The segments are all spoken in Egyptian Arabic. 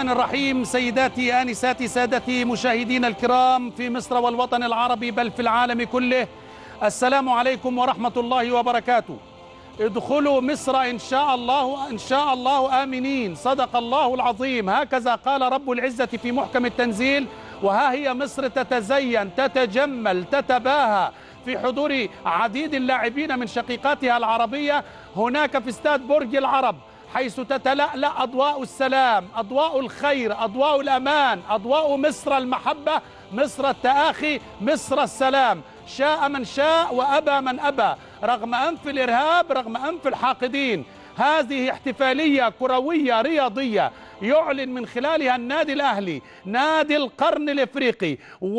الرحمن الرحيم سيداتي آنساتي سادتي مشاهدينا الكرام في مصر والوطن العربي بل في العالم كله السلام عليكم ورحمة الله وبركاته ادخلوا مصر إن شاء الله إن شاء الله آمنين صدق الله العظيم هكذا قال رب العزة في محكم التنزيل وها هي مصر تتزين تتجمل تتباهى في حضور عديد اللاعبين من شقيقاتها العربية هناك في استاد برج العرب حيث تتلألأ أضواء السلام أضواء الخير أضواء الأمان أضواء مصر المحبة مصر التآخي مصر السلام شاء من شاء وأبى من أبى رغم أنف الإرهاب رغم أنف الحاقدين هذه احتفالية كروية رياضية يعلن من خلالها النادي الأهلي نادي القرن الإفريقي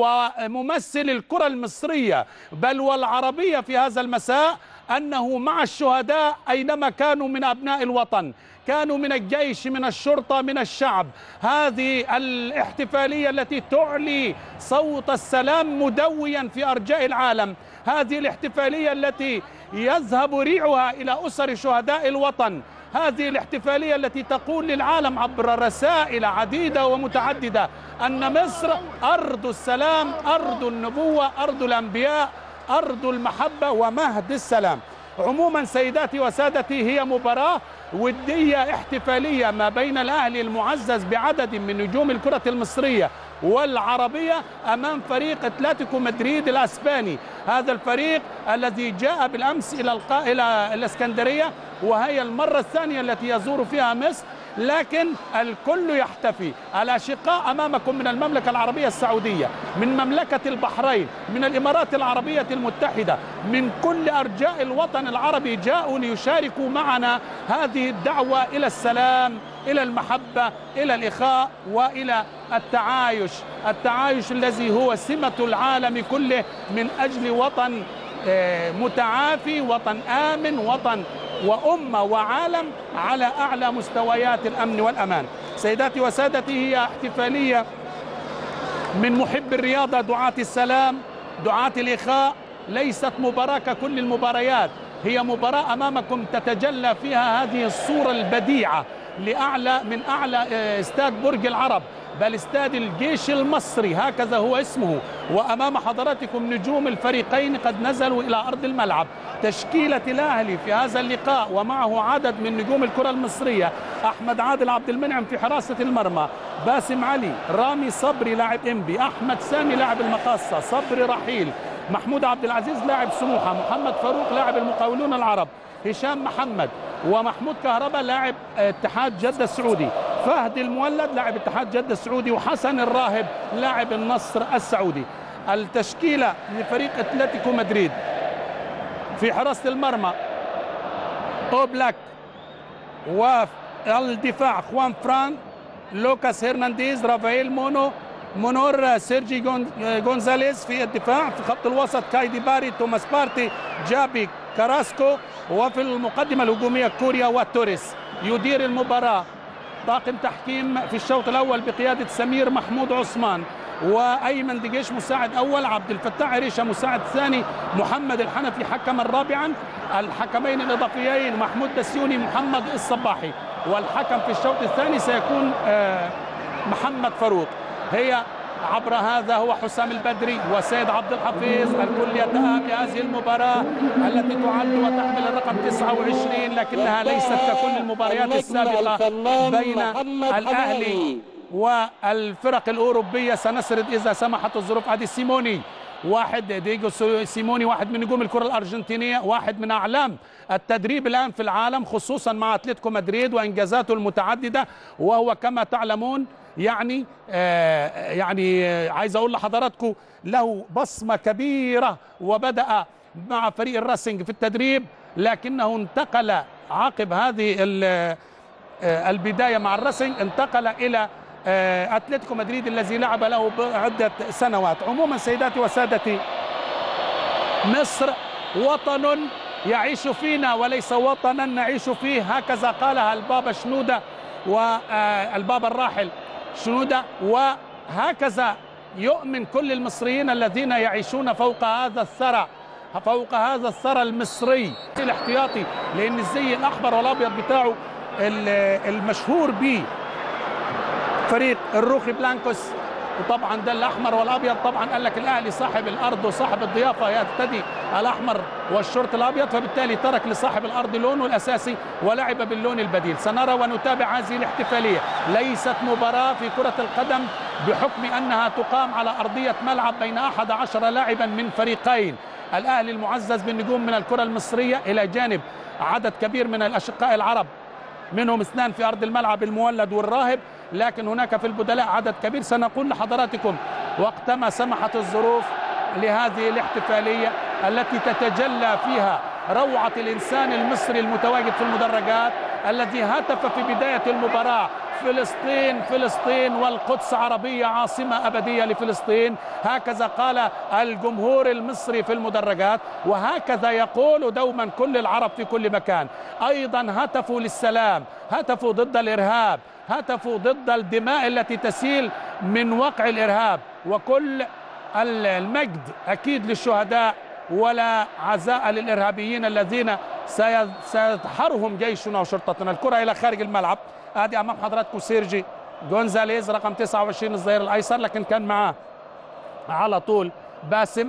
وممثل الكرة المصرية بل والعربية في هذا المساء أنه مع الشهداء أينما كانوا من أبناء الوطن كانوا من الجيش من الشرطة من الشعب هذه الاحتفالية التي تعلي صوت السلام مدويا في أرجاء العالم هذه الاحتفالية التي يذهب ريعها إلى أسر شهداء الوطن هذه الاحتفالية التي تقول للعالم عبر رسائل عديدة ومتعددة أن مصر أرض السلام أرض النبوة أرض الأنبياء أرض المحبة ومهد السلام عموما سيداتي وسادتي هي مباراة ودية احتفالية ما بين الأهلي المعزز بعدد من نجوم الكرة المصرية والعربية أمام فريق أتلتيكو مدريد الأسباني هذا الفريق الذي جاء بالأمس إلى القا... إلى الإسكندرية وهي المرة الثانية التي يزور فيها مصر لكن الكل يحتفي الأشقاء أمامكم من المملكة العربية السعودية من مملكة البحرين من الإمارات العربية المتحدة من كل أرجاء الوطن العربي جاءوا ليشاركوا معنا هذه الدعوة إلى السلام إلى المحبة إلى الإخاء وإلى التعايش التعايش الذي هو سمة العالم كله من أجل وطن متعافي وطن آمن وطن وأمة وعالم على أعلى مستويات الأمن والأمان سيداتي وسادتي هي احتفالية من محب الرياضة دعاة السلام دعاة الإخاء ليست مباراة ككل المباريات هي مباراة أمامكم تتجلى فيها هذه الصورة البديعة لأعلى من أعلى استاد برج العرب بل استاد الجيش المصري هكذا هو اسمه وأمام حضراتكم نجوم الفريقين قد نزلوا إلى أرض الملعب تشكيلة الأهلي في هذا اللقاء ومعه عدد من نجوم الكرة المصرية أحمد عادل عبد المنعم في حراسة المرمى باسم علي رامي صبري لاعب إنبي أحمد سامي لاعب المقاصة صبري رحيل محمود عبد العزيز لاعب سموحة محمد فاروق لاعب المقاولون العرب هشام محمد ومحمود كهربا لاعب اتحاد جدة السعودي فهد المولد لاعب اتحاد جدة السعودي وحسن الراهب لاعب النصر السعودي التشكيلة لفريق اتلتيكو مدريد في حراسة المرمى اوبلاك والدفاع خوان فران لوكاس هرنانديز رافائيل مونو مونور سيرجي جونزاليز في الدفاع في خط الوسط كايدي باري توماس بارتي جابي كاراسكو وفي المقدمة الهجومية كوريا وتوريس يدير المباراة طاقم تحكيم في الشوط الأول بقيادة سمير محمود عثمان وايمن دجيش مساعد اول عبد الفتاح عريشه مساعد ثاني محمد الحنفي حكما رابعا الحكمين الاضافيين محمود بسيوني محمد الصباحي والحكم في الشوط الثاني سيكون محمد فاروق هي عبر هذا هو حسام البدري وسيد عبد الحفيظ الكل يتأهب لهذه المباراة التي تعد وتحمل الرقم 29 لكنها ليست ككل المباريات السابقة بين الأهلي والفرق الأوروبية سنسرد إذا سمحت الظروف عادي سيموني واحد ديجو سيموني واحد من نجوم الكرة الأرجنتينية واحد من أعلام التدريب الآن في العالم خصوصا مع أتلتيكو مدريد وإنجازاته المتعددة وهو كما تعلمون يعني آه يعني آه عايز أقول لحضراتكم له بصمة كبيرة وبدأ مع فريق الراسنج في التدريب لكنه انتقل عقب هذه البداية مع الراسنج انتقل إلى اتلتيكو مدريد الذي لعب له عده سنوات عموما سيداتي وسادتي مصر وطن يعيش فينا وليس وطنا نعيش فيه هكذا قالها البابا شنوده والبابا الراحل شنوده وهكذا يؤمن كل المصريين الذين يعيشون فوق هذا الثرى فوق هذا الثرى المصري الاحتياطي لان الزي الاحمر والابيض بتاعه المشهور به فريق الروخي بلانكوس وطبعا ده الاحمر والابيض طبعا قال لك الاهلي صاحب الارض وصاحب الضيافه يرتدي الاحمر والشورت الابيض فبالتالي ترك لصاحب الارض لونه الاساسي ولعب باللون البديل سنرى ونتابع هذه الاحتفاليه ليست مباراه في كره القدم بحكم انها تقام على ارضيه ملعب بين احد عشر لاعبا من فريقين الاهلي المعزز بالنجوم من الكره المصريه الى جانب عدد كبير من الاشقاء العرب منهم اثنان في ارض الملعب المولد والراهب لكن هناك في البدلاء عدد كبير سنقول لحضراتكم وقتما سمحت الظروف لهذه الاحتفاليه التي تتجلى فيها روعه الانسان المصري المتواجد في المدرجات الذي هتف في بدايه المباراه فلسطين فلسطين والقدس عربية عاصمة أبدية لفلسطين هكذا قال الجمهور المصري في المدرجات وهكذا يقول دوما كل العرب في كل مكان أيضا هتفوا للسلام هتفوا ضد الإرهاب هتفوا ضد الدماء التي تسيل من وقع الإرهاب وكل المجد أكيد للشهداء ولا عزاء للإرهابيين الذين سيدحرهم جيشنا وشرطتنا الكرة إلى خارج الملعب ادي امام حضراتكم سيرجي جونزاليز رقم 29 الظهير الايسر لكن كان معاه على طول باسم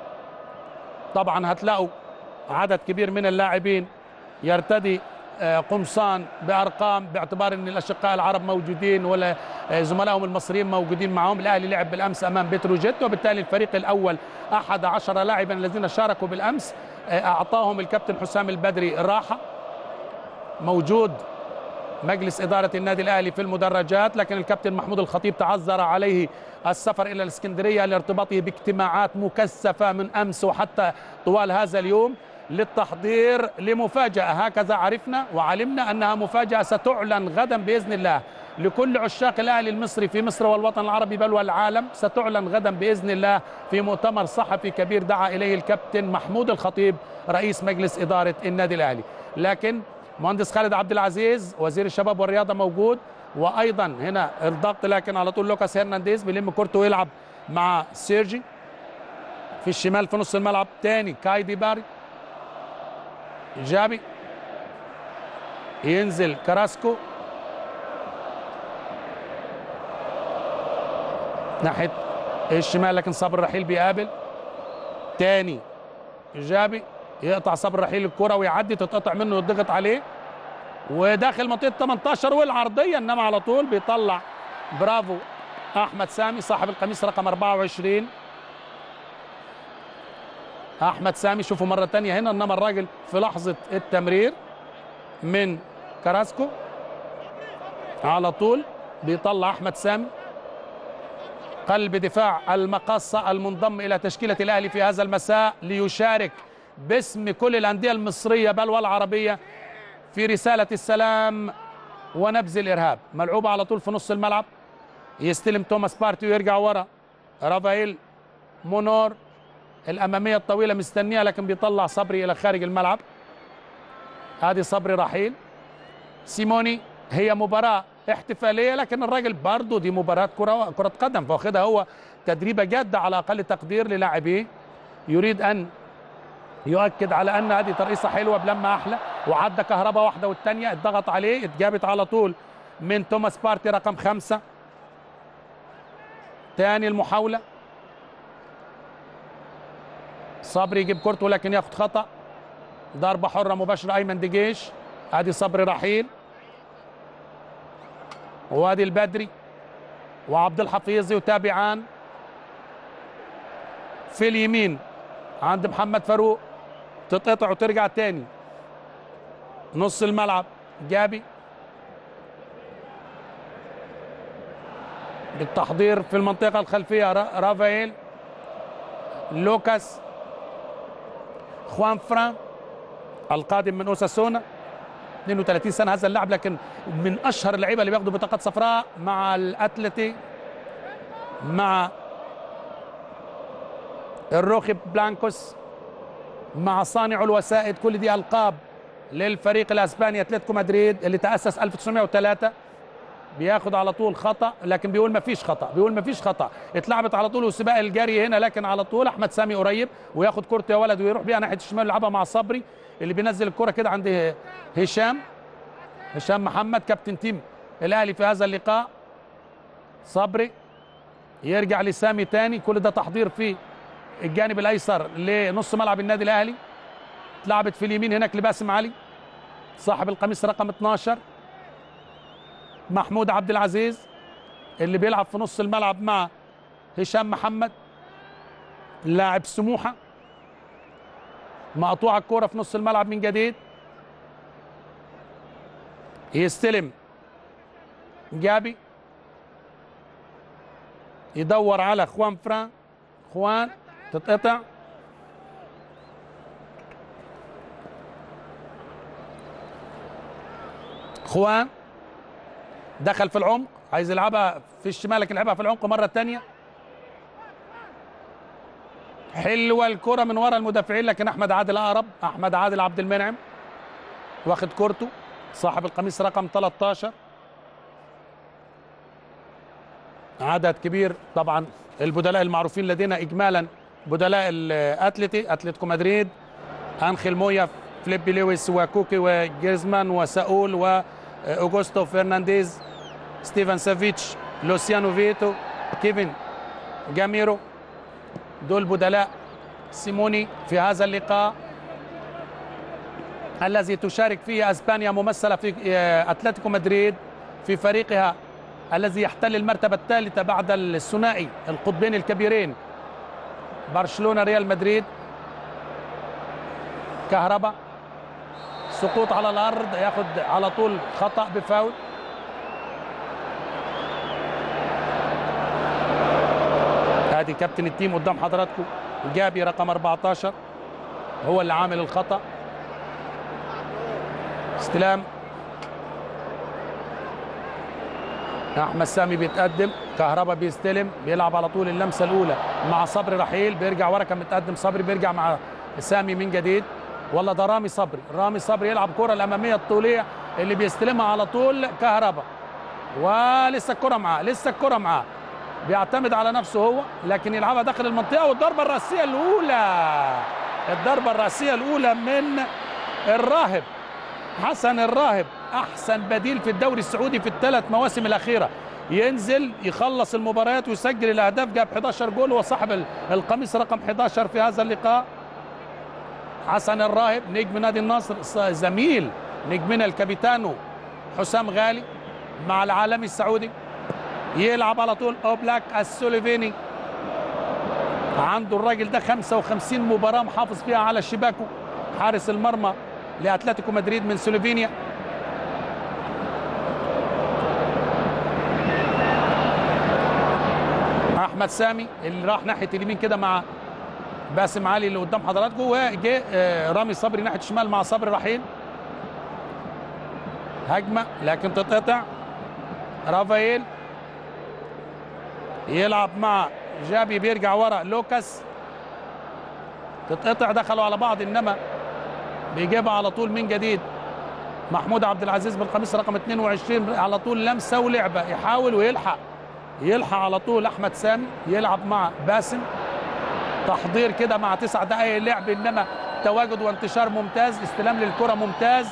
طبعا هتلاقوا عدد كبير من اللاعبين يرتدي قمصان بارقام باعتبار ان الاشقاء العرب موجودين ولا زملائهم المصريين موجودين معهم الاهلي لعب بالامس امام بتروجيت وبالتالي الفريق الاول احد عشر لاعبا الذين شاركوا بالامس اعطاهم الكابتن حسام البدري راحه موجود مجلس إدارة النادي الأهلي في المدرجات لكن الكابتن محمود الخطيب تعذر عليه السفر إلى الإسكندرية لارتباطه باجتماعات مكثفة من أمس وحتى طوال هذا اليوم للتحضير لمفاجأة هكذا عرفنا وعلمنا أنها مفاجأة ستعلن غدا بإذن الله لكل عشاق الأهلي المصري في مصر والوطن العربي بل والعالم ستعلن غدا بإذن الله في مؤتمر صحفي كبير دعا إليه الكابتن محمود الخطيب رئيس مجلس إدارة النادي الأهلي لكن مهندس خالد عبد العزيز وزير الشباب والرياضه موجود وايضا هنا الضغط لكن على طول لوكاس هرنانديز بيلم كورته ويلعب مع سيرجي في الشمال في نص الملعب تاني كايدي باري جابي ينزل كراسكو ناحيه الشمال لكن صبر رحيل بيقابل تاني جابي يقطع صبر رحيل الكرة ويعدي تتقطع منه ويضغط عليه وداخل منطقة 18 والعرضية انما على طول بيطلع برافو احمد سامي صاحب القميص رقم 24 احمد سامي شوفوا مرة تانية هنا انما الراجل في لحظة التمرير من كراسكو على طول بيطلع احمد سامي قلب دفاع المقصة المنضم الى تشكيلة الاهلي في هذا المساء ليشارك باسم كل الأندية المصرية بل والعربية في رسالة السلام ونبذ الإرهاب ملعوبة على طول في نص الملعب يستلم توماس بارتي ويرجع ورا رافائيل مونور الأمامية الطويلة مستنية لكن بيطلع صبري إلى خارج الملعب هذه صبري رحيل سيموني هي مباراة احتفالية لكن الراجل برضه دي مباراة كرة كرة قدم فواخدها هو تدريبة جادة على أقل تقدير للاعبيه يريد أن يؤكد على ان هذه ترقيصه حلوه بلما احلى وعدى كهرباء واحده والثانيه اتضغط عليه اتجابت على طول من توماس بارتي رقم خمسه تاني المحاوله صبري يجيب كورته لكن ياخد خطا ضربه حره مباشره ايمن دجيش ادي صبري رحيل وادي البدري وعبد الحفيظ يتابعان في اليمين عند محمد فاروق تتقطع وترجع تاني نص الملعب جابي بالتحضير في المنطقة الخلفية رافائيل لوكاس خوان فران القادم من اوساسونا 32 سنة هذا اللاعب لكن من أشهر اللعيبة اللي بياخدوا بطاقات صفراء مع الأتلتي مع الروخي بلانكوس مع صانع الوسائد كل دي القاب للفريق الاسباني اتلتيكو مدريد اللي تاسس 1903 بياخد على طول خطا لكن بيقول ما فيش خطا بيقول ما فيش خطا اتلعبت على طول وسباق الجري هنا لكن على طول احمد سامي قريب وياخد كورته يا ولد ويروح بيها ناحيه الشمال يلعبها مع صبري اللي بينزل الكره كده عند هشام هشام محمد كابتن تيم الاهلي في هذا اللقاء صبري يرجع لسامي تاني كل ده تحضير في الجانب الايسر لنص ملعب النادي الاهلي اتلعبت في اليمين هناك لباسم علي صاحب القميص رقم 12 محمود عبد العزيز اللي بيلعب في نص الملعب مع هشام محمد لاعب سموحه مقطوعه الكوره في نص الملعب من جديد يستلم جابي يدور على خوان فران خوان تتقطع خوان دخل في العمق عايز يلعبها في الشمال لكن لعبها في العمق مره ثانيه حلوه الكره من ورا المدافعين لكن احمد عادل اقرب احمد عادل عبد المنعم واخد كورته صاحب القميص رقم 13 عدد كبير طبعا البدلاء المعروفين لدينا اجمالا بدلاء الاتلتي اتلتيكو مدريد انخيل مويا فليبي لويس وكوكي وجيزمان وساول واوغوستو فرنانديز ستيفن سافيتش لوسيانو فيتو كيفن جاميرو دول بدلاء سيموني في هذا اللقاء الذي تشارك فيه اسبانيا ممثله في اتلتيكو مدريد في فريقها الذي يحتل المرتبه الثالثه بعد الثنائي القطبين الكبيرين برشلونه ريال مدريد كهرباء سقوط على الارض ياخذ على طول خطا بفاول ادي كابتن التيم قدام حضراتكم جابي رقم 14 هو اللي عامل الخطا استلام احمد سامي بيتقدم كهربا بيستلم بيلعب على طول اللمسه الاولى مع صبري رحيل بيرجع ورا كان متقدم صبري بيرجع مع سامي من جديد ولا ده رامي صبري رامي صبري يلعب كره الاماميه الطوليه اللي بيستلمها على طول كهربا ولسه الكره معاه لسه الكره معاه بيعتمد على نفسه هو لكن يلعبها داخل المنطقه والضربه الراسيه الاولى الضربه الراسيه الاولى من الراهب حسن الراهب احسن بديل في الدوري السعودي في الثلاث مواسم الاخيره ينزل يخلص المباريات ويسجل الاهداف جاب 11 جول وصاحب القميص رقم 11 في هذا اللقاء حسن الراهب نجم نادي النصر زميل نجمنا الكابيتانو حسام غالي مع العالمي السعودي يلعب على طول اوبلاك السوليفيني عنده الراجل ده 55 مباراه محافظ فيها على شباكه حارس المرمى لاتلتيكو مدريد من سلوفينيا احمد سامي اللي راح ناحيه اليمين كده مع باسم علي اللي قدام حضراتكم وجه رامي صبري ناحيه الشمال مع صبري رحيل هجمه لكن تتقطع رافائيل يلعب مع جابي بيرجع ورا لوكاس تتقطع دخلوا على بعض انما بيجيبها على طول من جديد محمود عبد العزيز بالقميص رقم 22 على طول لمسه ولعبه يحاول ويلحق يلحق على طول احمد سامي يلعب مع باسم تحضير كده مع تسع دقائق لعب انما تواجد وانتشار ممتاز استلام للكره ممتاز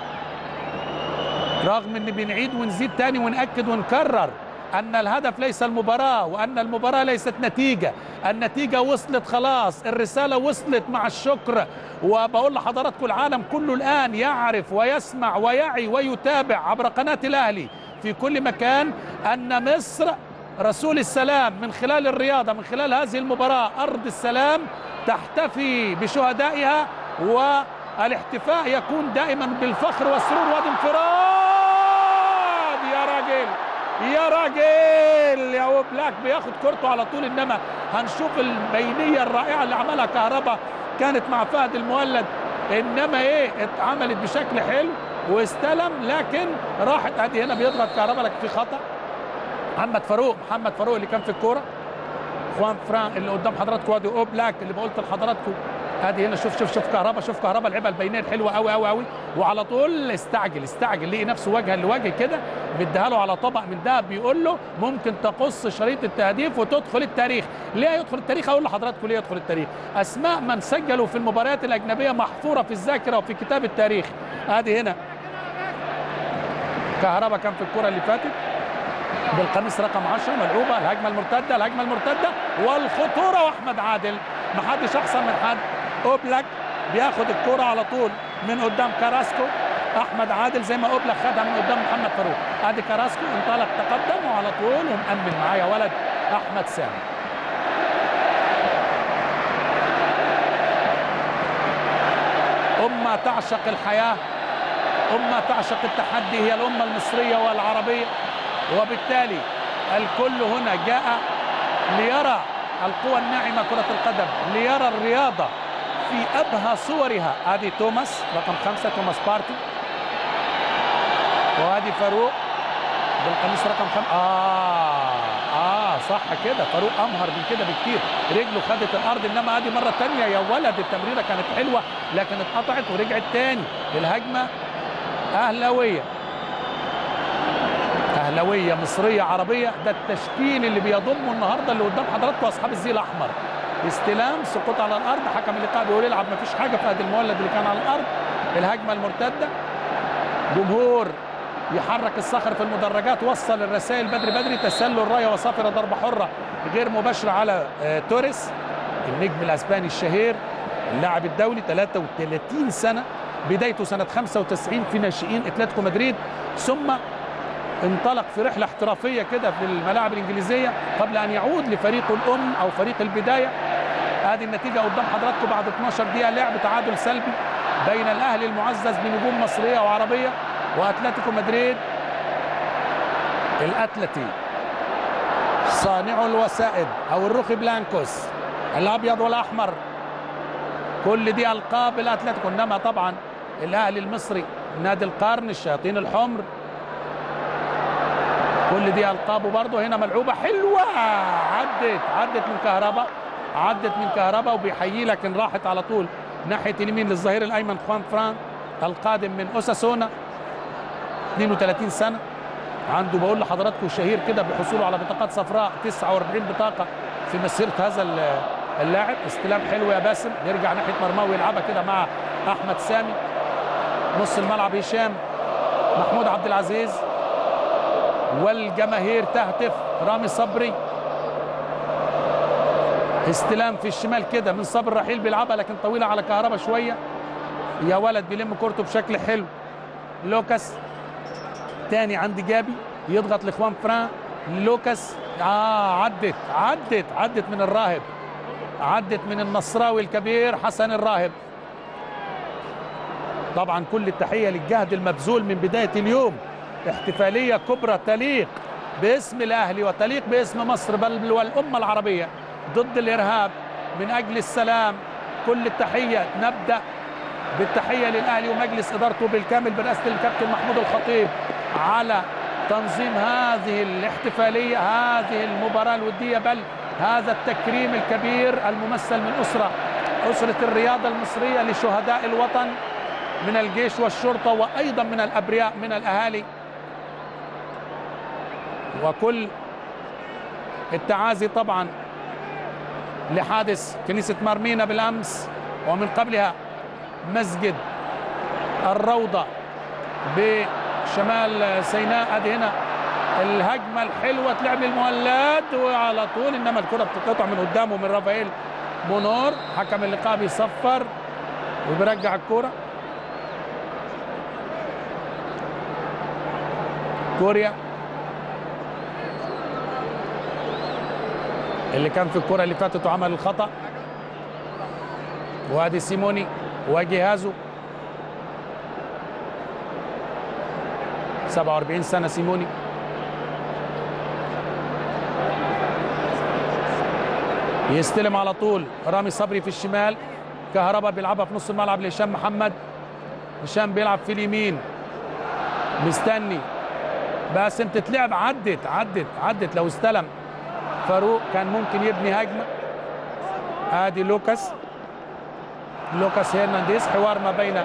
رغم ان بنعيد ونزيد تاني ونأكد ونكرر أن الهدف ليس المباراة وأن المباراة ليست نتيجة النتيجة وصلت خلاص الرسالة وصلت مع الشكر وبقول لحضراتكم العالم كله الآن يعرف ويسمع ويعي ويتابع عبر قناة الأهلي في كل مكان أن مصر رسول السلام من خلال الرياضة من خلال هذه المباراة أرض السلام تحتفي بشهدائها والاحتفاء يكون دائما بالفخر والسرور والانفراد يا راجل يا راجل يا وبلاك بياخد كورته على طول انما هنشوف البينيه الرائعه اللي عملها كهربا كانت مع فهد المولد انما ايه اتعملت بشكل حلو واستلم لكن راحت ادي هنا بيضغط كهربا لكن في خطا محمد فاروق محمد فاروق اللي كان في الكوره خوان فران اللي قدام حضراتكم ادي اوبلاك اللي بقولت لحضراتكم ادي هنا شوف شوف شوف كهربا شوف كهربا لعبها البينيه الحلوه قوي قوي قوي وعلى طول استعجل استعجل لقي نفسه وجها لوجه كده بيديها له على طبق من دهب بيقول له ممكن تقص شريط التهديف وتدخل التاريخ ليه يدخل التاريخ اقول لحضراتكم ليه يدخل التاريخ اسماء من سجلوا في المباريات الاجنبيه محفوره في الذاكره وفي كتاب التاريخ ادي هنا كهربا كان في الكره اللي فاتت بالقميص رقم 10 ملعوبه الهجمه المرتده الهجمه المرتده والخطوره واحمد عادل ما حدش احسن من حد اوبلاك بياخد الكرة على طول من قدام كاراسكو احمد عادل زي ما اوبلاك خدها من قدام محمد فاروق ادي كاراسكو انطلق تقدم وعلى طول ومأمن معايا ولد احمد سامي أمة تعشق الحياة أمة تعشق التحدي هي الأمة المصرية والعربية وبالتالي الكل هنا جاء ليرى القوى الناعمة كرة القدم ليرى الرياضة في أبهى صورها هذه توماس رقم خمسة توماس بارتي وهذه فاروق بالقميص رقم خمسة آه آه صح كده فاروق أمهر من كده بكتير رجله خدت الأرض إنما هذه مرة تانية يا ولد التمريرة كانت حلوة لكن اتقطعت ورجعت تاني الهجمة أهلاوية أهلاوية مصرية عربية ده التشكيل اللي بيضمه النهاردة اللي قدام حضراتكم أصحاب الزي الأحمر استلام سقوط على الأرض حكم اللقاء بيقول يلعب مفيش حاجة في هذا المولد اللي كان على الأرض الهجمة المرتدة جمهور يحرك الصخر في المدرجات وصل الرسائل بدري بدري تسلل رايه وصافره ضربه حره غير مباشره على آه توريس النجم الاسباني الشهير اللاعب الدولي 33 سنه بدايته سنه 95 في ناشئين اتلتيكو مدريد ثم انطلق في رحله احترافيه كده في الملاعب الانجليزيه قبل ان يعود لفريقه الام او فريق البدايه هذه النتيجه قدام حضراتكم بعد 12 دقيقه لعب تعادل سلبي بين الاهلي المعزز بنجوم مصريه وعربيه واتلتيكو مدريد الاتلتي صانع الوسائد او الروخي بلانكوس الابيض والاحمر كل دي القاب الاتلتيكو انما طبعا الاهلي المصري نادي القرن الشياطين الحمر كل دي القابه برضه هنا ملعوبه حلوه عدت عدت من كهرباء عدت من كهرباء وبيحيي لكن راحت على طول ناحيه اليمين للظهير الايمن خوان فران القادم من اوساسونا 32 سنه عنده بقول لحضراتكم شهير كده بحصوله على بطاقات صفراء 49 بطاقه في مسيره هذا اللاعب استلام حلو يا باسم يرجع ناحيه مرماه ويلعبها كده مع احمد سامي نص الملعب هشام محمود عبد العزيز والجماهير تهتف رامي صبري استلام في الشمال كده من صبر رحيل بيلعبها لكن طويله على كهربا شويه يا ولد بيلم كورته بشكل حلو لوكاس تاني عند جابي يضغط لاخوان فران لوكاس اه عدت عدت عدت من الراهب عدت من النصراوي الكبير حسن الراهب طبعا كل التحيه للجهد المبذول من بدايه اليوم احتفاليه كبرى تليق باسم الاهلي وتليق باسم مصر بل والامه العربيه ضد الارهاب من اجل السلام كل التحيه نبدا بالتحيه للاهلي ومجلس ادارته بالكامل برئاسه الكابتن محمود الخطيب على تنظيم هذه الاحتفاليه هذه المباراه الوديه بل هذا التكريم الكبير الممثل من اسره اسره الرياضه المصريه لشهداء الوطن من الجيش والشرطه وايضا من الابرياء من الاهالي وكل التعازي طبعا لحادث كنيسه مارمينا بالامس ومن قبلها مسجد الروضه بشمال سيناء ادي هنا الهجمه الحلوه تلعب المولد وعلى طول انما الكره بتتقطع من قدامه من رافائيل مونور حكم اللقاء بيصفر وبيرجع الكوره كوريا اللي كان في الكره اللي فاتت وعمل الخطا وادي سيموني وجهازه 47 سنه سيموني يستلم على طول رامي صبري في الشمال كهربا بيلعبها في نص الملعب لهشام محمد هشام بيلعب في اليمين مستني باسم تتلعب عدت عدت عدت لو استلم فاروق كان ممكن يبني هجمه ادي لوكاس لوكاس هيرنانديز حوار ما بين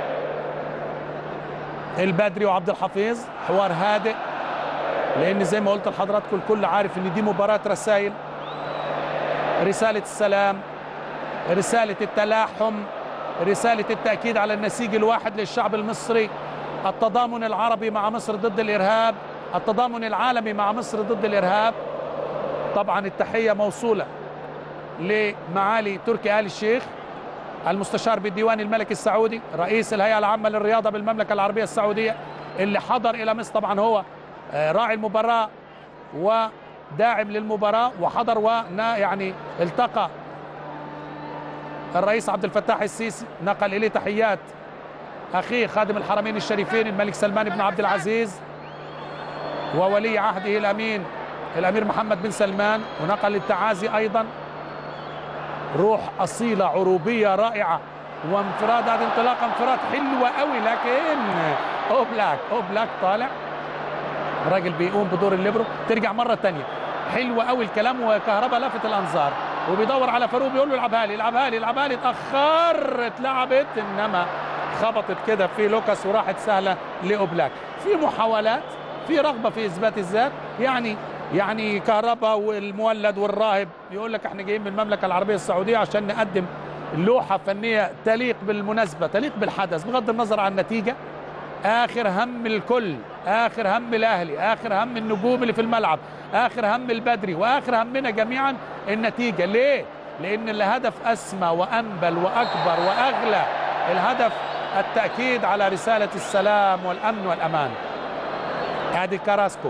البدري وعبد الحفيظ حوار هادئ لان زي ما قلت لحضراتكم الكل عارف ان دي مباراه رسائل رساله السلام رساله التلاحم رساله التاكيد على النسيج الواحد للشعب المصري التضامن العربي مع مصر ضد الارهاب التضامن العالمي مع مصر ضد الارهاب طبعا التحيه موصوله لمعالي تركي آل الشيخ المستشار بالديوان الملكي السعودي رئيس الهيئة العامة للرياضة بالمملكة العربية السعودية اللي حضر إلى مصر طبعا هو راعي المباراة وداعم للمباراة وحضر ونا يعني التقى الرئيس عبد الفتاح السيسي نقل إليه تحيات أخيه خادم الحرمين الشريفين الملك سلمان بن عبد العزيز وولي عهده الأمين الأمير محمد بن سلمان ونقل التعازي أيضا روح أصيلة عروبية رائعة وانفراد هذه انطلاقة انفراد حلوة قوي لكن أوبلاك أوبلاك طالع الراجل بيقوم بدور الليبرو ترجع مرة تانية حلوة قوي الكلام وكهرباء لفت الأنظار وبيدور على فاروق بيقول له العبها لي العبها لي العبها لي اتأخر اتلعبت إنما خبطت كده في لوكاس وراحت سهلة لأوبلاك في محاولات في رغبة في إثبات الذات يعني يعني كهرباء والمولد والراهب يقول لك احنا جايين من المملكه العربيه السعوديه عشان نقدم لوحه فنيه تليق بالمناسبه تليق بالحدث بغض النظر عن النتيجه اخر هم الكل اخر هم الاهلي اخر هم النجوم اللي في الملعب اخر هم البدري واخر همنا جميعا النتيجه ليه لان الهدف اسمى وانبل واكبر واغلى الهدف التاكيد على رساله السلام والامن والامان ادي كاراسكو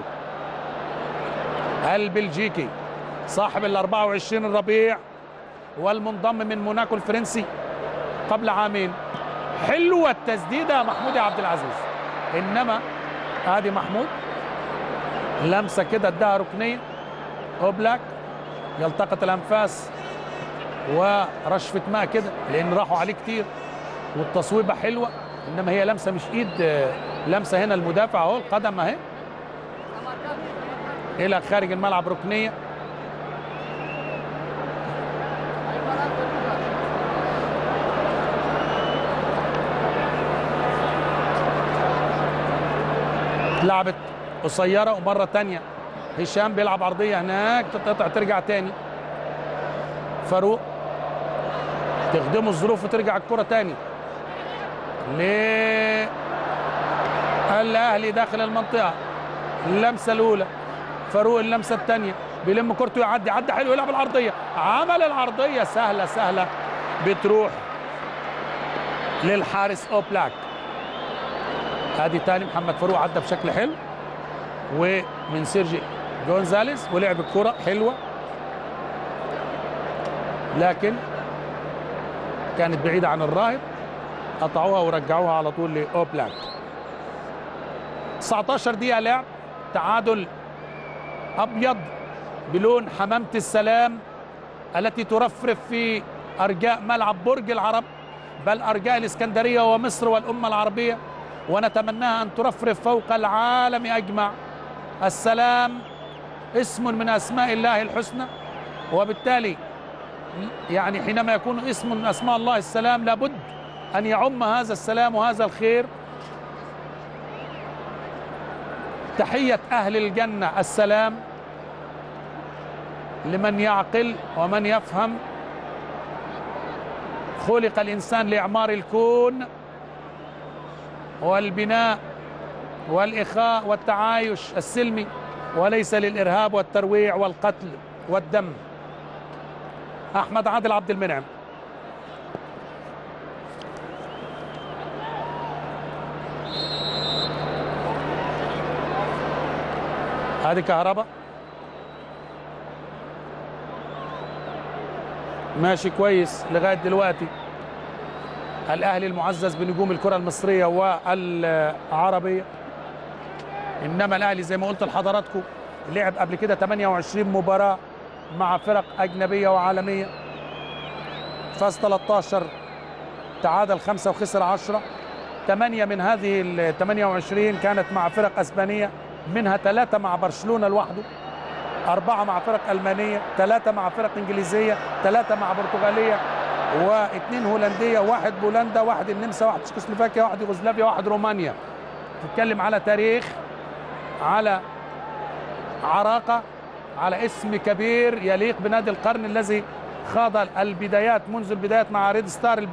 البلجيكي صاحب ال 24 الربيع والمنضم من موناكو الفرنسي قبل عامين حلوة التسديدة محمود عبد العزيز إنما ادي محمود لمسة كده اداها ركنية أوبلاك يلتقط الأنفاس ورشفة ماء كده لأن راحوا عليه كتير والتصويبة حلوة إنما هي لمسة مش إيد لمسة هنا المدافع أهو القدم أهي الى خارج الملعب ركنيه لعبت قصيره ومره تانية هشام بيلعب عرضيه هناك تتقطع ترجع تاني فاروق تخدمه الظروف وترجع الكره تاني ليه الاهلي داخل المنطقه اللمسه الاولى فاروق اللمسه الثانيه بيلم كورته يعدي عدى حلو يلعب العرضيه عمل العرضيه سهله سهله بتروح للحارس اوبلاك ادي تاني محمد فاروق عدى بشكل حلو ومن سيرجي جونزاليس ولعب الكره حلوه لكن كانت بعيده عن الراهب قطعوها ورجعوها على طول لاوبلاك 19 دقيقه لعب تعادل ابيض بلون حمامه السلام التي ترفرف في ارجاء ملعب برج العرب بل ارجاء الاسكندريه ومصر والامه العربيه ونتمناها ان ترفرف فوق العالم اجمع السلام اسم من اسماء الله الحسنى وبالتالي يعني حينما يكون اسم من اسماء الله السلام لابد ان يعم هذا السلام وهذا الخير تحية أهل الجنة السلام لمن يعقل ومن يفهم خلق الإنسان لإعمار الكون والبناء والإخاء والتعايش السلمي وليس للإرهاب والترويع والقتل والدم أحمد عادل عبد المنعم هذه كهرباء ماشي كويس لغايه دلوقتي الاهلي المعزز بنجوم الكره المصريه والعربيه انما الاهلي زي ما قلت لحضراتكم لعب قبل كده 28 مباراه مع فرق اجنبيه وعالميه فاز 13 تعادل 5 وخسر 10 ثمانية من هذه ال 28 كانت مع فرق اسبانيه منها ثلاثة مع برشلونة لوحده أربعة مع فرق ألمانية ثلاثة مع فرق إنجليزية ثلاثة مع برتغالية واثنين هولندية واحد بولندا واحد النمسا واحد تشيكوسلوفاكيا واحد يوغوسلافيا واحد رومانيا تتكلم على تاريخ على عراقة على اسم كبير يليق بنادي القرن الذي خاض البدايات منذ البدايات مع ريد ستار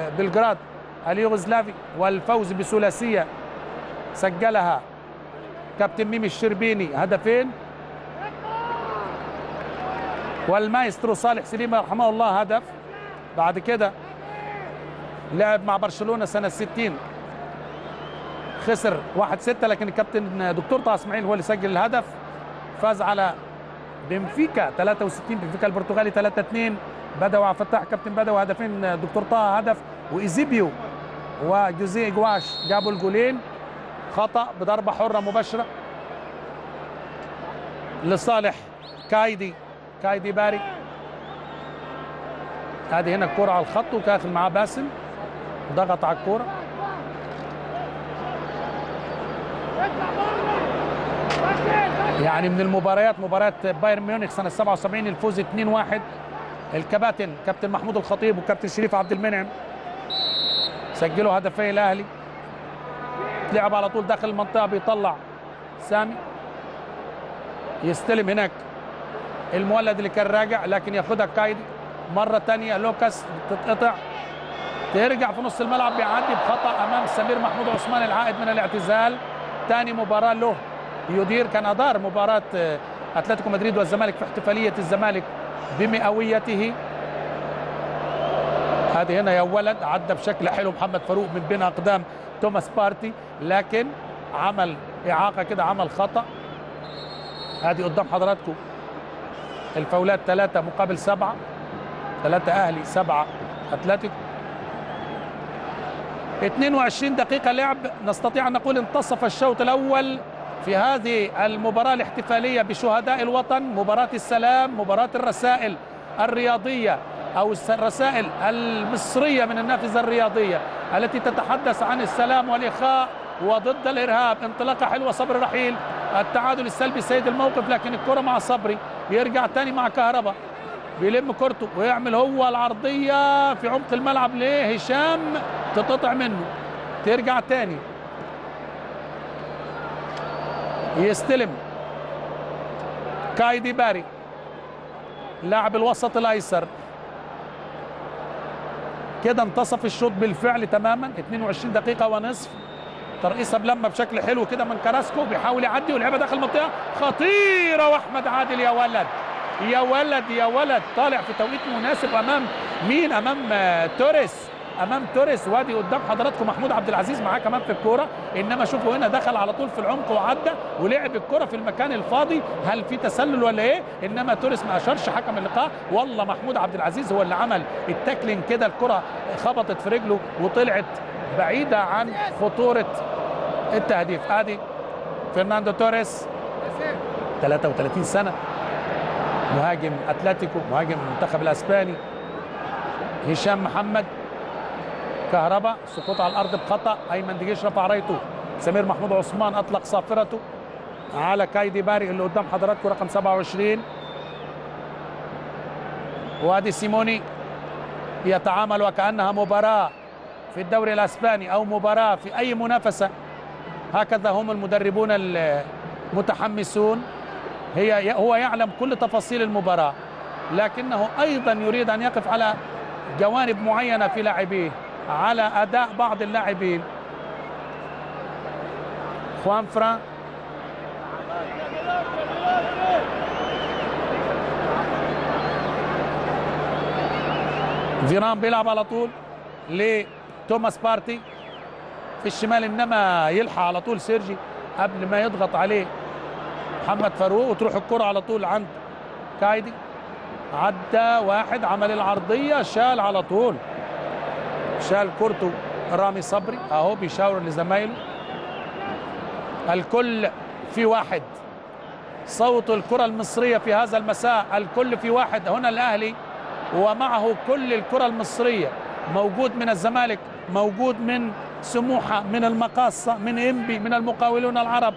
بلغراد اليوغوسلافي والفوز بثلاثية سجلها كابتن ميمي الشربيني هدفين والمايسترو صالح سليم رحمه الله هدف بعد كده لعب مع برشلونه سنه 60 خسر 1-6 لكن الكابتن دكتور طه اسماعيل هو اللي سجل الهدف فاز على بنفيكا 63 بنفيكا البرتغالي 3-2 بدوي عبد الفتاح كابتن بدوي هدفين دكتور طه هدف وايزيبيو وجوزيه جواش جابوا الجولين خطا بضربه حره مباشره لصالح كايدي كايدي باري هذه هنا الكرة على الخط وكاخل معاه باسم ضغط على الكرة يعني من المباريات مباراة بايرن ميونخ سنة 77 الفوز 2-1 الكباتن كابتن محمود الخطيب وكابتن شريف عبد المنعم سجلوا هدفي الاهلي لعب على طول داخل المنطقة بيطلع سامي يستلم هناك المولد اللي كان راجع لكن ياخدها كايدي مرة تانية لوكاس تتقطع ترجع في نص الملعب بيعدي بخطأ أمام سمير محمود عثمان العائد من الاعتزال تاني مباراة له يدير كان أدار مباراة أتلتيكو مدريد والزمالك في احتفالية الزمالك بمئويته هذه هنا يا ولد عدى بشكل حلو محمد فاروق من بين أقدام توماس بارتي لكن عمل إعاقة كده عمل خطأ هذه قدام حضراتكم الفاولات ثلاثة مقابل سبعة ثلاثة أهلي سبعة أتلتيكو 22 دقيقة لعب نستطيع أن نقول انتصف الشوط الأول في هذه المباراة الاحتفالية بشهداء الوطن مباراة السلام مباراة الرسائل الرياضية أو الرسائل المصرية من النافذة الرياضية التي تتحدث عن السلام والإخاء وضد الإرهاب انطلاقة حلوة صبري رحيل التعادل السلبي سيد الموقف لكن الكرة مع صبري يرجع تاني مع كهربا بيلم كورته ويعمل هو العرضية في عمق الملعب لهشام تتقطع منه ترجع تاني يستلم كايدي باري لاعب الوسط الايسر كده انتصف الشوط بالفعل تماما 22 دقيقة ونصف ترقيصه بلمه بشكل حلو كده من كراسكو بيحاول يعدي ولعبها داخل المنطقه خطيره واحمد عادل يا ولد يا ولد يا ولد طالع في توقيت مناسب امام مين امام توريس امام توريس وادي قدام حضراتكم محمود عبد العزيز معاه كمان في الكوره انما شوفوا هنا دخل على طول في العمق وعدى ولعب الكوره في المكان الفاضي هل في تسلل ولا ايه انما توريس ما اشارش حكم اللقاء والله محمود عبد العزيز هو اللي عمل التاكلينج كده الكره خبطت في رجله وطلعت بعيده عن خطوره التهديف ادي فرناندو توريس 33 سنه مهاجم اتلتيكو مهاجم المنتخب الاسباني هشام محمد كهربا سقوط على الارض بخطا ايمن دجيش رفع رايته سمير محمود عثمان اطلق صافرته على كايدي باري اللي قدام حضراتكم رقم 27 وادي سيموني يتعامل وكانها مباراه في الدوري الاسباني او مباراه في اي منافسه هكذا هم المدربون المتحمسون هي هو يعلم كل تفاصيل المباراه لكنه ايضا يريد ان يقف على جوانب معينه في لاعبيه على اداء بعض اللاعبين خوان فران فيران بيلعب على طول لتوماس بارتي في الشمال انما يلحق على طول سيرجي قبل ما يضغط عليه محمد فاروق وتروح الكرة على طول عند كايدي عدى واحد عمل العرضية شال على طول شال كورته رامي صبري اهو بيشاور لزمايله الكل في واحد صوت الكرة المصرية في هذا المساء الكل في واحد هنا الأهلي ومعه كل الكرة المصرية موجود من الزمالك موجود من سموحة من المقاصة من إنبي من المقاولون العرب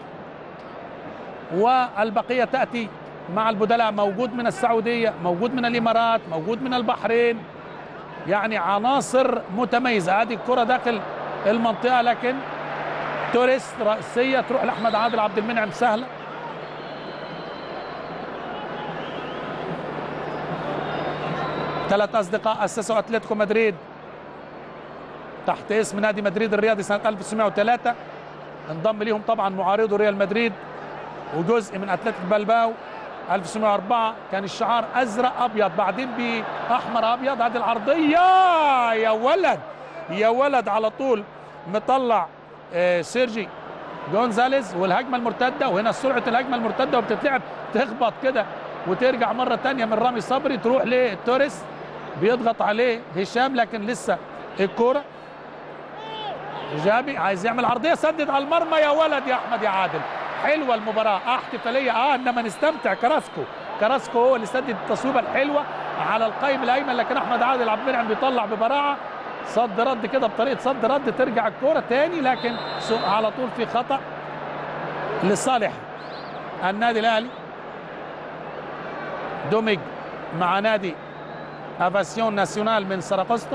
والبقية تأتي مع البدلاء موجود من السعودية موجود من الإمارات موجود من البحرين يعني عناصر متميزة هذه الكرة داخل المنطقة لكن توريس رأسية تروح لأحمد عادل عبد المنعم سهلة ثلاث أصدقاء أسسوا أتلتيكو مدريد تحت اسم نادي مدريد الرياضي سنة 1903 انضم ليهم طبعا معارضه ريال مدريد وجزء من اتلتيك بلباو 1904 كان الشعار ازرق ابيض بعدين باحمر ابيض هذه العرضيه يا ولد يا ولد على طول مطلع آه، سيرجي جونزاليز والهجمه المرتده وهنا سرعه الهجمه المرتده وبتتلعب تخبط كده وترجع مره تانية من رامي صبري تروح لتوريس بيضغط عليه هشام لكن لسه الكوره جابي عايز يعمل عرضيه سدد على المرمى يا ولد يا احمد يا عادل حلوه المباراه اه احتفاليه اه انما نستمتع كراسكو كراسكو هو اللي سدد التصويبه الحلوه على القائم الايمن لكن احمد عادل عبد المنعم بيطلع ببراعه صد رد كده بطريقه صد رد ترجع الكوره تاني لكن سو- على طول في خطا لصالح النادي الاهلي دمج مع نادي افاسيون ناسيونال من سراقسطا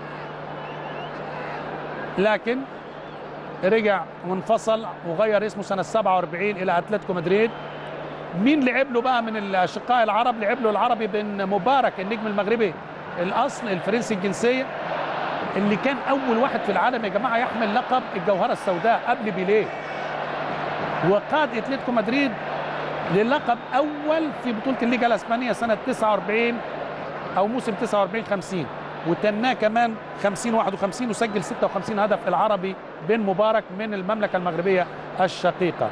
لكن رجع وانفصل وغير اسمه سنه 47 الى اتلتيكو مدريد مين لعب له بقى من الاشقاء العرب لعب له العربي بن مبارك النجم المغربي الاصل الفرنسي الجنسيه اللي كان اول واحد في العالم يا جماعه يحمل لقب الجوهره السوداء قبل بيليه وقاد اتلتيكو مدريد للقب اول في بطوله الليجا الاسبانيه سنه 49 او موسم 49 50 وتناه كمان 50 51 وسجل 56 هدف العربي بن مبارك من المملكه المغربيه الشقيقه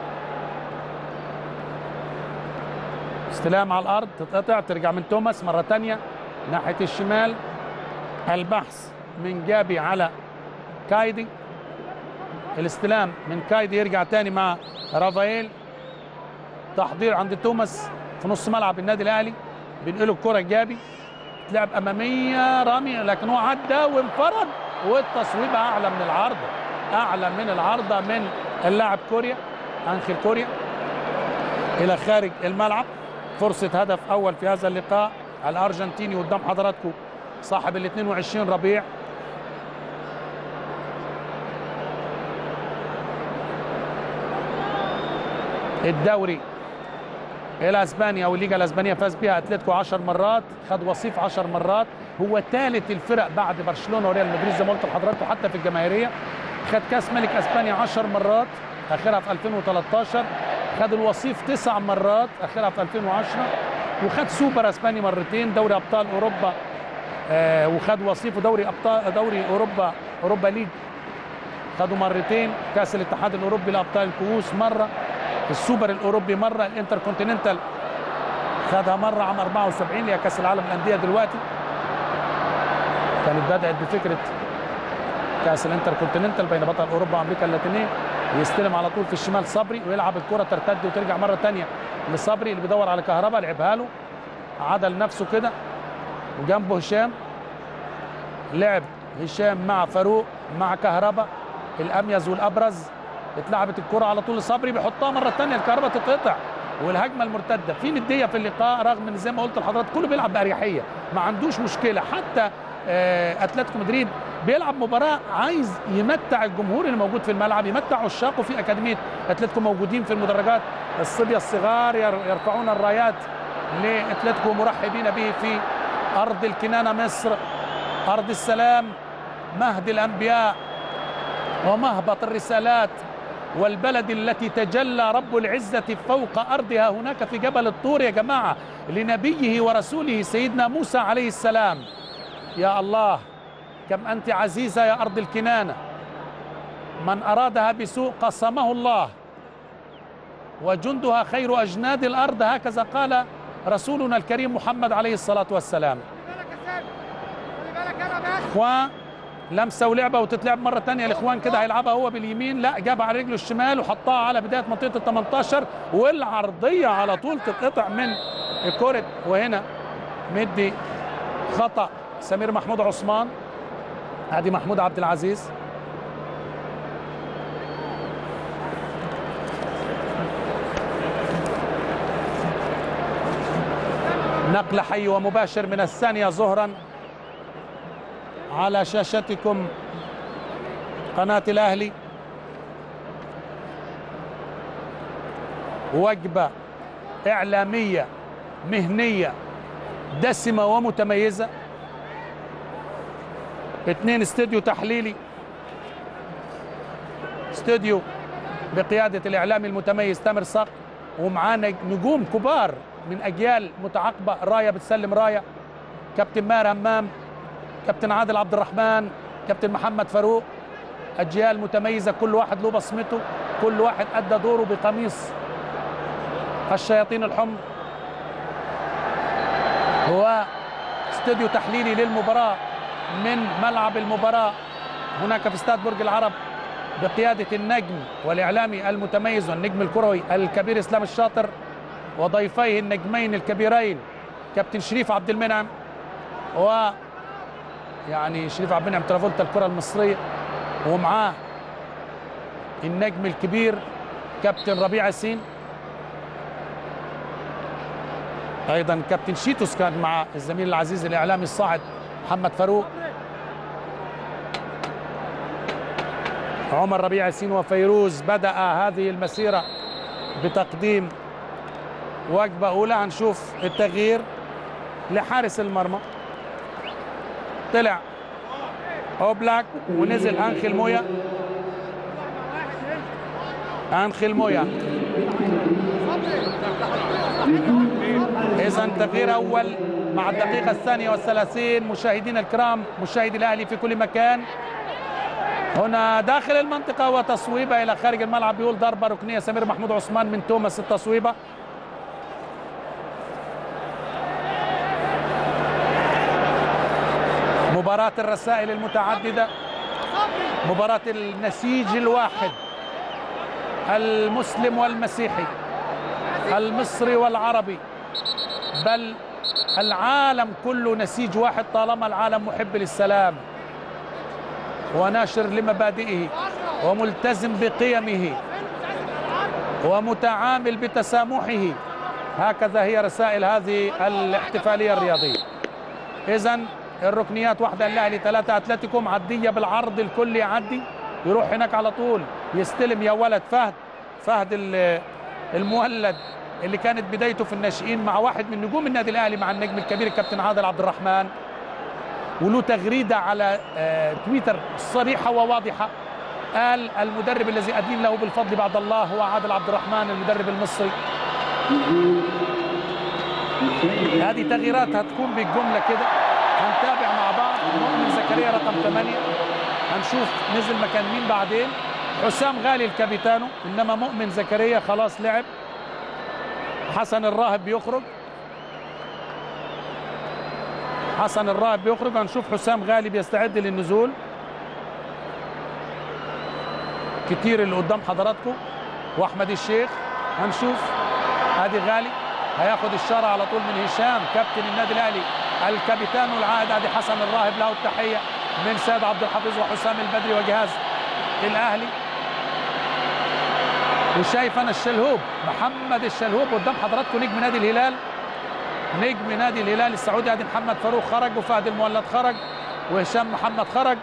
استلام على الارض تتقطع ترجع من توماس مره تانية ناحيه الشمال البحث من جابي على كايدي الاستلام من كايدي يرجع تاني مع رافائيل تحضير عند توماس في نص ملعب النادي الاهلي بينقلوا الكره لجابي تلعب اماميه رامي لكن هو عدى وانفرد والتصويبه اعلى من العارضه اعلى من العارضه من اللاعب كوريا انخيل كوريا الى خارج الملعب فرصه هدف اول في هذا اللقاء الارجنتيني قدام حضراتكم صاحب ال 22 ربيع الدوري الاسباني او الليجا الاسبانيه فاز بها اتلتيكو 10 مرات خد وصيف 10 مرات هو ثالث الفرق بعد برشلونه وريال مدريد زي ما قلت لحضراتكم حتى في الجماهيريه خد كاس ملك اسبانيا 10 مرات اخرها في 2013 خد الوصيف تسع مرات اخرها في 2010 وخد سوبر اسباني مرتين دوري ابطال اوروبا آه وخد وصيف ودوري ابطال دوري اوروبا اوروبا ليج خدوا مرتين كاس الاتحاد الاوروبي لابطال الكؤوس مره السوبر الاوروبي مره الانتر كونتيننتال خدها مره عام 74 اللي هي كاس العالم للانديه دلوقتي كانت بدات بفكره كاس الانتر كونتيننتال بين بطل اوروبا وامريكا اللاتينيه يستلم على طول في الشمال صبري ويلعب الكره ترتد وترجع مره ثانيه لصبري اللي بيدور على كهرباء لعبها له عدل نفسه كده وجنبه هشام لعب هشام مع فاروق مع كهرباء الاميز والابرز اتلعبت الكره على طول لصبري بيحطها مره ثانيه الكهرباء تتقطع والهجمه المرتده في نديه في اللقاء رغم ان زي ما قلت لحضرتك كله بيلعب باريحيه ما عندوش مشكله حتى آه، اتلتيكو مدريد بيلعب مباراه عايز يمتع الجمهور اللي موجود في الملعب يمتع عشاقه في اكاديميه اتلتيكو موجودين في المدرجات الصبيه الصغار ير- يرفعون الرايات لاتلتيكو مرحبين به في ارض الكنانه مصر ارض السلام مهد الانبياء ومهبط الرسالات والبلد التي تجلى رب العزة فوق أرضها هناك في جبل الطور يا جماعة لنبيه ورسوله سيدنا موسى عليه السلام يا الله كم أنت عزيزة يا أرض الكنانة من أرادها بسوء قصمه الله وجندها خير أجناد الأرض هكذا قال رسولنا الكريم محمد عليه الصلاة والسلام اخوان لمسه ولعبه وتتلعب مره ثانيه الاخوان كده هيلعبها هو باليمين لا جابها على رجله الشمال وحطها على بدايه منطقه ال 18 والعرضيه على طول تتقطع من كره وهنا مدي خطا سمير محمود عثمان ادي محمود عبد العزيز نقل حي ومباشر من الثانيه ظهرا على شاشتكم قناة الأهلي وجبة إعلامية مهنية دسمة ومتميزة اتنين استوديو تحليلي استوديو بقيادة الإعلامي المتميز تامر صقر ومعانا نجوم كبار من أجيال متعاقبة راية بتسلم راية كابتن ماهر همام كابتن عادل عبد الرحمن كابتن محمد فاروق أجيال متميزة كل واحد له بصمته كل واحد أدى دوره بقميص الشياطين الحمر هو استوديو تحليلي للمباراة من ملعب المباراة هناك في استاد برج العرب بقيادة النجم والإعلامي المتميز والنجم الكروي الكبير إسلام الشاطر وضيفيه النجمين الكبيرين كابتن شريف عبد المنعم و يعني شريف عبد المنعم ترافولتا الكرة المصرية ومعاه النجم الكبير كابتن ربيع ياسين ايضا كابتن شيتوس كان مع الزميل العزيز الاعلامي الصاعد محمد فاروق عمر ربيع ياسين وفيروز بدا هذه المسيره بتقديم وجبه اولى هنشوف التغيير لحارس المرمى طلع اوبلاك ونزل انخيل مويا انخيل مويا اذا تغيير اول مع الدقيقه الثانيه والثلاثين مشاهدينا الكرام مشاهدي الاهلي في كل مكان هنا داخل المنطقة وتصويبة إلى خارج الملعب بيقول ضربة ركنية سمير محمود عثمان من توماس التصويبة مباراة الرسائل المتعددة مباراة النسيج الواحد المسلم والمسيحي المصري والعربي بل العالم كله نسيج واحد طالما العالم محب للسلام وناشر لمبادئه وملتزم بقيمه ومتعامل بتسامحه هكذا هي رسائل هذه الاحتفالية الرياضية إذا الركنيات واحدة الأهلي ثلاثة أتلتيكو معدية بالعرض الكل يعدي يروح هناك على طول يستلم يا ولد فهد فهد المولد اللي كانت بدايته في الناشئين مع واحد من نجوم النادي الأهلي مع النجم الكبير الكابتن عادل عبد الرحمن وله تغريدة على تويتر صريحة وواضحة قال المدرب الذي أدين له بالفضل بعد الله هو عادل عبد الرحمن المدرب المصري هذه تغييرات هتكون بالجملة كده هنتابع مع بعض مؤمن زكريا رقم 8 هنشوف نزل مكان مين بعدين حسام غالي الكابيتانو انما مؤمن زكريا خلاص لعب حسن الراهب بيخرج حسن الراهب بيخرج هنشوف حسام غالي بيستعد للنزول كتير اللي قدام حضراتكم واحمد الشيخ هنشوف ادي غالي هياخد الشارع على طول من هشام كابتن النادي الاهلي الكابيتان العائد ادي حسن الراهب له التحيه من سيد عبد الحفيظ وحسام البدري وجهاز الاهلي وشايف انا الشلهوب محمد الشلهوب قدام حضراتكم نجم نادي الهلال نجم نادي الهلال السعودي ادي محمد فاروق خرج وفهد المولد خرج وهشام محمد خرج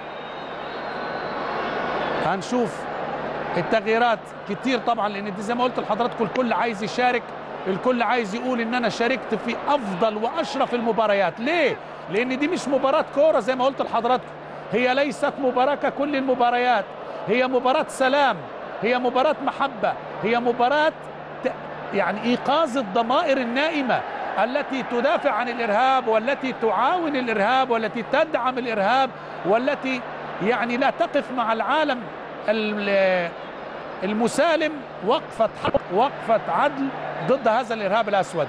هنشوف التغييرات كتير طبعا لان دي زي ما قلت لحضراتكم الكل عايز يشارك الكل عايز يقول ان انا شاركت في افضل واشرف المباريات ليه لان دي مش مباراه كوره زي ما قلت لحضراتكم هي ليست مباراه ككل المباريات هي مباراه سلام هي مباراه محبه هي مباراه يعني ايقاظ الضمائر النائمه التي تدافع عن الارهاب والتي تعاون الارهاب والتي تدعم الارهاب والتي يعني لا تقف مع العالم المسالم وقفه حق وقفه عدل ضد هذا الارهاب الاسود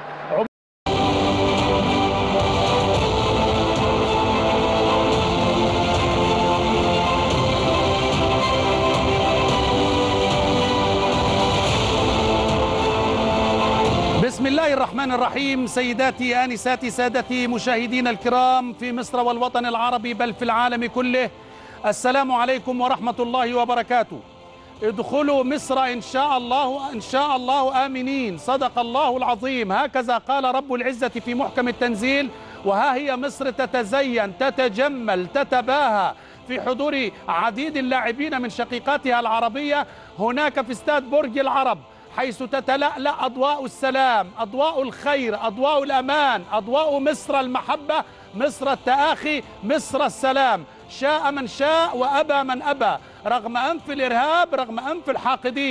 بسم الله الرحمن الرحيم سيداتي آنساتي سادتي مشاهدينا الكرام في مصر والوطن العربي بل في العالم كله السلام عليكم ورحمة الله وبركاته ادخلوا مصر إن شاء الله إن شاء الله آمنين صدق الله العظيم هكذا قال رب العزة في محكم التنزيل وها هي مصر تتزين تتجمل تتباهى في حضور عديد اللاعبين من شقيقاتها العربية هناك في استاد برج العرب حيث تتلألأ أضواء السلام أضواء الخير أضواء الأمان أضواء مصر المحبة مصر التآخي مصر السلام شاء من شاء وأبى من أبى رغم أنف الإرهاب رغم أنف الحاقدين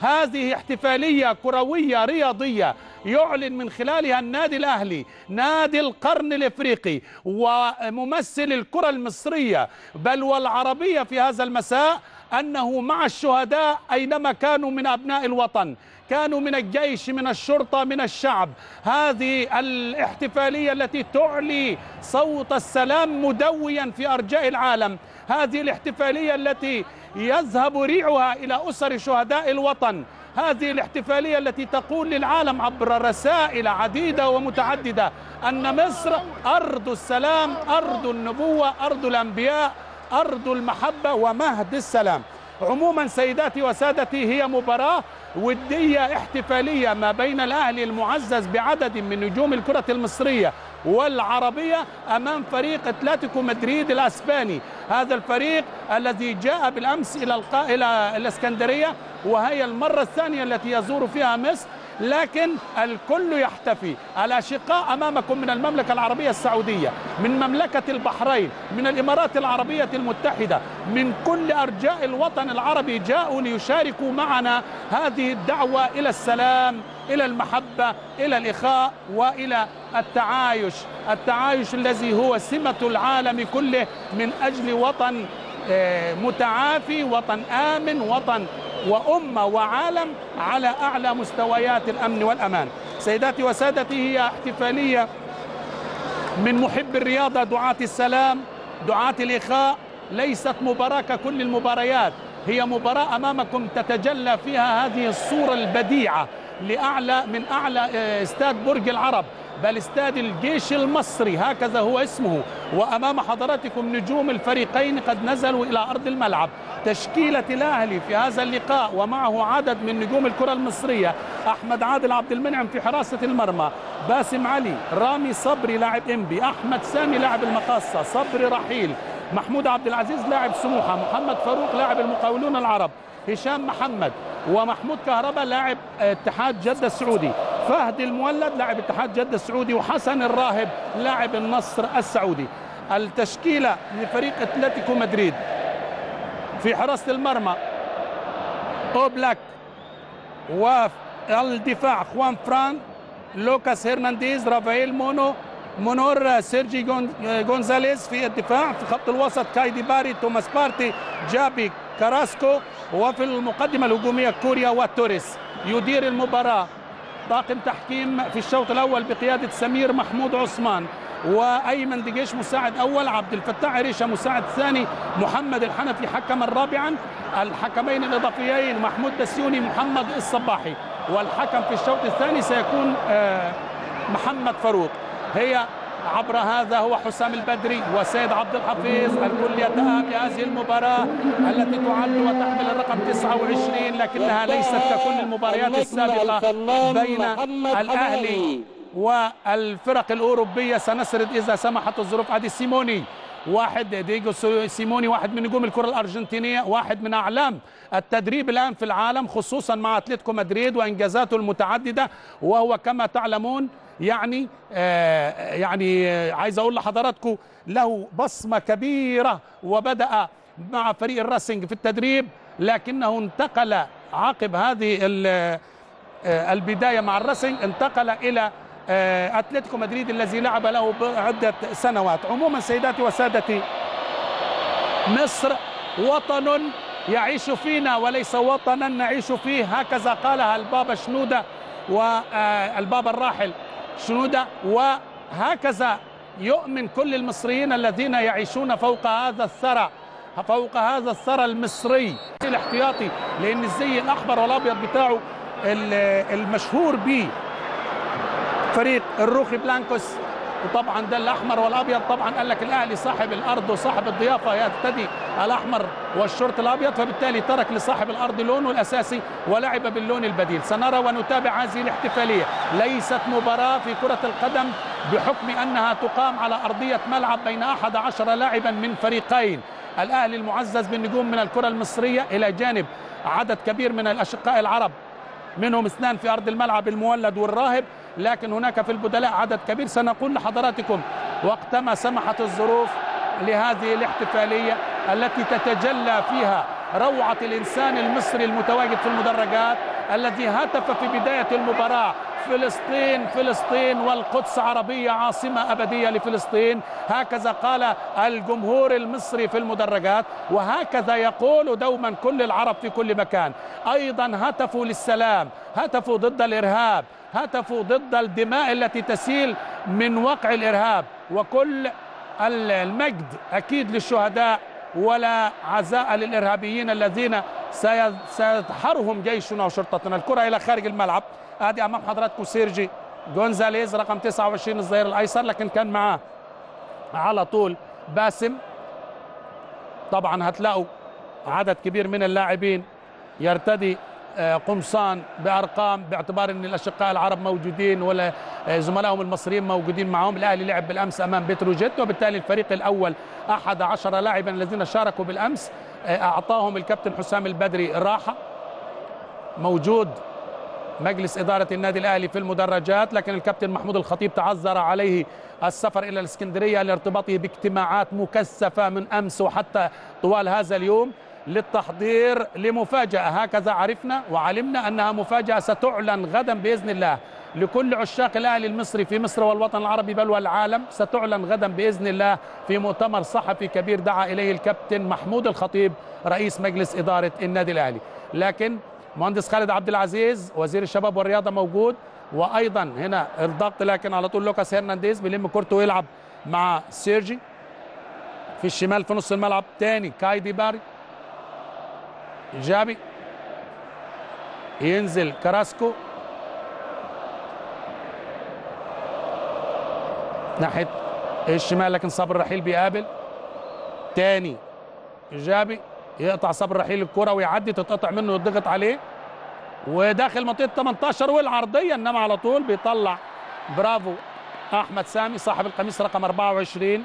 هذه احتفالية كروية رياضية يعلن من خلالها النادي الأهلي نادي القرن الإفريقي وممثل الكرة المصرية بل والعربية في هذا المساء أنه مع الشهداء أينما كانوا من أبناء الوطن كانوا من الجيش من الشرطة من الشعب هذه الاحتفالية التي تعلي صوت السلام مدويا في أرجاء العالم هذه الاحتفالية التي يذهب ريعها إلى أسر شهداء الوطن هذه الاحتفالية التي تقول للعالم عبر رسائل عديدة ومتعددة أن مصر أرض السلام أرض النبوة أرض الأنبياء أرض المحبة ومهد السلام عموما سيداتي وسادتي هي مباراة ودية احتفالية ما بين الأهلي المعزز بعدد من نجوم الكرة المصرية والعربية أمام فريق أتلتيكو مدريد الأسباني هذا الفريق الذي جاء بالأمس إلى القا... إلى الإسكندرية وهي المرة الثانية التي يزور فيها مصر لكن الكل يحتفي الأشقاء أمامكم من المملكة العربية السعودية من مملكة البحرين من الإمارات العربية المتحدة من كل أرجاء الوطن العربي جاءوا ليشاركوا معنا هذه الدعوة إلى السلام إلى المحبة إلى الإخاء وإلى التعايش التعايش الذي هو سمة العالم كله من أجل وطن متعافي وطن آمن وطن وأمة وعالم على أعلى مستويات الأمن والأمان سيداتي وسادتي هي احتفالية من محب الرياضة دعاة السلام دعاة الإخاء ليست مباراة ككل المباريات هي مباراة أمامكم تتجلى فيها هذه الصورة البديعة لأعلى من أعلى استاد برج العرب بل استاد الجيش المصري هكذا هو اسمه وأمام حضراتكم نجوم الفريقين قد نزلوا إلى أرض الملعب تشكيلة الأهلي في هذا اللقاء ومعه عدد من نجوم الكرة المصرية أحمد عادل عبد المنعم في حراسة المرمى باسم علي رامي صبري لاعب إنبي أحمد سامي لاعب المقاصة صبري رحيل محمود عبد العزيز لاعب سموحة محمد فاروق لاعب المقاولون العرب هشام محمد ومحمود كهربا لاعب اتحاد جدة السعودي فهد المولد لاعب اتحاد جدة السعودي وحسن الراهب لاعب النصر السعودي التشكيلة لفريق اتلتيكو مدريد في حراسة المرمى اوبلاك والدفاع خوان فران لوكاس هرنانديز رافائيل مونو مونور سيرجي جونزاليز في الدفاع في خط الوسط كايدي باري توماس بارتي جابي كاراسكو وفي المقدمة الهجومية كوريا وتوريس يدير المباراة طاقم تحكيم في الشوط الأول بقيادة سمير محمود عثمان وايمن دجيش مساعد اول عبد الفتاح عريشه مساعد ثاني محمد الحنفي حكما رابعا الحكمين الاضافيين محمود دسيوني محمد الصباحي والحكم في الشوط الثاني سيكون محمد فاروق هي عبر هذا هو حسام البدري وسيد عبد الحفيظ الكل يتأهب لهذه المباراة التي تعد وتحمل الرقم 29 لكنها ليست ككل المباريات السابقة بين الأهلي والفرق الأوروبية سنسرد إذا سمحت الظروف عادي سيموني واحد ديجو سيموني واحد من نجوم الكرة الأرجنتينية واحد من أعلام التدريب الآن في العالم خصوصا مع أتلتيكو مدريد وإنجازاته المتعددة وهو كما تعلمون يعني آه يعني آه عايز أقول لحضراتكم له بصمة كبيرة وبدأ مع فريق الراسنج في التدريب لكنه انتقل عقب هذه آه البداية مع الراسنج انتقل إلى اتلتيكو مدريد الذي لعب له عده سنوات عموما سيداتي وسادتي مصر وطن يعيش فينا وليس وطنا نعيش فيه هكذا قالها البابا شنوده والبابا الراحل شنوده وهكذا يؤمن كل المصريين الذين يعيشون فوق هذا الثرى فوق هذا الثرى المصري الاحتياطي لان الزي الاحمر والابيض بتاعه المشهور به فريق الروخي بلانكوس وطبعا ده الاحمر والابيض طبعا قال لك الاهلي صاحب الارض وصاحب الضيافه يرتدي الاحمر والشورت الابيض فبالتالي ترك لصاحب الارض لونه الاساسي ولعب باللون البديل سنرى ونتابع هذه الاحتفاليه ليست مباراه في كره القدم بحكم انها تقام على ارضيه ملعب بين احد عشر لاعبا من فريقين الاهلي المعزز بالنجوم من الكره المصريه الى جانب عدد كبير من الاشقاء العرب منهم اثنان في ارض الملعب المولد والراهب لكن هناك في البدلاء عدد كبير سنقول لحضراتكم وقتما سمحت الظروف لهذه الاحتفاليه التي تتجلى فيها روعه الانسان المصري المتواجد في المدرجات الذي هتف في بداية المباراة فلسطين فلسطين والقدس عربية عاصمة أبدية لفلسطين هكذا قال الجمهور المصري في المدرجات وهكذا يقول دوما كل العرب في كل مكان أيضا هتفوا للسلام هتفوا ضد الإرهاب هتفوا ضد الدماء التي تسيل من وقع الإرهاب وكل المجد أكيد للشهداء ولا عزاء للإرهابيين الذين سيدحرهم جيشنا وشرطتنا الكرة إلى خارج الملعب ادي امام حضراتكم سيرجي جونزاليز رقم 29 الظهير الايسر لكن كان معاه على طول باسم طبعا هتلاقوا عدد كبير من اللاعبين يرتدي قمصان بارقام باعتبار ان الاشقاء العرب موجودين ولا زملائهم المصريين موجودين معهم الاهلي لعب بالامس امام بتروجيت وبالتالي الفريق الاول احد عشر لاعبا الذين شاركوا بالامس اعطاهم الكابتن حسام البدري راحه موجود مجلس إدارة النادي الأهلي في المدرجات لكن الكابتن محمود الخطيب تعذر عليه السفر إلى الإسكندرية لارتباطه باجتماعات مكثفة من أمس وحتى طوال هذا اليوم للتحضير لمفاجأة هكذا عرفنا وعلمنا أنها مفاجأة ستعلن غدا بإذن الله لكل عشاق الأهلي المصري في مصر والوطن العربي بل والعالم ستعلن غدا بإذن الله في مؤتمر صحفي كبير دعا إليه الكابتن محمود الخطيب رئيس مجلس إدارة النادي الأهلي لكن مهندس خالد عبد العزيز وزير الشباب والرياضه موجود وايضا هنا الضغط لكن على طول لوكاس هرنانديز بيلم كورته ويلعب مع سيرجي في الشمال في نص الملعب تاني كايدي باري جابي ينزل كراسكو ناحيه الشمال لكن صبر رحيل بيقابل تاني جابي يقطع صبر رحيل الكرة ويعدي تتقطع منه ويضغط عليه وداخل منطقة 18 والعرضية انما على طول بيطلع برافو احمد سامي صاحب القميص رقم 24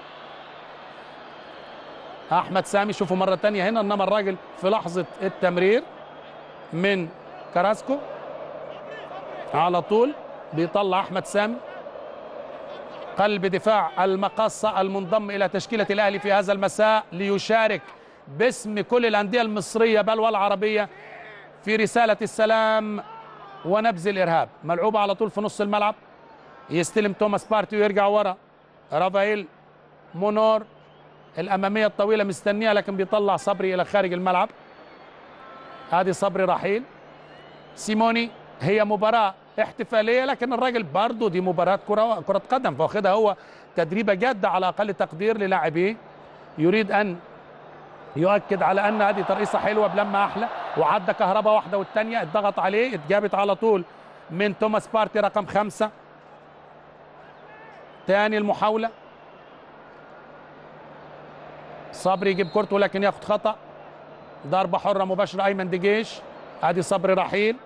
احمد سامي شوفوا مرة تانية هنا انما الراجل في لحظة التمرير من كراسكو على طول بيطلع احمد سامي قلب دفاع المقصة المنضم الى تشكيلة الاهلي في هذا المساء ليشارك باسم كل الأندية المصرية بل والعربية في رسالة السلام ونبذ الإرهاب ملعوبة على طول في نص الملعب يستلم توماس بارتي ويرجع ورا رافائيل مونور الأمامية الطويلة مستنية لكن بيطلع صبري إلى خارج الملعب هذه صبري رحيل سيموني هي مباراة احتفالية لكن الراجل برضه دي مباراة كرة كرة قدم فواخدها هو تدريبة جادة على أقل تقدير للاعبيه يريد أن يؤكد على ان هذه ترقيصه حلوه بلما احلى وعدى كهرباء واحده والثانيه اتضغط عليه اتجابت على طول من توماس بارتي رقم خمسه تاني المحاوله صبري يجيب كورته لكن ياخد خطا ضربه حره مباشره ايمن دجيش ادي صبري رحيل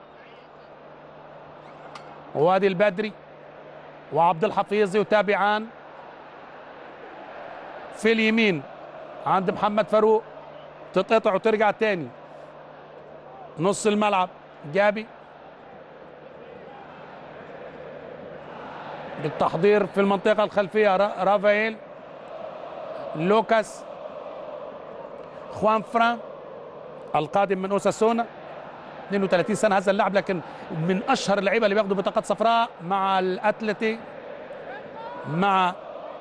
وادي البدري وعبد الحفيظي وتابعان في اليمين عند محمد فاروق تتقطع وترجع تاني نص الملعب جابي بالتحضير في المنطقة الخلفية رافائيل لوكاس خوان فران القادم من اوساسونا 32 سنة هذا اللاعب لكن من أشهر اللعيبة اللي بياخدوا بطاقات صفراء مع الأتلتي مع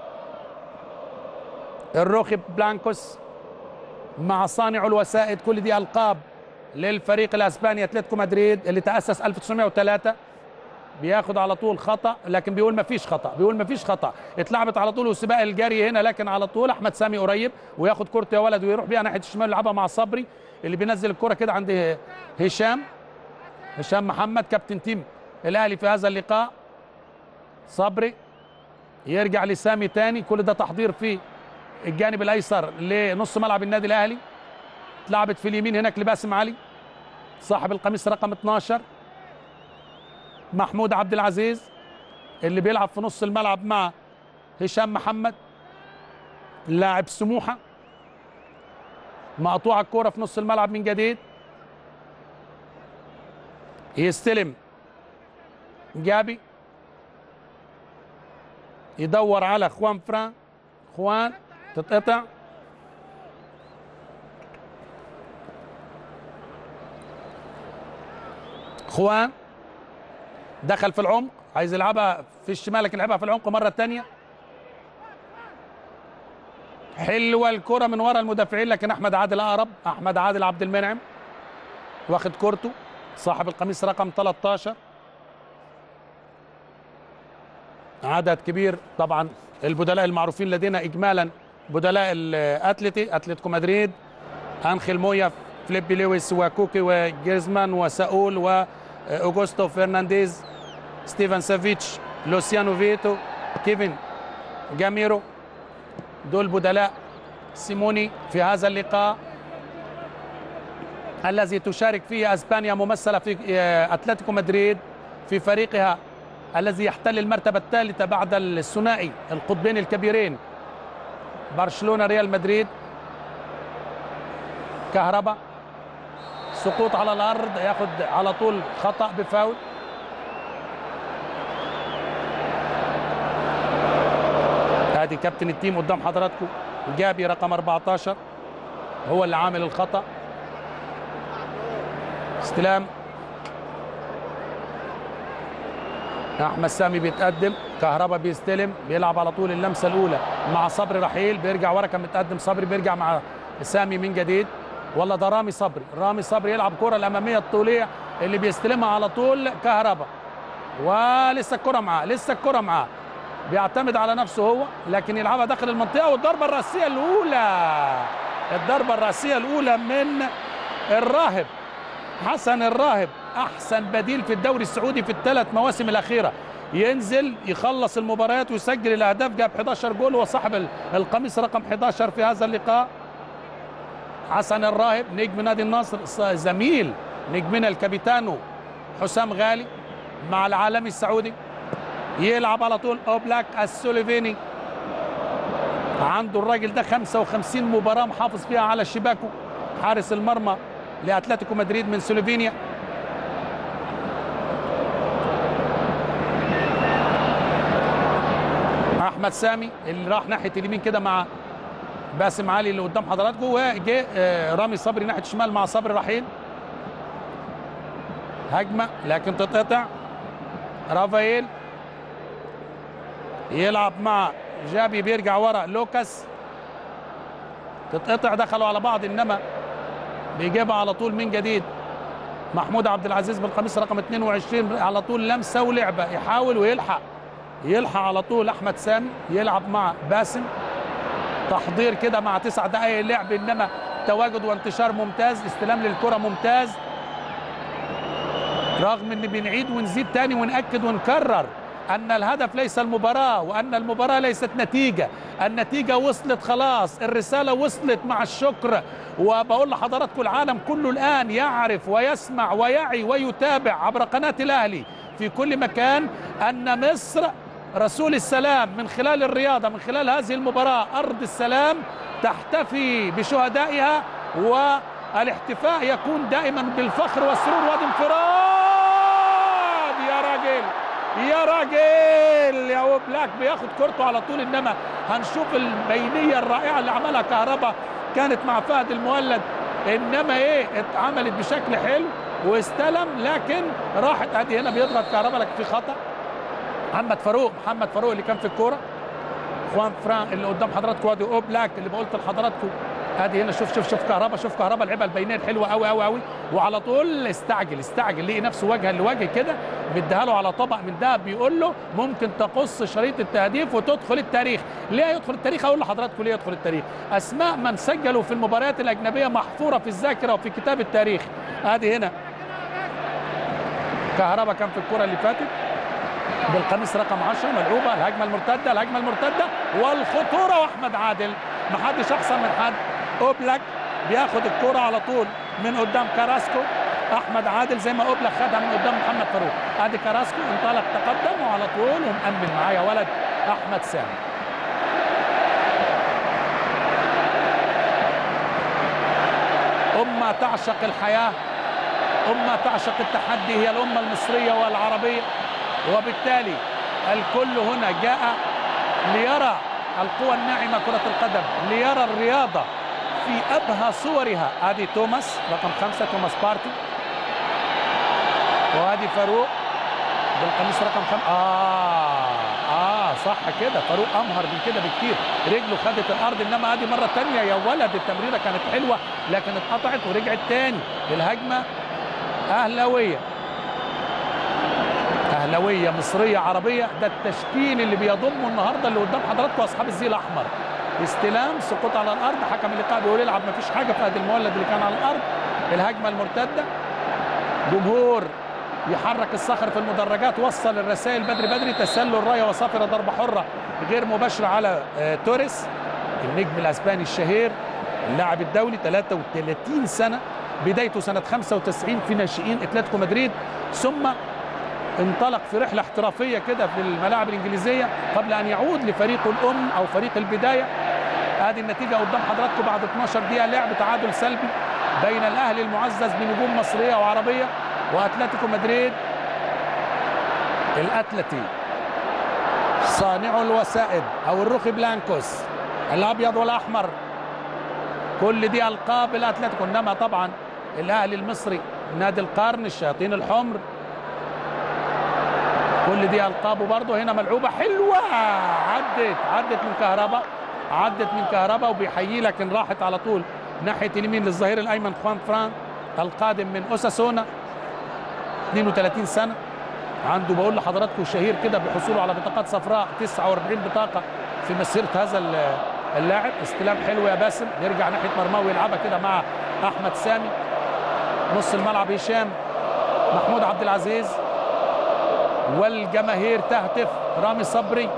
الروخي بلانكوس مع صانع الوسائد كل دي القاب للفريق الاسباني اتلتيكو مدريد اللي تاسس 1903 بياخد على طول خطا لكن بيقول ما فيش خطا بيقول ما فيش خطا اتلعبت على طول والسباق الجري هنا لكن على طول احمد سامي قريب وياخد كورته يا ولد ويروح بيها ناحيه الشمال يلعبها مع صبري اللي بينزل الكره كده عند هشام هشام محمد كابتن تيم الاهلي في هذا اللقاء صبري يرجع لسامي تاني كل ده تحضير في الجانب الايسر لنص ملعب النادي الاهلي اتلعبت في اليمين هناك لباسم علي صاحب القميص رقم 12 محمود عبد العزيز اللي بيلعب في نص الملعب مع هشام محمد لاعب سموحه مقطوعه الكوره في نص الملعب من جديد يستلم جابي يدور على خوان فران خوان تتقطع خوان دخل في العمق عايز يلعبها في الشمال لكن يلعبها في العمق مره ثانيه حلوه الكره من ورا المدافعين لكن احمد عادل اقرب احمد عادل عبد المنعم واخد كورته صاحب القميص رقم 13 عدد كبير طبعا البدلاء المعروفين لدينا اجمالا بدلاء الاتلتي اتلتيكو مدريد انخيل مويا فليبي لويس وكوكي وجيزمان وساول واوغوستو فرنانديز ستيفن سافيتش لوسيانو فيتو كيفن جاميرو دول بدلاء سيموني في هذا اللقاء الذي تشارك فيه اسبانيا ممثله في اتلتيكو مدريد في فريقها الذي يحتل المرتبه الثالثه بعد الثنائي القطبين الكبيرين برشلونه ريال مدريد كهرباء سقوط على الارض ياخد على طول خطا بفاول ادي كابتن التيم قدام حضراتكم جابي رقم 14 هو اللي عامل الخطا استلام احمد سامي بيتقدم كهربا بيستلم بيلعب على طول اللمسه الاولى مع صبري رحيل بيرجع ورا كان متقدم صبري بيرجع مع سامي من جديد ولا ده رامي صبري رامي صبري يلعب كره الاماميه الطوليه اللي بيستلمها على طول كهربا ولسه الكره معاه لسه الكره معاه بيعتمد على نفسه هو لكن يلعبها داخل المنطقه والضربه الراسيه الاولى الضربه الراسيه الاولى من الراهب حسن الراهب احسن بديل في الدوري السعودي في الثلاث مواسم الاخيره ينزل يخلص المباريات ويسجل الاهداف جاب 11 جول وصاحب القميص رقم 11 في هذا اللقاء حسن الراهب نجم نادي النصر زميل نجمنا الكابيتانو حسام غالي مع العالمي السعودي يلعب على طول اوبلاك السوليفيني عنده الراجل ده 55 مباراه محافظ فيها على شباكه حارس المرمى لاتلتيكو مدريد من سلوفينيا احمد سامي اللي راح ناحيه اليمين كده مع باسم علي اللي قدام حضراتكم وجه رامي صبري ناحيه الشمال مع صبري رحيل هجمه لكن تتقطع رافائيل يلعب مع جابي بيرجع ورا لوكاس تتقطع دخلوا على بعض انما بيجيبها على طول من جديد محمود عبد العزيز بالقميص رقم 22 على طول لمسه ولعبه يحاول ويلحق يلحق على طول احمد سامي يلعب مع باسم تحضير كده مع تسع دقائق لعب انما تواجد وانتشار ممتاز استلام للكره ممتاز رغم ان بنعيد ونزيد تاني ونأكد ونكرر ان الهدف ليس المباراه وان المباراه ليست نتيجه النتيجه وصلت خلاص الرساله وصلت مع الشكر وبقول لحضراتكم العالم كله الان يعرف ويسمع ويعي ويتابع عبر قناه الاهلي في كل مكان ان مصر رسول السلام من خلال الرياضه من خلال هذه المباراه ارض السلام تحتفي بشهدائها والاحتفاء يكون دائما بالفخر والسرور والانفراد يا راجل يا راجل يا وبلاك بياخد كورته على طول انما هنشوف البينيه الرائعه اللي عملها كهربا كانت مع فهد المولد انما ايه اتعملت بشكل حلو واستلم لكن راحت ادي هنا بيضغط كهربا لكن في خطا محمد فاروق محمد فاروق اللي كان في الكوره خوان فران اللي قدام حضراتكم ادي اوبلاك اللي بقولت لحضراتكم ادي هنا شوف شوف شوف كهربا شوف كهربا لعبها البينيه الحلوه قوي قوي قوي وعلى طول استعجل استعجل لقي نفسه وجها لوجه كده مديها له على طبق من دهب بيقول له ممكن تقص شريط التهديف وتدخل التاريخ ليه يدخل التاريخ اقول لحضراتكم ليه يدخل التاريخ اسماء من سجلوا في المباريات الاجنبيه محفوره في الذاكره وفي كتاب التاريخ ادي هنا كهربا كان في الكره اللي فاتت بالقميص رقم 10 ملعوبه الهجمه المرتده الهجمه المرتده والخطوره واحمد عادل ما حدش احسن من حد اوبلاك بياخد الكرة على طول من قدام كاراسكو احمد عادل زي ما اوبلاك خدها من قدام محمد فاروق ادي كاراسكو انطلق تقدم وعلى طول ومأمن معايا ولد احمد سامي أمة تعشق الحياة أمة تعشق التحدي هي الأمة المصرية والعربية وبالتالي الكل هنا جاء ليرى القوى الناعمة كرة القدم ليرى الرياضة في أبهى صورها ادي توماس رقم خمسة توماس بارتي وادي فاروق بالقميص رقم خم اه اه صح كده فاروق امهر من كده بكتير رجله خدت الارض انما ادي مره تانية يا ولد التمريره كانت حلوه لكن اتقطعت ورجعت تاني الهجمه اهلاويه اهلاويه مصريه عربيه ده التشكيل اللي بيضمه النهارده اللي قدام حضراتكم اصحاب الزي الاحمر استلام سقوط على الارض حكم اللقاء بيقول العب مفيش حاجه في ادي المولد اللي كان على الارض الهجمه المرتده جمهور يحرك الصخر في المدرجات وصل الرسائل بدري بدري تسلل رايه وصافره ضربه حره غير مباشره على آه توريس النجم الاسباني الشهير اللاعب الدولي 33 سنه بدايته سنه 95 في ناشئين اتلتيكو مدريد ثم انطلق في رحله احترافيه كده في الملاعب الانجليزيه قبل ان يعود لفريقه الام او فريق البدايه هذه النتيجه قدام حضراتكم بعد 12 دقيقه لعب تعادل سلبي بين الاهلي المعزز بنجوم مصريه وعربيه واتلتيكو مدريد الاتلتي صانع الوسائد او الروخي بلانكوس الابيض والاحمر كل دي القاب الاتلتيكو انما طبعا الاهلي المصري نادي القرن الشياطين الحمر كل دي القابه برضه هنا ملعوبه حلوه عدت عدت من كهرباء عدت من كهرباء وبيحيي لكن راحت على طول ناحيه اليمين للظهير الايمن خوان فران القادم من اوساسونا 32 سنه عنده بقول لحضراتكم الشهير كده بحصوله على بطاقات صفراء 49 بطاقه في مسيره هذا اللاعب استلام حلو يا باسم يرجع ناحيه مرماه ويلعبها كده مع احمد سامي نص الملعب هشام محمود عبد العزيز والجماهير تهتف رامي صبري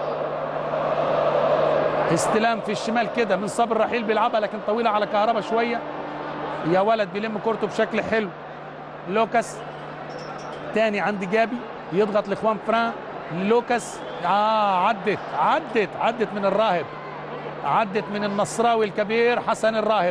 استلام في الشمال كده من صبر رحيل بيلعبها لكن طويله على كهربا شويه يا ولد بيلم كورته بشكل حلو لوكاس تاني عند جابي يضغط لاخوان فران لوكاس اه عدت عدت عدت من الراهب عدت من النصراوي الكبير حسن الراهب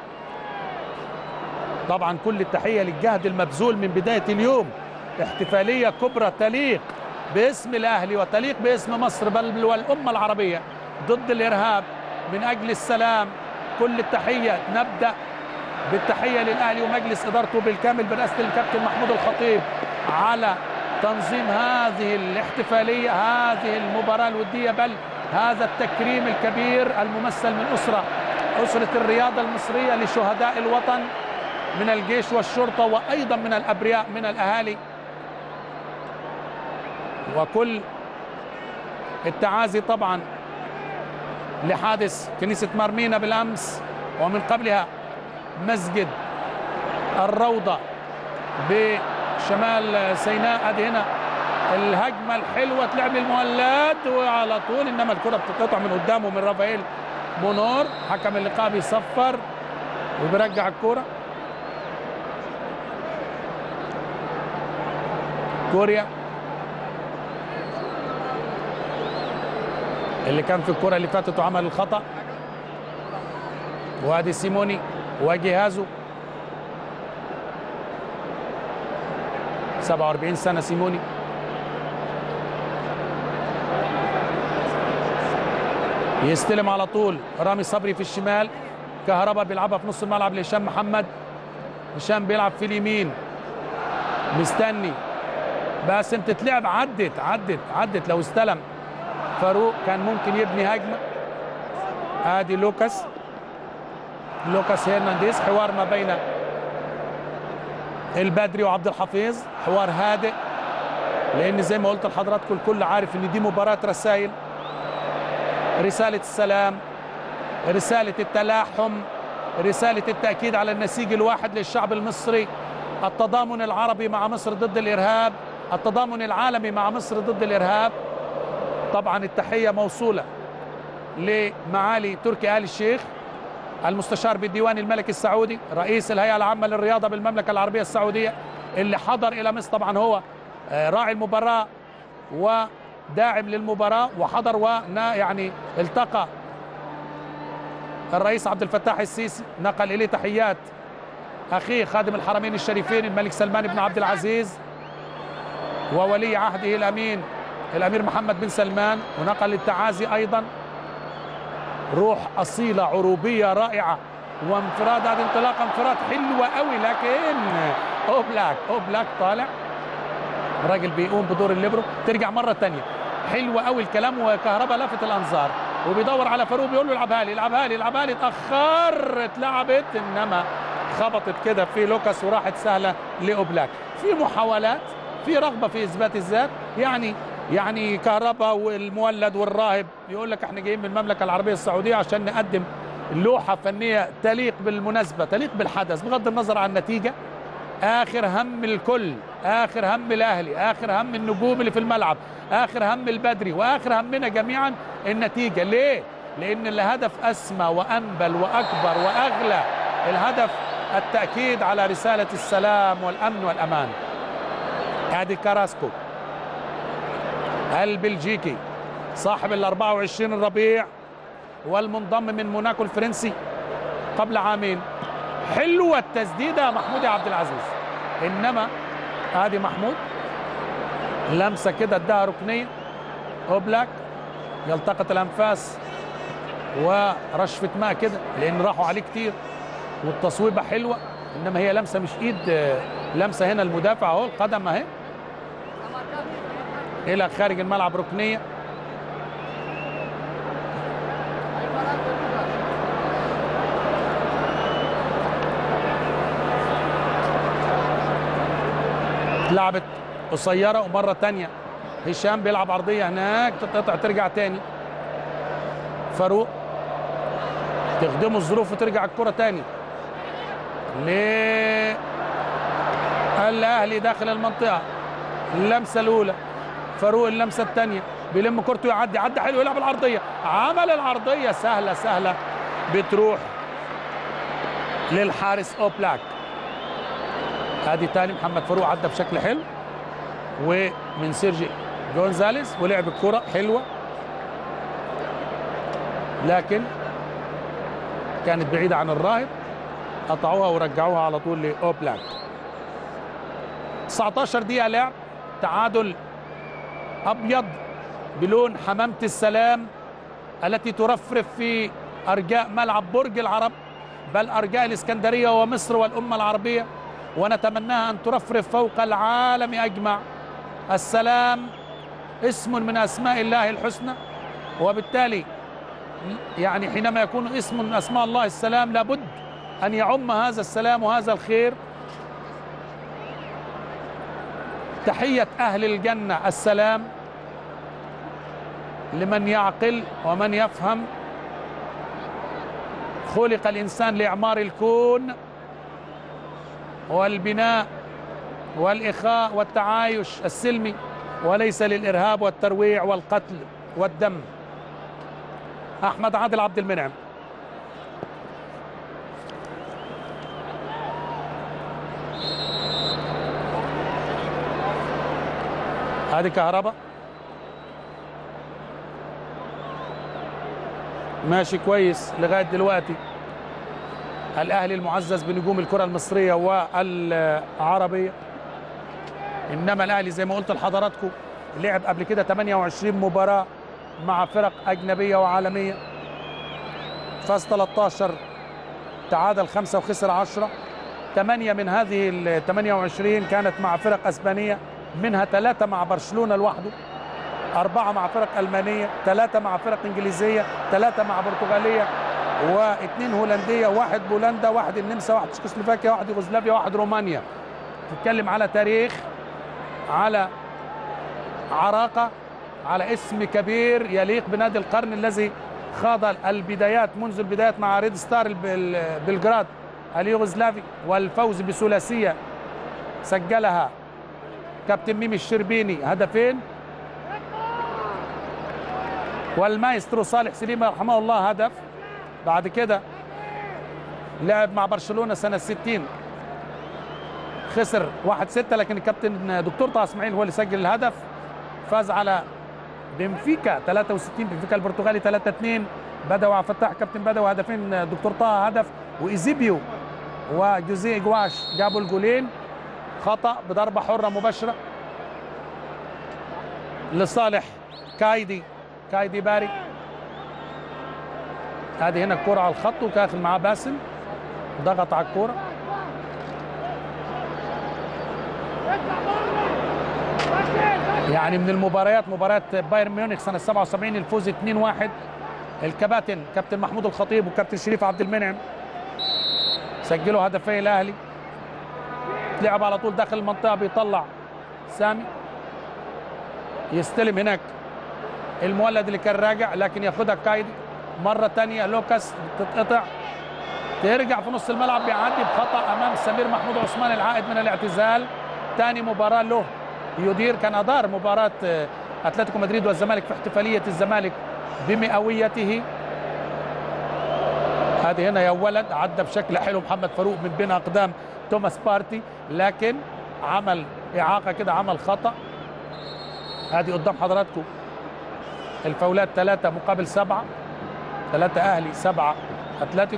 طبعا كل التحيه للجهد المبذول من بدايه اليوم احتفاليه كبرى تليق باسم الاهلي وتليق باسم مصر بل والامه العربيه ضد الارهاب من اجل السلام كل التحيه نبدا بالتحيه للاهلي ومجلس ادارته بالكامل برئاسه الكابتن محمود الخطيب على تنظيم هذه الاحتفاليه هذه المباراه الوديه بل هذا التكريم الكبير الممثل من اسره اسره الرياضه المصريه لشهداء الوطن من الجيش والشرطه وايضا من الابرياء من الاهالي وكل التعازي طبعا لحادث كنيسه مرمينا بالامس ومن قبلها مسجد الروضه بشمال سيناء ادي هنا الهجمه الحلوه تلعب للمولد وعلى طول انما الكره بتتقطع من قدامه من رافائيل مونور حكم اللقاء بيصفر وبيرجع الكوره كوريا اللي كان في الكره اللي فاتت وعمل الخطا وادي سيموني وجهازه 47 سنه سيموني يستلم على طول رامي صبري في الشمال كهربا بيلعبها في نص الملعب لهشام محمد هشام بيلعب في اليمين مستني باسم تتلعب عدت عدت عدت لو استلم فاروق كان ممكن يبني هجمه ادي لوكاس لوكاس هيرنانديز حوار ما بين البدري وعبد الحفيظ حوار هادئ لان زي ما قلت لحضراتكم الكل عارف ان دي مباراه رسائل رساله السلام رساله التلاحم رساله التاكيد على النسيج الواحد للشعب المصري التضامن العربي مع مصر ضد الارهاب التضامن العالمي مع مصر ضد الارهاب طبعا التحيه موصوله لمعالي تركي ال الشيخ المستشار بالديوان الملكي السعودي رئيس الهيئه العامه للرياضه بالمملكه العربيه السعوديه اللي حضر الى مصر طبعا هو راعي المباراه وداعم للمباراه وحضر ونا يعني التقى الرئيس عبد الفتاح السيسي نقل اليه تحيات اخيه خادم الحرمين الشريفين الملك سلمان بن عبد العزيز وولي عهده الامين الامير محمد بن سلمان ونقل التعازي ايضا روح اصيله عروبيه رائعه وانفراد هذه انطلاقه انفراد حلوه قوي لكن اوبلاك اوبلاك طالع الراجل بيقوم بدور الليبرو ترجع مره تانية حلو قوي الكلام وكهربا لفت الانظار وبيدور على فاروق بيقول له العبها لي العبها لي العبها لي اتاخر اتلعبت انما خبطت كده في لوكاس وراحت سهله لاوبلاك في محاولات في رغبه في اثبات الذات يعني يعني كهربا والمولد والراهب يقول لك احنا جايين من المملكه العربيه السعوديه عشان نقدم لوحه فنيه تليق بالمناسبه تليق بالحدث بغض النظر عن النتيجه اخر هم الكل اخر هم الاهلي اخر هم النجوم اللي في الملعب اخر هم البدري واخر همنا جميعا النتيجه ليه لان الهدف اسمى وانبل واكبر واغلى الهدف التاكيد على رساله السلام والامن والامان ادي كاراسكو البلجيكي صاحب ال 24 الربيع والمنضم من موناكو الفرنسي قبل عامين حلوه التسديده محمود يا عبد العزيز انما ادي محمود لمسه كده اداها ركنيه اوبلاك يلتقط الانفاس ورشفه ماء كده لان راحوا عليه كتير والتصويبه حلوه انما هي لمسه مش ايد لمسه هنا المدافع اهو القدم اهي الى خارج الملعب ركنيه لعبت قصيره ومره تانية هشام بيلعب عرضيه هناك تتقطع ترجع تاني فاروق تخدمه الظروف وترجع الكره تاني ليه الاهلي داخل المنطقه اللمسه الاولى فاروق اللمسه الثانيه بيلم كورته يعدي عدى حلو يلعب العرضيه عمل العرضيه سهله سهله بتروح للحارس اوبلاك ادي تاني محمد فاروق عدى بشكل حلو ومن سيرجي جونزاليز ولعب الكره حلوه لكن كانت بعيده عن الراهب قطعوها ورجعوها على طول لاوبلاك 19 دقيقه لعب تعادل ابيض بلون حمامه السلام التي ترفرف في ارجاء ملعب برج العرب بل ارجاء الاسكندريه ومصر والامه العربيه ونتمناها ان ترفرف فوق العالم اجمع السلام اسم من اسماء الله الحسنى وبالتالي يعني حينما يكون اسم من اسماء الله السلام لابد ان يعم هذا السلام وهذا الخير تحيه اهل الجنه السلام لمن يعقل ومن يفهم خلق الانسان لاعمار الكون والبناء والاخاء والتعايش السلمي وليس للارهاب والترويع والقتل والدم احمد عادل عبد المنعم هذه كهرباء ماشي كويس لغايه دلوقتي الاهلي المعزز بنجوم الكره المصريه والعربيه انما الاهلي زي ما قلت لحضراتكم لعب قبل كده 28 مباراه مع فرق اجنبيه وعالميه فاز 13 تعادل 5 وخسر 10 ثمانية من هذه ال 28 كانت مع فرق اسبانيه منها ثلاثة مع برشلونة لوحده أربعة مع فرق ألمانية ثلاثة مع فرق إنجليزية ثلاثة مع برتغالية واثنين هولندية واحد بولندا واحد النمسا واحد تشيكوسلوفاكيا واحد يوغوسلافيا واحد رومانيا تتكلم على تاريخ على عراقة على اسم كبير يليق بنادي القرن الذي خاض البدايات منذ البدايات مع ريد ستار بلغراد اليوغوسلافي والفوز بثلاثية سجلها كابتن ميمي الشربيني هدفين والمايسترو صالح سليم رحمه الله هدف بعد كده لعب مع برشلونة سنة 60 خسر 1-6 لكن الكابتن دكتور طه اسماعيل هو اللي سجل الهدف فاز على بنفيكا 63 بنفيكا البرتغالي 3-2 بدوي عبد الفتاح كابتن بدوي هدفين دكتور طه هدف وايزيبيو وجوزيه جواش جابوا الجولين خطا بضربه حره مباشره لصالح كايدي كايدي باري هذه هنا الكرة على الخط وكاخد معاه باسم ضغط على الكرة يعني من المباريات مباراة بايرن ميونخ سنة 77 الفوز 2-1 الكباتن كابتن محمود الخطيب وكابتن شريف عبد المنعم سجلوا هدفي الاهلي لعب على طول داخل المنطقة بيطلع سامي يستلم هناك المولد اللي كان راجع لكن ياخدها كايدي مرة تانية لوكاس تتقطع ترجع في نص الملعب بيعدي بخطأ أمام سمير محمود عثمان العائد من الاعتزال تاني مباراة له يدير كان أدار مباراة آه، أتلتيكو مدريد والزمالك في احتفالية الزمالك بمئويته هذه هنا يا ولد عدى بشكل حلو محمد فاروق من بين أقدام توماس بارتي لكن عمل إعاقة كده عمل خطأ هذه قدام حضراتكم الفاولات ثلاثة مقابل سبعة ثلاثة أهلي سبعة أتلتيكو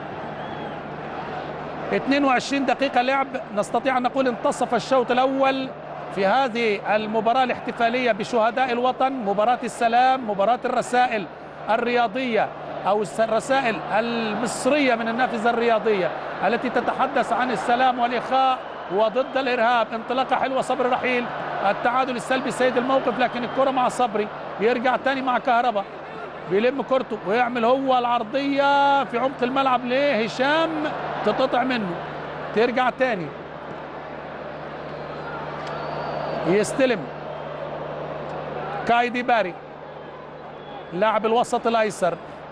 22 دقيقة لعب نستطيع أن نقول انتصف الشوط الأول في هذه المباراة الاحتفالية بشهداء الوطن مباراة السلام مباراة الرسائل الرياضية أو الس- الرسائل المصرية من النافذة الرياضية التي تتحدث عن السلام والإخاء وضد الإرهاب انطلاقة حلوة صبري رحيل التعادل السلبي سيد الموقف لكن الكرة مع صبري يرجع تاني مع كهربا بيلم كورته ويعمل هو العرضية في عمق الملعب لهشام تتقطع منه ترجع تاني يستلم كايدي باري لاعب الوسط الايسر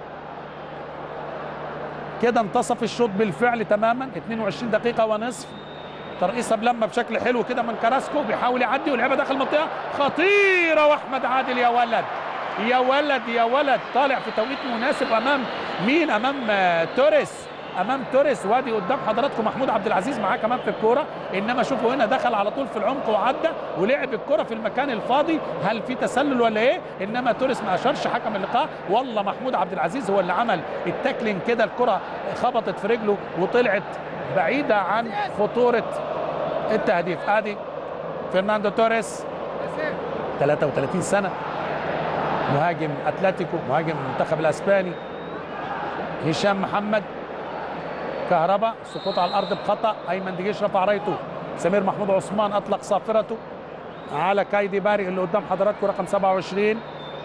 كده انتصف الشوط بالفعل تماما 22 دقيقة ونصف ترقيصة بلمة بشكل حلو كده من كراسكو بيحاول يعدي ولعبها داخل المنطقة خطيرة واحمد عادل يا ولد يا ولد يا ولد طالع في توقيت مناسب امام مين امام آه، توريس امام توريس وادي قدام حضراتكم محمود عبد العزيز معاه كمان في الكوره انما شوفوا هنا دخل على طول في العمق وعدى ولعب الكره في المكان الفاضي هل في تسلل ولا ايه انما توريس ما اشارش حكم اللقاء والله محمود عبد العزيز هو اللي عمل التاكلينج كده الكره خبطت في رجله وطلعت بعيده عن خطوره التهديف ادي فرناندو توريس 33 سنه مهاجم اتلتيكو مهاجم المنتخب الاسباني هشام محمد كهربا سقوط على الارض بخطا ايمن دجيش رفع رايته سمير محمود عثمان اطلق صافرته على كايدي باري اللي قدام حضراتكم رقم 27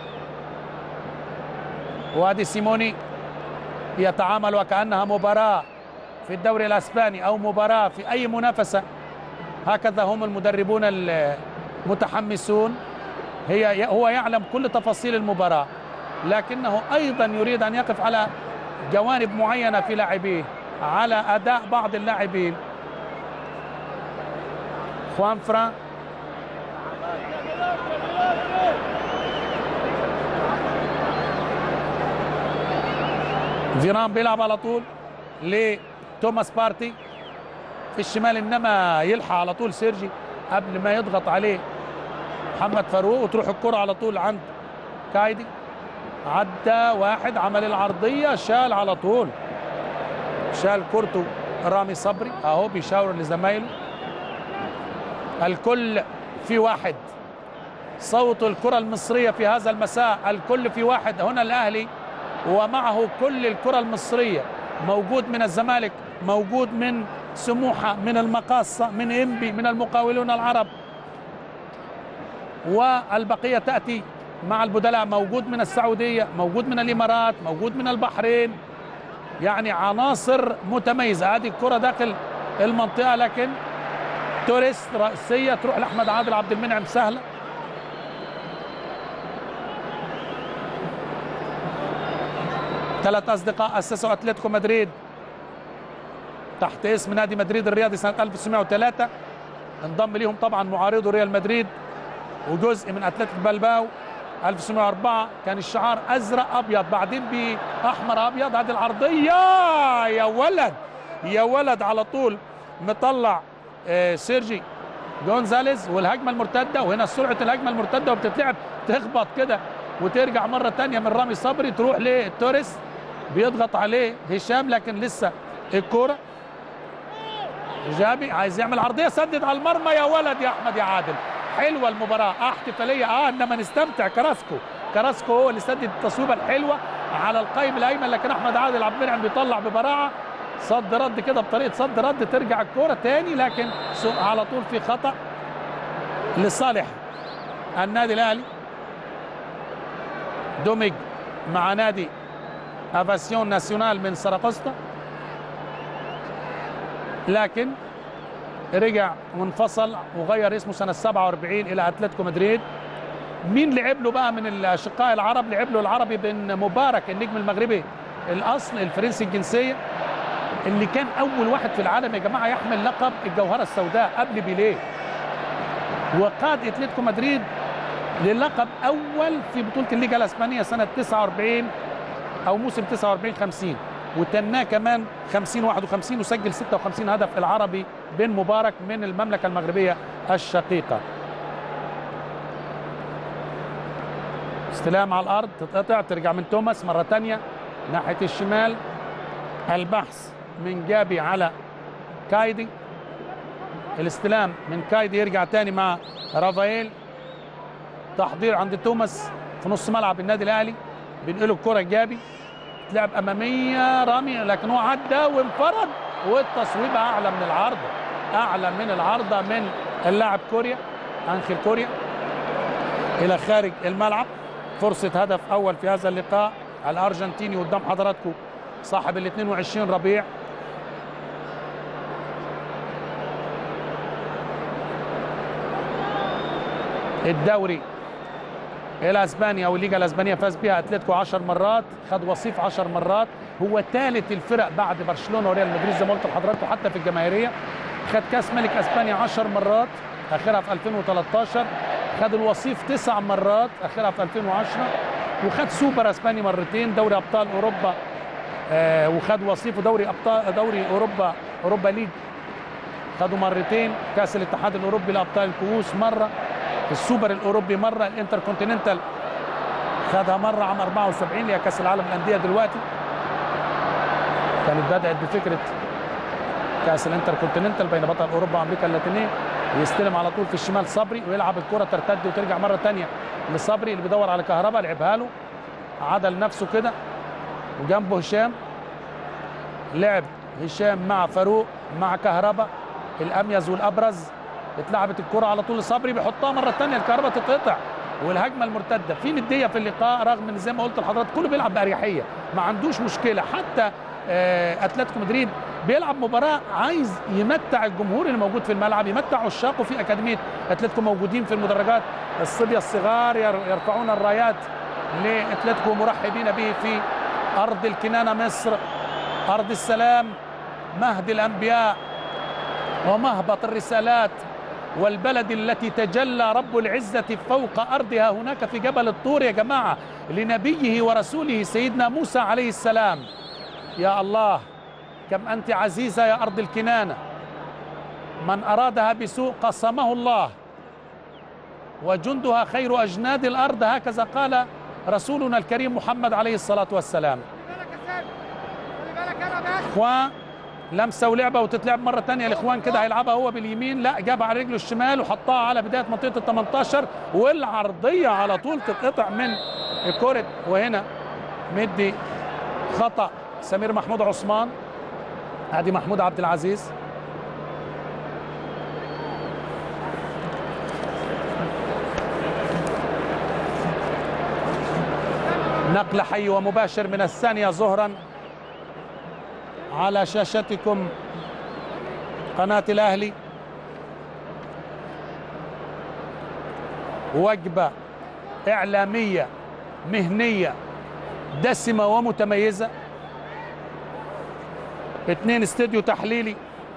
وادي سيموني يتعامل وكانها مباراه في الدوري الاسباني او مباراه في اي منافسه هكذا هم المدربون المتحمسون هي هو يعلم كل تفاصيل المباراة لكنه أيضا يريد أن يقف على جوانب معينة في لاعبيه على أداء بعض اللاعبين خوان فران فيران بيلعب على طول لتوماس بارتي في الشمال انما يلحق على طول سيرجي قبل ما يضغط عليه محمد فاروق وتروح الكرة على طول عند كايدي عدى واحد عمل العرضية شال على طول شال كورته رامي صبري اهو بيشاور لزمايله الكل في واحد صوت الكرة المصرية في هذا المساء الكل في واحد هنا الأهلي ومعه كل الكرة المصرية موجود من الزمالك موجود من سموحة من المقاصة من إنبي من المقاولون العرب والبقية تأتي مع البدلاء موجود من السعودية موجود من الإمارات موجود من البحرين يعني عناصر متميزة هذه الكرة داخل المنطقة لكن توريس رأسية تروح لأحمد عادل عبد المنعم سهلة ثلاث أصدقاء أسسوا أتلتيكو مدريد تحت اسم نادي مدريد الرياضي سنة 1903 انضم ليهم طبعا معارضه ريال مدريد وجزء من اتلتيك بلباو 1904 كان الشعار ازرق ابيض بعدين باحمر ابيض هذه العرضيه يا ولد يا ولد على طول مطلع آه، سيرجي جونزاليز والهجمه المرتده وهنا سرعه الهجمه المرتده وبتتلعب تخبط كده وترجع مره تانية من رامي صبري تروح لتوريس بيضغط عليه هشام لكن لسه الكوره جابي عايز يعمل عرضيه سدد على المرمى يا ولد يا احمد يا عادل حلوه المباراه اه احتفاليه اه انما نستمتع كراسكو كراسكو هو اللي سدد التصويبه الحلوه على القائم الايمن لكن احمد عادل عبد المنعم بيطلع ببراعه صد رد كده بطريقه صد رد ترجع الكوره تاني لكن سو- على طول في خطا لصالح النادي الاهلي دمج مع نادي افاسيون ناسيونال من سراقسطا لكن رجع وانفصل وغير اسمه سنه 47 الى اتلتيكو مدريد مين لعب له بقى من الاشقاء العرب لعب له العربي بن مبارك النجم المغربي الاصل الفرنسي الجنسيه اللي كان اول واحد في العالم يا جماعه يحمل لقب الجوهره السوداء قبل بيليه وقاد اتلتيكو مدريد للقب اول في بطوله الليجا الاسبانيه سنه 49 او موسم 49 50 وتناه كمان 50 51 وسجل 56 هدف العربي بن مبارك من المملكه المغربيه الشقيقه استلام على الارض تتقطع ترجع من توماس مره ثانيه ناحيه الشمال البحث من جابي على كايدي الاستلام من كايدي يرجع تاني مع رافائيل تحضير عند توماس في نص ملعب النادي الاهلي بينقلوا الكره جابي لعب اماميه رامي لكن هو عدى وانفرد والتصويب اعلى من العارضه اعلى من العارضه من اللاعب كوريا انخيل كوريا الى خارج الملعب فرصه هدف اول في هذا اللقاء الارجنتيني قدام حضراتكم صاحب ال 22 ربيع الدوري الاسباني او الليجا الاسبانيه فاز بها اتلتيكو 10 مرات خد وصيف 10 مرات هو ثالث الفرق بعد برشلونه وريال مدريد زي ما قلت لحضراتكم حتى في الجماهيريه خد كاس ملك اسبانيا 10 مرات اخرها في 2013 خد الوصيف تسع مرات اخرها في 2010 وخد سوبر اسباني مرتين دوري ابطال اوروبا آه وخد وصيف دوري ابطال دوري اوروبا اوروبا ليج خدوا مرتين كاس الاتحاد الاوروبي لابطال الكؤوس مره السوبر الاوروبي مره الانتر كونتيننتال خدها مره عام 74 اللي هي كاس العالم للانديه دلوقتي كانت بدات بفكره كاس الانتر كونتيننتال بين بطل اوروبا وامريكا اللاتينيه يستلم على طول في الشمال صبري ويلعب الكره ترتد وترجع مره ثانيه لصبري اللي بيدور على كهرباء لعبها له عدل نفسه كده وجنبه هشام لعب هشام مع فاروق مع كهرباء الاميز والابرز اتلعبت الكره على طول لصبري بيحطها مره ثانيه الكهرباء تتقطع والهجمه المرتده في نديه في اللقاء رغم ان زي ما قلت لحضرتك كله بيلعب باريحيه ما عندوش مشكله حتى آه اتلتيكو مدريد بيلعب مباراه عايز يمتع الجمهور اللي موجود في الملعب يمتع عشاقه في اكاديميه اتلتيكو موجودين في المدرجات الصبيه الصغار يرفعون الرايات لاتلتيكو مرحبين به في ارض الكنانه مصر ارض السلام مهد الانبياء ومهبط الرسالات والبلد التي تجلى رب العزة فوق أرضها هناك في جبل الطور يا جماعة لنبيه ورسوله سيدنا موسى عليه السلام يا الله كم أنت عزيزة يا أرض الكنانة من أرادها بسوء قصمه الله وجندها خير أجناد الأرض هكذا قال رسولنا الكريم محمد عليه الصلاة والسلام إخوان لمسه ولعبه وتتلعب مره ثانيه الاخوان كده هيلعبها هو باليمين لا جابها على رجله الشمال وحطها على بدايه منطقه ال 18 والعرضيه على طول تتقطع من الكره وهنا مدي خطا سمير محمود عثمان ادي محمود عبد العزيز نقل حي ومباشر من الثانيه ظهرا على شاشتكم قناة الأهلي وجبة إعلامية مهنية دسمة ومتميزة اثنين استوديو تحليلي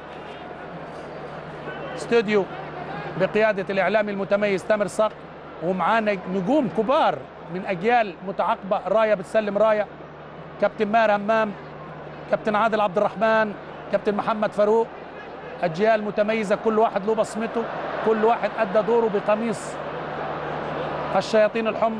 استوديو بقيادة الإعلامي المتميز تامر صقر ومعانا نجوم كبار من أجيال متعاقبة راية بتسلم راية كابتن ماهر همام كابتن عادل عبد الرحمن كابتن محمد فاروق اجيال متميزه كل واحد له بصمته كل واحد ادى دوره بقميص الشياطين الحمر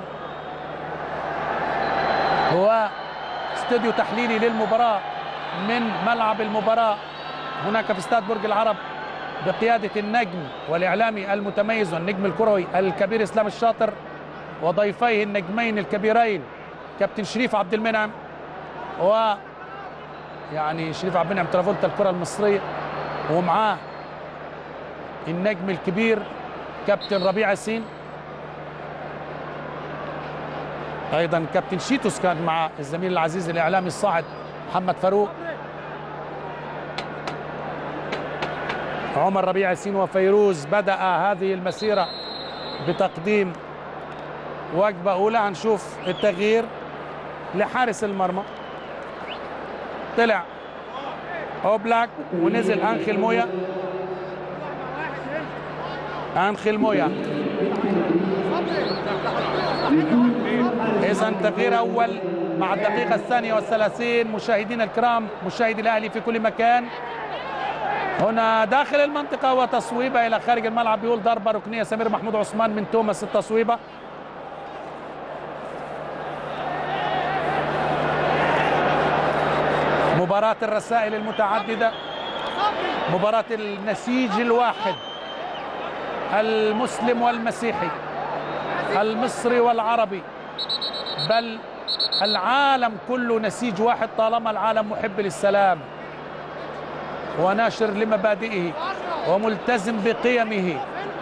هو استوديو تحليلي للمباراه من ملعب المباراه هناك في استاد برج العرب بقياده النجم والاعلامي المتميز والنجم الكروي الكبير اسلام الشاطر وضيفيه النجمين الكبيرين كابتن شريف عبد المنعم و يعني شريف عبد المنعم ترافولتا الكره المصريه ومعاه النجم الكبير كابتن ربيع ياسين ايضا كابتن شيتوس كان مع الزميل العزيز الاعلامي الصاعد محمد فاروق عمر ربيع ياسين وفيروز بدا هذه المسيره بتقديم وجبه اولى هنشوف التغيير لحارس المرمى طلع اوبلاك ونزل انخيل مويا انخيل مويا اذا تغيير اول مع الدقيقه الثانيه والثلاثين مشاهدينا الكرام مشاهدي الاهلي في كل مكان هنا داخل المنطقه وتصويبه الى خارج الملعب بيقول ضربه ركنيه سمير محمود عثمان من توماس التصويبه مباراة الرسائل المتعددة مباراة النسيج الواحد المسلم والمسيحي المصري والعربي بل العالم كله نسيج واحد طالما العالم محب للسلام وناشر لمبادئه وملتزم بقيمه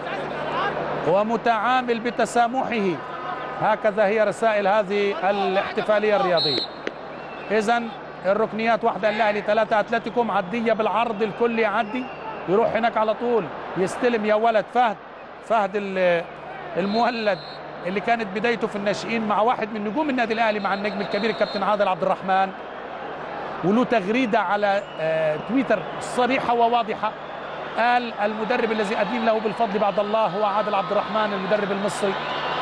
ومتعامل بتسامحه هكذا هي رسائل هذه الاحتفالية الرياضية إذا الركنيات واحدة الأهلي ثلاثة أتلتيكو معدية بالعرض الكل يعدي يروح هناك على طول يستلم يا ولد فهد فهد المولد اللي كانت بدايته في الناشئين مع واحد من نجوم النادي الأهلي مع النجم الكبير الكابتن عادل عبد الرحمن وله تغريدة على تويتر صريحة وواضحة قال المدرب الذي أدين له بالفضل بعد الله هو عادل عبد الرحمن المدرب المصري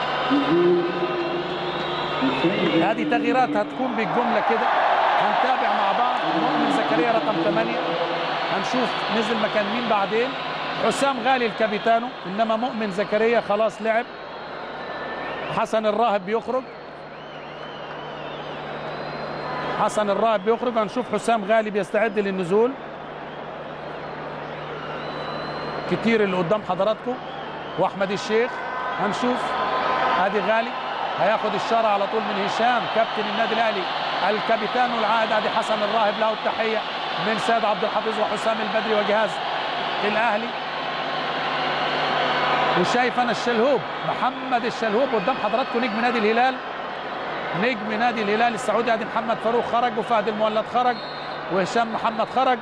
هذه تغييرات هتكون بالجملة كده هنتابع مع بعض مؤمن زكريا رقم 8 هنشوف نزل مكان مين بعدين حسام غالي الكابيتانو انما مؤمن زكريا خلاص لعب حسن الراهب بيخرج حسن الراهب بيخرج هنشوف حسام غالي بيستعد للنزول كتير اللي قدام حضراتكم واحمد الشيخ هنشوف ادي غالي هياخد الشارع على طول من هشام كابتن النادي الاهلي الكابيتان العائد ادي حسن الراهب له التحيه من سيد عبد الحفيظ وحسام البدري وجهاز الاهلي وشايف انا الشلهوب محمد الشلهوب قدام حضراتكم نجم نادي الهلال نجم نادي الهلال السعودي ادي محمد فاروق خرج وفهد المولد خرج وهشام محمد خرج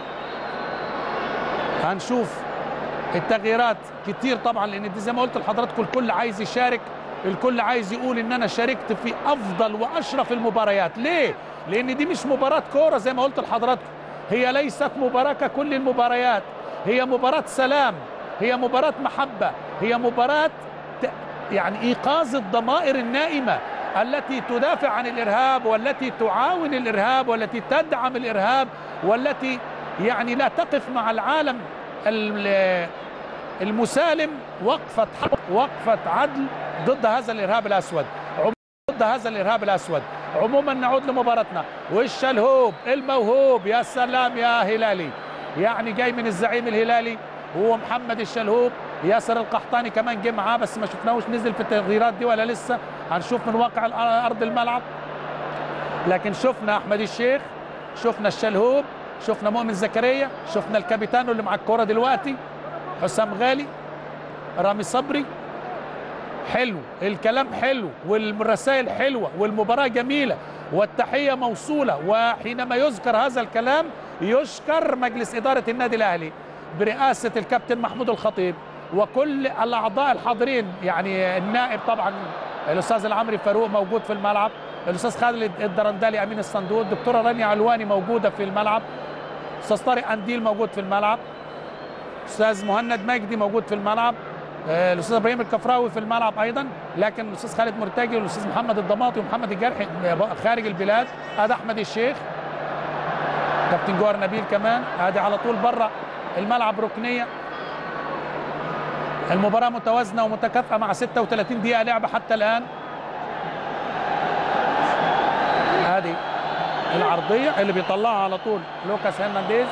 هنشوف التغييرات كتير طبعا لان دي زي ما قلت لحضراتكم الكل عايز يشارك الكل عايز يقول ان انا شاركت في افضل واشرف المباريات ليه لان دي مش مباراه كوره زي ما قلت لحضراتكم هي ليست مباراه ككل المباريات هي مباراه سلام هي مباراه محبه هي مباراه يعني ايقاظ الضمائر النائمه التي تدافع عن الارهاب والتي تعاون الارهاب والتي تدعم الارهاب والتي يعني لا تقف مع العالم المسالم وقفه حق وقفه عدل ضد هذا الارهاب الاسود ضد هذا الارهاب الاسود عموما نعود لمباراتنا والشلهوب الموهوب يا سلام يا هلالي يعني جاي من الزعيم الهلالي هو محمد الشلهوب ياسر القحطاني كمان جه معاه بس ما شفناهوش نزل في التغييرات دي ولا لسه هنشوف من واقع ارض الملعب لكن شفنا احمد الشيخ شفنا الشلهوب شفنا مؤمن زكريا شفنا الكابيتانو اللي مع الكوره دلوقتي حسام غالي رامي صبري حلو الكلام حلو والرسائل حلوه والمباراه جميله والتحيه موصوله وحينما يذكر هذا الكلام يشكر مجلس اداره النادي الاهلي برئاسه الكابتن محمود الخطيب وكل الاعضاء الحاضرين يعني النائب طبعا الاستاذ العمري فاروق موجود في الملعب الاستاذ خالد الدرندالي امين الصندوق الدكتوره رانيا علواني موجوده في الملعب استاذ طارق انديل موجود في الملعب استاذ مهند مجدي موجود في الملعب الاستاذ ابراهيم الكفراوي في الملعب ايضا لكن الاستاذ خالد مرتجي والاستاذ محمد الضماطي ومحمد الجرحي خارج البلاد هذا احمد الشيخ كابتن جوهر نبيل كمان ادي على طول بره الملعب ركنيه المباراه متوازنه ومتكافئه مع 36 دقيقه لعبه حتى الان هذه العرضيه اللي بيطلعها على طول لوكاس هرنانديز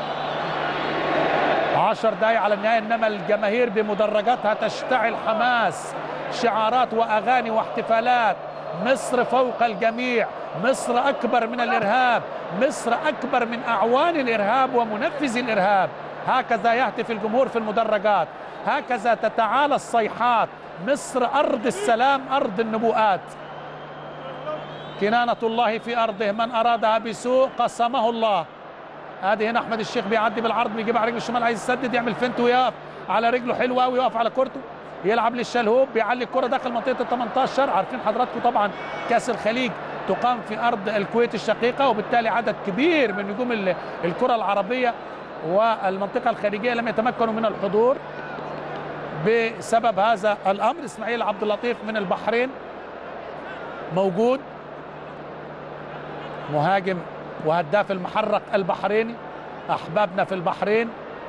10 دقايق على النهايه انما الجماهير بمدرجاتها تشتعل حماس شعارات واغاني واحتفالات مصر فوق الجميع مصر اكبر من الارهاب مصر اكبر من اعوان الارهاب ومنفذي الارهاب هكذا يهتف الجمهور في المدرجات هكذا تتعالى الصيحات مصر ارض السلام ارض النبوءات كنانة الله في أرضه من أرادها بسوء قسمه الله ادي هنا احمد الشيخ بيعدي بالعرض بيجيب على رجله الشمال عايز يسدد يعمل فنت ويقف على رجله حلو قوي يقف على كورته يلعب للشلهوب بيعلي الكره داخل منطقه ال 18 عارفين حضراتكم طبعا كاس الخليج تقام في ارض الكويت الشقيقه وبالتالي عدد كبير من نجوم ال- الكره العربيه والمنطقه الخارجيه لم يتمكنوا من الحضور بسبب هذا الامر اسماعيل عبد اللطيف من البحرين موجود مهاجم وهداف المحرق البحريني احبابنا في البحرين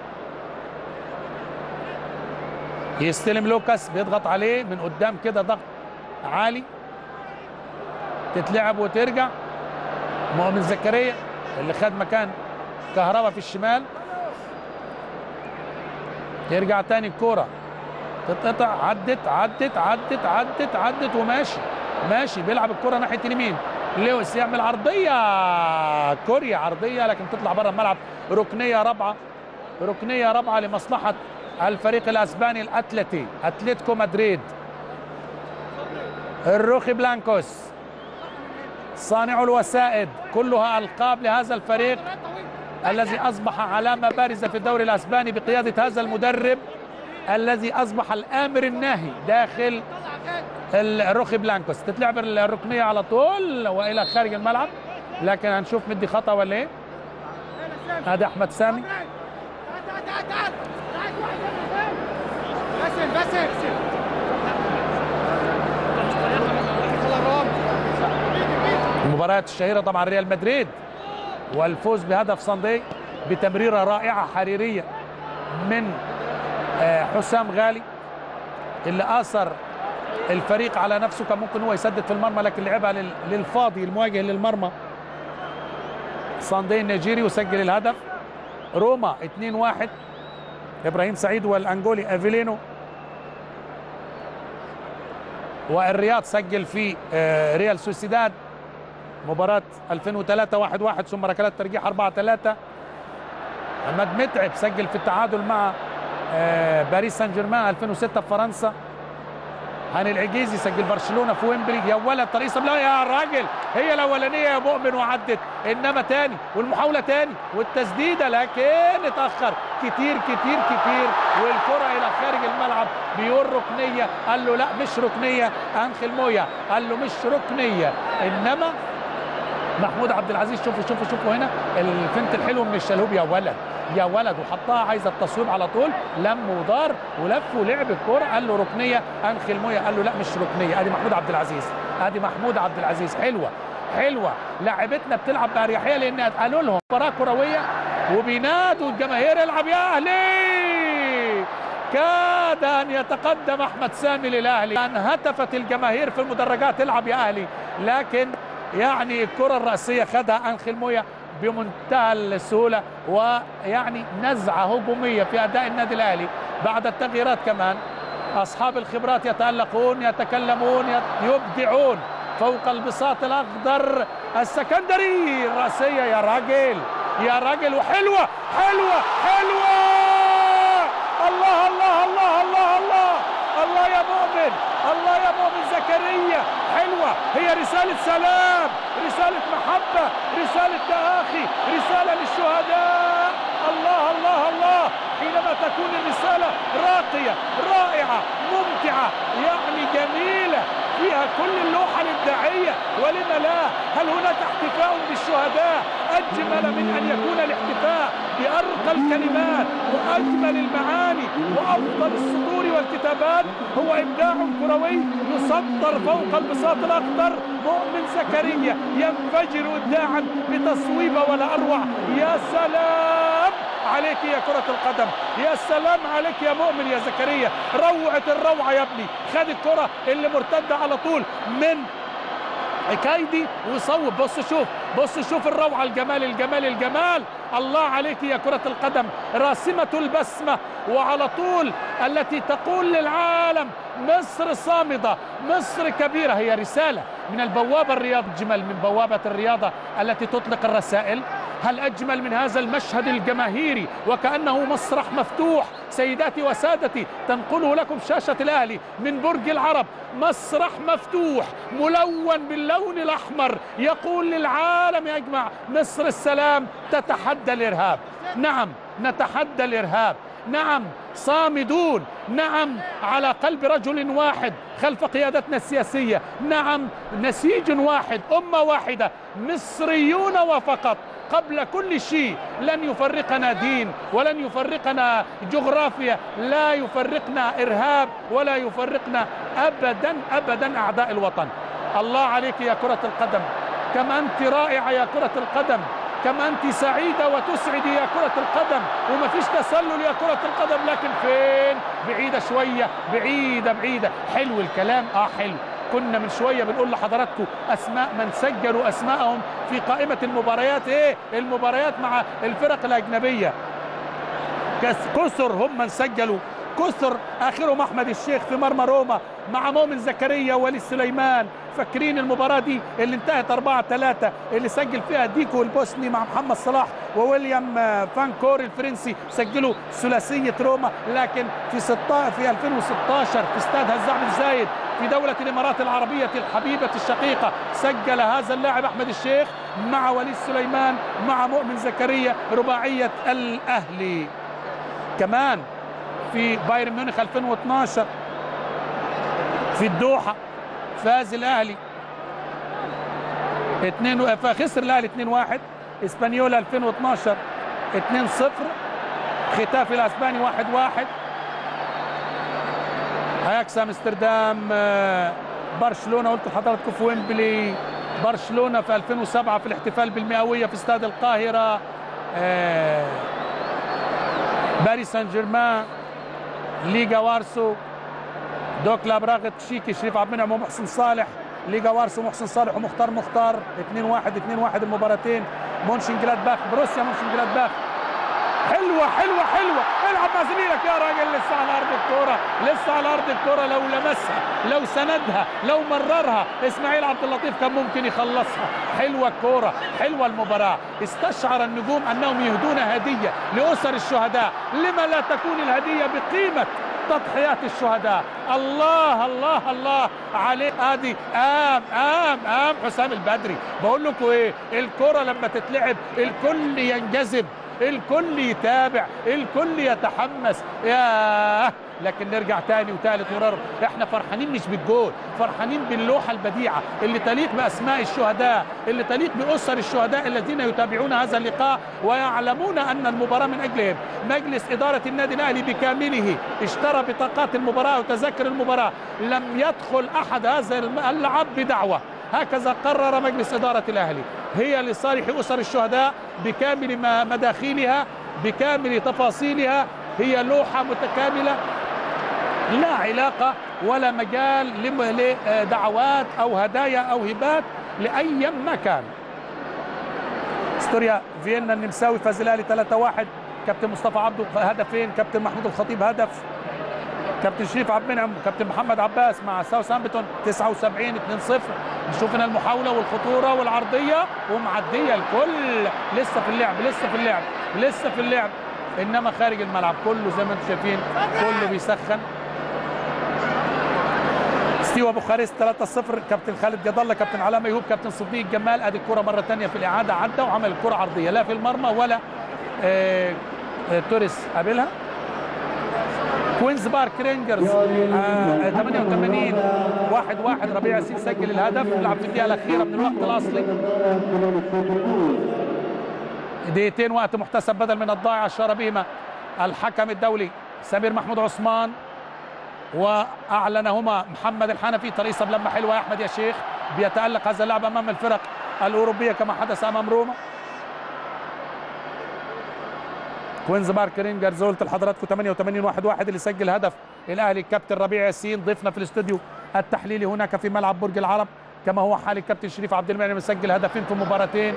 يستلم لوكاس بيضغط عليه من قدام كده ضغط عالي تتلعب وترجع مؤمن زكريا اللي خد مكان كهربا في الشمال يرجع تاني الكوره تتقطع عدت عدت عدت عدت عدت وماشي ماشي بيلعب الكره ناحيه اليمين لويس يعمل عرضيه كوريا عرضيه لكن تطلع بره الملعب ركنيه رابعه ركنيه رابعه لمصلحه الفريق الاسباني الاتلتي اتلتيكو مدريد الروخي بلانكوس صانع الوسائد كلها القاب لهذا الفريق الذي اصبح علامه بارزه في الدوري الاسباني بقياده هذا المدرب الذي اصبح الامر الناهي داخل الروخي بلانكوس تتلعب الركنيه على طول والى خارج الملعب لكن هنشوف مدي خطا ولا ايه هذا احمد سامي باسم باسم المباريات الشهيره طبعا ريال مدريد والفوز بهدف صندي بتمريره رائعه حريريه من آه، حسام غالي اللي اثر الفريق على نفسه كان ممكن هو يسدد في المرمى لكن لعبها لل- للفاضي المواجه للمرمى صندي النيجيري وسجل الهدف روما 2-1 ابراهيم سعيد والانجولي افيلينو والرياض سجل في آه، ريال سوسيداد مباراة 2003 1 1 ثم ركلات ترجيح 4 3 محمد متعب سجل في التعادل مع آه، باريس سان جيرمان 2006 في فرنسا هاني العجيزي سجل برشلونه في ويمبلي يا ولد طريق سب- لا يا راجل هي الاولانيه يا مؤمن وعدت انما تاني والمحاوله تاني والتسديده لكن اتاخر كتير كتير كتير والكره الى خارج الملعب بيقول ركنيه قال له لا مش ركنيه انخل مويا قال له مش ركنيه انما محمود عبد العزيز شوفوا شوفوا شوفوا هنا الفنت الحلو من الشلهوب يا ولد يا ولد وحطها عايزه التصويب على طول لم ودار ولف ولعب الكوره قال له ركنيه انخل مويا قال له لا مش ركنيه ادي محمود عبد العزيز ادي محمود عبد العزيز حلوه حلوه لاعبتنا بتلعب باريحيه لان قالوا لهم مباراه كرويه وبينادوا الجماهير العب يا اهلي كاد ان يتقدم احمد سامي للاهلي ان هتفت الجماهير في المدرجات العب يا اهلي لكن يعني الكره الراسيه خدها انخل مويا بمنتهى السهوله ويعني نزعه هجوميه في اداء النادي الاهلي بعد التغييرات كمان اصحاب الخبرات يتالقون يتكلمون يت- يبدعون فوق البساط الاخضر السكندري الراسيه يا راجل يا راجل وحلوه حلوه حلوه الله الله الله الله الله الله يا مؤمن الله يا مؤمن زكريا حلوة هي رسالة سلام رسالة محبة رسالة تآخي رسالة للشهداء الله الله الله حينما تكون الرسالة راقية رائعة ممتعة يعني جميلة فيها كل اللوحة الإبداعية ولم لا هل هناك احتفاء بالشهداء أجمل من أن يكون الاحتفاء بأرقى الكلمات وأجمل المعاني وأفضل السطور والكتابات هو إبداع كروي يسطر فوق البساط الأخضر مؤمن زكريا ينفجر إبداعا بتصويبة ولا أروع يا سلام عليك يا كرة القدم يا سلام عليك يا مؤمن يا زكريا روعة الروعة يا ابني خد الكرة اللي مرتدة على طول من كايدي وصوب بص شوف بص شوف الروعة الجمال الجمال الجمال الله عليك يا كرة القدم راسمة البسمة وعلى طول التي تقول للعالم مصر صامدة مصر كبيرة هي رسالة من البوابة الرياض جمل من بوابة الرياضة التي تطلق الرسائل هل أجمل من هذا المشهد الجماهيري وكأنه مسرح مفتوح سيداتي وسادتي تنقله لكم شاشة الأهلي من برج العرب مسرح مفتوح ملون باللون الأحمر يقول للعالم أجمع مصر السلام تتحدى الإرهاب نعم نتحدى الإرهاب نعم صامدون نعم على قلب رجل واحد خلف قيادتنا السياسية نعم نسيج واحد أمة واحدة مصريون وفقط قبل كل شيء لن يفرقنا دين ولن يفرقنا جغرافيا لا يفرقنا إرهاب ولا يفرقنا أبدا أبدا أعداء الوطن الله عليك يا كرة القدم كم أنت رائعة يا كرة القدم كم أنت سعيدة وتسعدي يا كرة القدم وما فيش تسلل يا كرة القدم لكن فين بعيدة شوية بعيدة بعيدة حلو الكلام آه حلو كنا من شوية بنقول لحضراتكم أسماء من سجلوا أسماءهم في قائمة المباريات إيه المباريات مع الفرق الأجنبية كثر هم من سجلوا كثر اخرهم احمد الشيخ في مرمى روما مع مؤمن زكريا ووليد سليمان فاكرين المباراه دي اللي انتهت 4 3 اللي سجل فيها ديكو البوسني مع محمد صلاح وويليام فانكور الفرنسي سجلوا ثلاثيه روما لكن في 16 في 2016 في استاد هزاع بن زايد في دولة الإمارات العربية الحبيبة الشقيقة سجل هذا اللاعب أحمد الشيخ مع وليد سليمان مع مؤمن زكريا رباعية الأهلي كمان في بايرن ميونخ 2012 في الدوحة فاز الأهلي 2 خسر الأهلي 2-1 اسبانيولا 2012 2-0 ختاف الأسباني 1-1 اياكس امستردام برشلونه قلت لحضراتكم في ويمبلي برشلونه في 2007 في الاحتفال بالمئويه في استاد القاهره باريس سان جيرمان ليجا وارسو دوكلا براغ تشيكي شريف عبد المنعم ومحسن صالح ليجا وارسو محسن صالح ومختار مختار 2 1 2 1 المباراتين مونشن جلادباخ بروسيا مونشن جلادباخ حلوه حلوه حلوه العب مع زميلك يا راجل لسه على ارض الكوره لسه على ارض الكوره لو لمسها لو سندها لو مررها اسماعيل عبد اللطيف كان ممكن يخلصها حلوه الكوره حلوه المباراه استشعر النجوم انهم يهدون هديه لاسر الشهداء لما لا تكون الهديه بقيمه تضحيات الشهداء الله الله الله عليه ادي قام قام قام حسام البدري بقول لكم ايه الكره لما تتلعب الكل ينجذب الكل يتابع الكل يتحمس ياه لكن نرجع تاني وتالت ورابع احنا فرحانين مش بالجول فرحانين باللوحه البديعه اللي تليق باسماء الشهداء اللي تليق باسر الشهداء الذين يتابعون هذا اللقاء ويعلمون ان المباراه من اجلهم مجلس اداره النادي الاهلي بكامله اشترى بطاقات المباراه وتذاكر المباراه لم يدخل احد هذا اللعب بدعوه هكذا قرر مجلس إدارة الأهلي هي لصالح أسر الشهداء بكامل مداخيلها بكامل تفاصيلها هي لوحة متكاملة لا علاقة ولا مجال لدعوات أو هدايا أو هبات لأي مكان استوريا فيينا النمساوي فاز الأهلي 3-1 كابتن مصطفى عبده هدفين كابتن محمود الخطيب هدف كابتن شريف عبد المنعم وكابتن محمد عباس مع ساوثهامبتون 79 2-0 نشوف هنا المحاوله والخطوره والعرضيه ومعديه الكل لسه في اللعب لسه في اللعب لسه في اللعب انما خارج الملعب كله زي ما انتم شايفين كله بيسخن ستيوا بوخارست 3-0 كابتن خالد جد الله كابتن علاء ميهوب كابتن صديق جمال ادي الكره مره ثانيه في الاعاده عدى وعمل الكره عرضيه لا في المرمى ولا آه آه توريس قابلها كوينز بارك رينجرز آه 88 واحد واحد ربيع ياسين سجل الهدف لعب في الدقيقه الاخيره من الوقت الاصلي دقيقتين وقت محتسب بدل من الضائع اشار بهما الحكم الدولي سمير محمود عثمان واعلنهما محمد الحنفي ترقيصه بلمه حلوه يا احمد يا شيخ بيتالق هذا اللاعب امام الفرق الاوروبيه كما حدث امام روما كوينز بارك رينجرز قلت لحضراتكم 88 واحد واحد اللي سجل هدف الاهلي الكابتن ربيع ياسين ضيفنا في الاستوديو التحليلي هناك في ملعب برج العرب كما هو حال الكابتن شريف عبد المنعم مسجل هدفين في مباراتين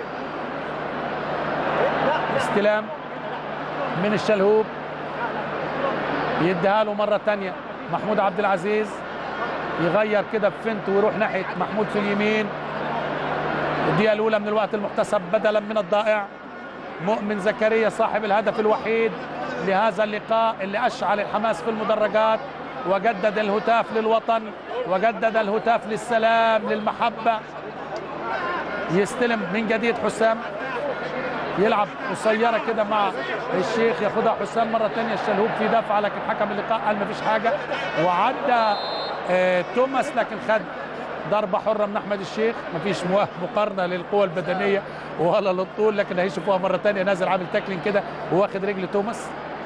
استلام من الشلهوب يديها له مره ثانيه محمود عبد العزيز يغير كده بفنت ويروح ناحيه محمود في اليمين الدقيقه الاولى من الوقت المحتسب بدلا من الضائع مؤمن زكريا صاحب الهدف الوحيد لهذا اللقاء اللي أشعل الحماس في المدرجات وجدد الهتاف للوطن وجدد الهتاف للسلام للمحبة يستلم من جديد حسام يلعب قصيرة كده مع الشيخ ياخدها حسام مرة تانية الشلهوب في دفعة لكن حكم اللقاء قال مفيش حاجة وعدى آه توماس لكن خد ضربة حرة من أحمد الشيخ مفيش مقارنة للقوة البدنية ولا للطول لكن هيشوفوها مرة تانية نازل عامل تاكلين كده واخد رجل توماس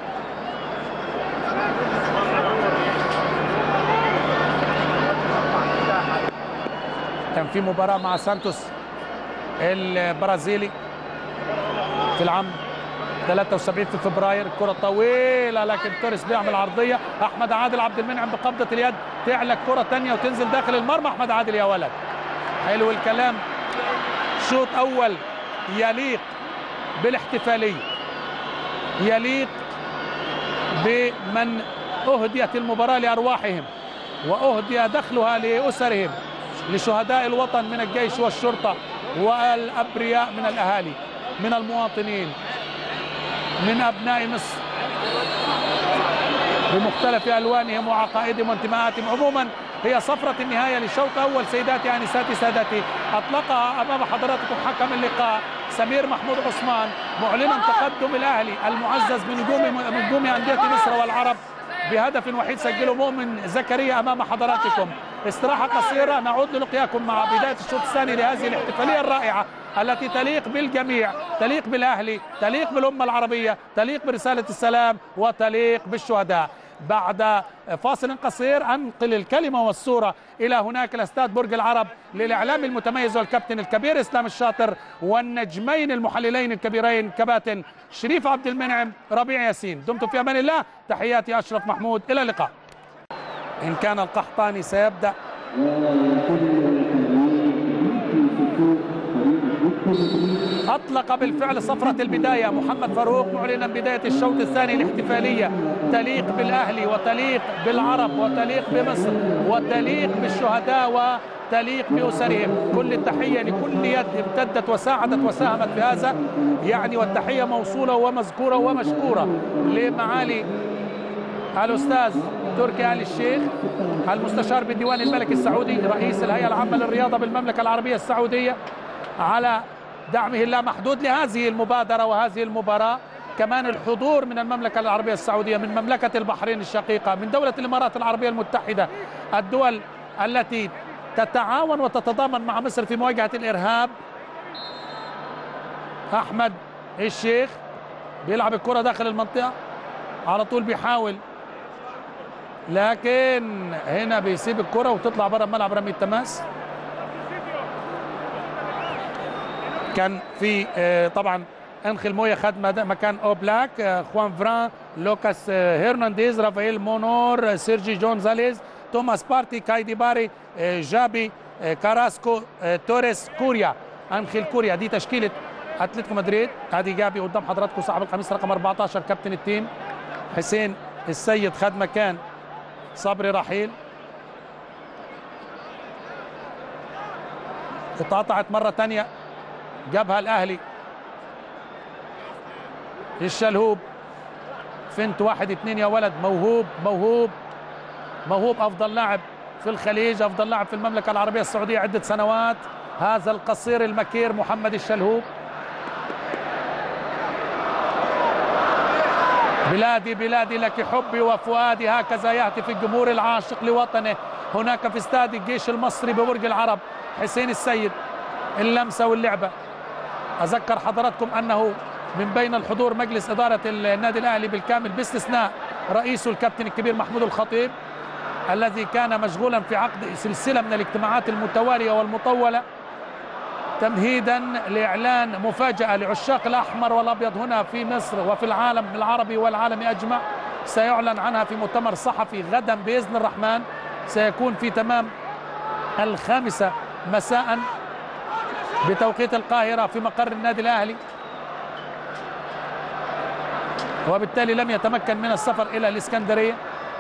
كان في مباراة مع سانتوس البرازيلي في العام 73 في فبراير كرة طويلة لكن توريس بيعمل عرضية أحمد عادل عبد المنعم بقبضة اليد تعلق كرة تانية وتنزل داخل المرمى أحمد عادل يا ولد حلو الكلام شوط أول يليق بالاحتفالية يليق بمن أهديت المباراة لأرواحهم وأهدي دخلها لأسرهم لشهداء الوطن من الجيش والشرطة والأبرياء من الأهالي من المواطنين من أبناء مصر بمختلف ألوانهم وعقائدهم وانتماءاتهم عموما هي صفرة النهاية للشوط الأول سيداتي أنساتي سادتي أطلقها أمام حضراتكم حكم اللقاء سمير محمود عثمان معلنا تقدم الأهلي المعزز من نجوم من نجوم أندية مصر والعرب بهدف وحيد سجله مؤمن زكريا أمام حضراتكم استراحة قصيرة نعود للقياكم مع بداية الشوط الثاني لهذه الاحتفالية الرائعة التي تليق بالجميع تليق بالأهلي تليق بالأمة العربية تليق برسالة السلام وتليق بالشهداء بعد فاصل قصير انقل الكلمه والصوره الى هناك الاستاد برج العرب للاعلام المتميز والكابتن الكبير اسلام الشاطر والنجمين المحللين الكبيرين كباتن شريف عبد المنعم ربيع ياسين دمتم في امان الله تحياتي اشرف محمود الى اللقاء ان كان القحطاني سيبدا أطلق بالفعل صفرة البداية محمد فاروق معلنا بداية الشوط الثاني الاحتفالية تليق بالأهلي وتليق بالعرب وتليق بمصر وتليق بالشهداء وتليق بأسرهم كل التحية لكل يد امتدت وساعدت وساهمت في هذا يعني والتحية موصولة ومذكورة ومشكورة لمعالي الأستاذ تركي آل الشيخ المستشار بالديوان الملكي السعودي رئيس الهيئة العامة للرياضة بالمملكة العربية السعودية على دعمه اللامحدود لهذه المبادرة وهذه المباراة كمان الحضور من المملكة العربية السعودية من مملكة البحرين الشقيقة من دولة الإمارات العربية المتحدة الدول التي تتعاون وتتضامن مع مصر في مواجهة الإرهاب أحمد الشيخ بيلعب الكرة داخل المنطقة على طول بيحاول لكن هنا بيسيب الكرة وتطلع بره الملعب رمي التماس كان في طبعا انخل مويا خد مكان اوبلاك خوان فران لوكاس هيرنانديز رافائيل مونور سيرجي جونزاليز توماس بارتي كايدي باري جابي كاراسكو توريس كوريا انخل كوريا دي تشكيله اتلتيكو مدريد ادي جابي قدام حضراتكم صاحب القميص رقم 14 كابتن التيم حسين السيد خد مكان صبري رحيل اتقطعت مره ثانيه جابها الاهلي الشلهوب فنت واحد اتنين يا ولد موهوب موهوب موهوب افضل لاعب في الخليج افضل لاعب في المملكه العربيه السعوديه عده سنوات هذا القصير المكير محمد الشلهوب بلادي بلادي لك حبي وفؤادي هكذا يهتف الجمهور العاشق لوطنه هناك في استاد الجيش المصري ببرج العرب حسين السيد اللمسه واللعبه اذكر حضراتكم انه من بين الحضور مجلس اداره النادي الاهلي بالكامل باستثناء رئيسه الكابتن الكبير محمود الخطيب الذي كان مشغولا في عقد سلسله من الاجتماعات المتواليه والمطوله تمهيدا لاعلان مفاجاه لعشاق الاحمر والابيض هنا في مصر وفي العالم العربي والعالم اجمع سيعلن عنها في مؤتمر صحفي غدا باذن الرحمن سيكون في تمام الخامسه مساء بتوقيت القاهرة في مقر النادي الأهلي وبالتالي لم يتمكن من السفر إلى الإسكندرية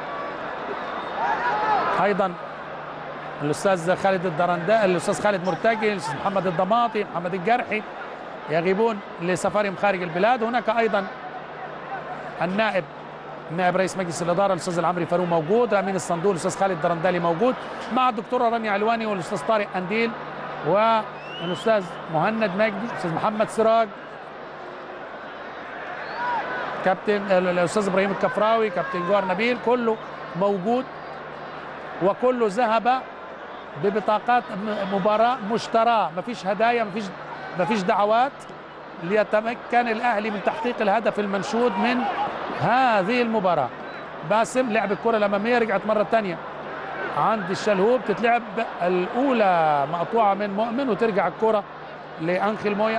أيضا الأستاذ خالد الدرنداء الأستاذ خالد مرتجي الأستاذ محمد الضماطي محمد الجرحي يغيبون لسفرهم خارج البلاد هناك ايضا النائب نائب رئيس مجلس الاداره الاستاذ العمري فاروق موجود امين الصندوق الاستاذ خالد درندالي موجود مع الدكتوره رانيا علواني والاستاذ طارق انديل والاستاذ مهند مجدي الاستاذ محمد سراج كابتن الاستاذ ابراهيم الكفراوي كابتن جوهر نبيل كله موجود وكله ذهب ببطاقات مباراه مشتراه مفيش هدايا مفيش مفيش دعوات ليتمكن الاهلي من تحقيق الهدف المنشود من هذه المباراه باسم لعب الكره الاماميه رجعت مره ثانيه عند الشلهوب تتلعب الاولى مقطوعه من مؤمن وترجع الكره لانخيل مويا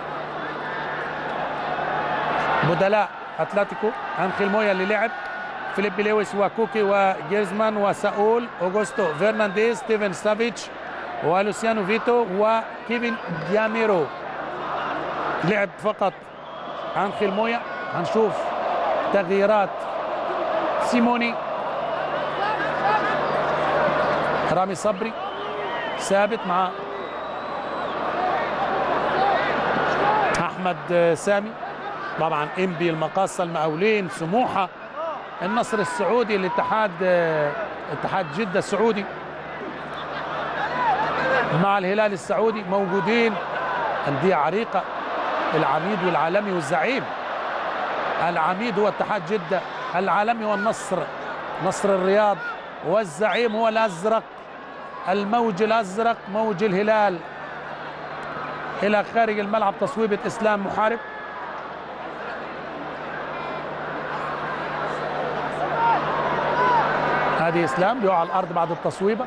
بدلاء اتلتيكو انخيل مويا اللي لعب فيليب لويس وكوكي وجيرزمان وساول اوغوستو فرنانديز ستيفن سافيتش ولوسيانو فيتو وكيفن دياميرو لعب فقط انخيل مويا هنشوف تغييرات سيموني رامي صبري ثابت مع احمد سامي طبعا انبي المقاصه المقاولين سموحه النصر السعودي الاتحاد اتحاد جده السعودي مع الهلال السعودي موجودين انديه عريقه العميد والعالمي والزعيم العميد هو اتحاد جده العالمي والنصر نصر الرياض والزعيم هو الازرق الموج الازرق موج الهلال الى خارج الملعب تصويبه اسلام محارب هذه اسلام بيقع على الارض بعد التصويبه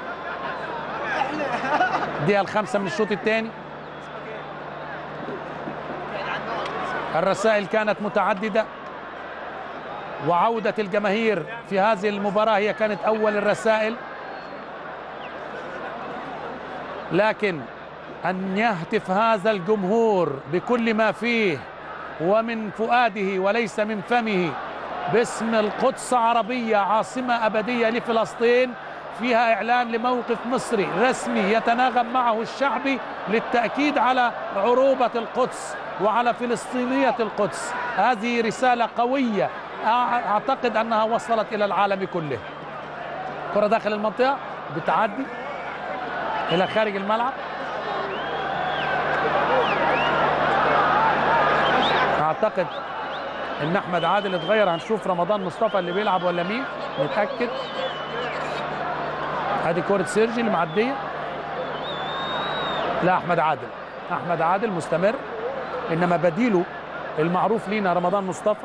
دقيقه الخامسه من الشوط الثاني الرسائل كانت متعدده وعوده الجماهير في هذه المباراه هي كانت اول الرسائل لكن ان يهتف هذا الجمهور بكل ما فيه ومن فؤاده وليس من فمه باسم القدس عربيه عاصمه ابديه لفلسطين فيها اعلان لموقف مصري رسمي يتناغم معه الشعبي للتاكيد على عروبه القدس وعلى فلسطينيه القدس هذه رساله قويه اعتقد انها وصلت الى العالم كله كره داخل المنطقه بتعدي الى خارج الملعب اعتقد ان احمد عادل اتغير هنشوف رمضان مصطفى اللي بيلعب ولا مين نتاكد ادي كره سيرجي اللي معديه لا احمد عادل احمد عادل مستمر انما بديله المعروف لينا رمضان مصطفى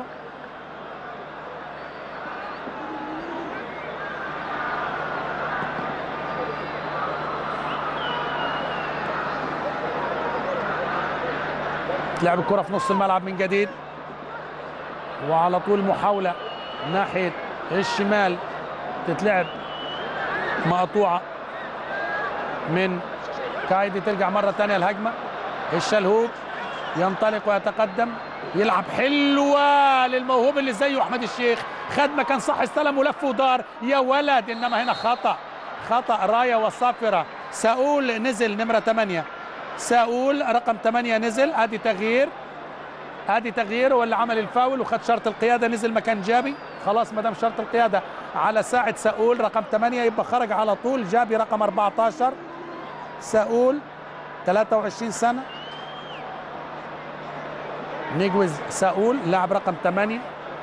لعب الكره في نص الملعب من جديد وعلى طول محاوله ناحيه الشمال تتلعب مقطوعه من كايدي ترجع مره ثانيه الهجمه الشلهوب ينطلق ويتقدم يلعب حلوه للموهوب اللي زيه احمد الشيخ خد مكان صح استلم ولف ودار يا ولد انما هنا خطا خطا رايه وصافره ساول نزل نمره 8 ساول رقم 8 نزل ادي تغيير ادي تغيير واللي عمل الفاول وخد شرط القياده نزل مكان جابي خلاص ما دام شرط القياده على ساعه ساول رقم 8 يبقى خرج على طول جابي رقم 14 ساول 23 سنه نيجوز ساول لاعب رقم 8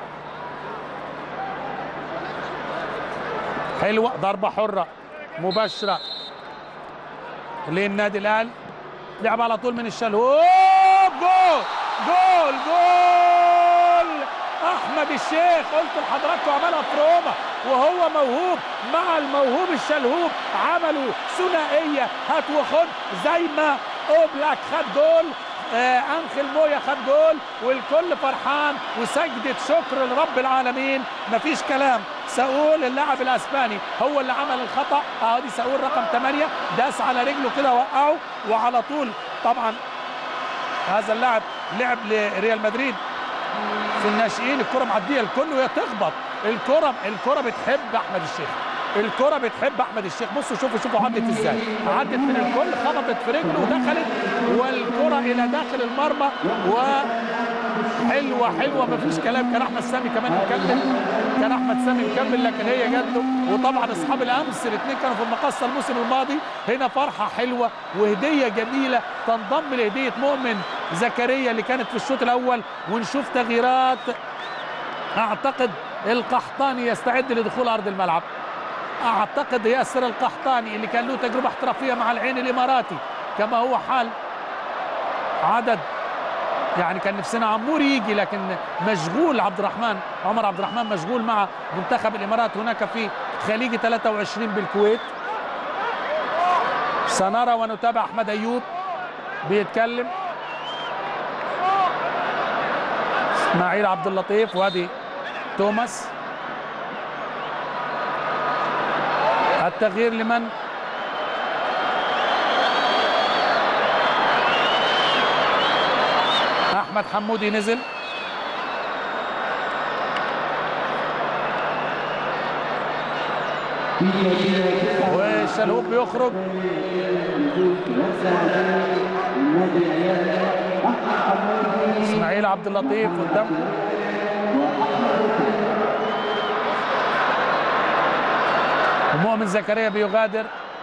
حلوه ضربه حره مباشره للنادي الاهلي لعب على طول من الشلهوب جول جول جول احمد الشيخ قلت لحضراتكم عملها في روما وهو موهوب مع الموهوب الشلهوب عملوا ثنائيه هات وخد زي ما اوبلاك خد جول آه انخل مويا خد جول والكل فرحان وسجدة شكر لرب العالمين مفيش كلام ساول اللاعب الاسباني هو اللي عمل الخطا اهو دي ساول رقم 8 داس على رجله كده وقعه وعلى طول طبعا هذا اللاعب لعب لريال مدريد في الناشئين الكره معديه الكل وهي تخبط الكره الكره بتحب احمد الشيخ الكرة بتحب احمد الشيخ بصوا شوفوا شوفوا عدت ازاي عدت من الكل خبطت في رجله ودخلت والكرة الى داخل المرمى و حلوه حلوه مفيش كلام كان احمد سامي كمان مكمل كان احمد سامي مكمل لكن هي جات له وطبعا اصحاب الامس الاثنين كانوا في المقصه الموسم الماضي هنا فرحه حلوه وهديه جميله تنضم لهديه مؤمن زكريا اللي كانت في الشوط الاول ونشوف تغييرات اعتقد القحطاني يستعد لدخول ارض الملعب اعتقد ياسر القحطاني اللي كان له تجربه احترافيه مع العين الاماراتي كما هو حال عدد يعني كان نفسنا عمور يجي لكن مشغول عبد الرحمن عمر عبد الرحمن مشغول مع منتخب الامارات هناك في خليج 23 بالكويت سنرى ونتابع احمد ايوب بيتكلم اسماعيل عبد اللطيف وادي توماس التغيير لمن احمد حمودي نزل وشلهوب بيخرج اسماعيل عبد اللطيف قدام ومؤمن زكريا بيغادر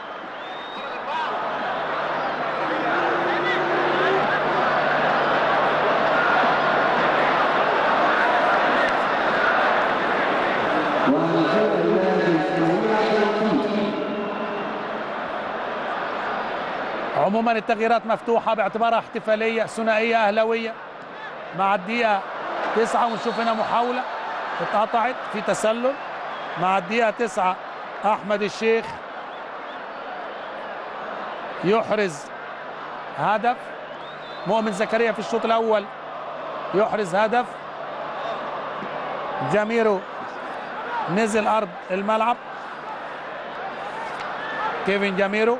عموما التغييرات مفتوحه باعتبارها احتفاليه ثنائيه اهلاويه مع الدقيقه تسعة ونشوف هنا محاوله اتقطعت في تسلل مع الدقيقه تسعة احمد الشيخ يحرز هدف مؤمن زكريا في الشوط الاول يحرز هدف جاميرو نزل ارض الملعب كيفن جاميرو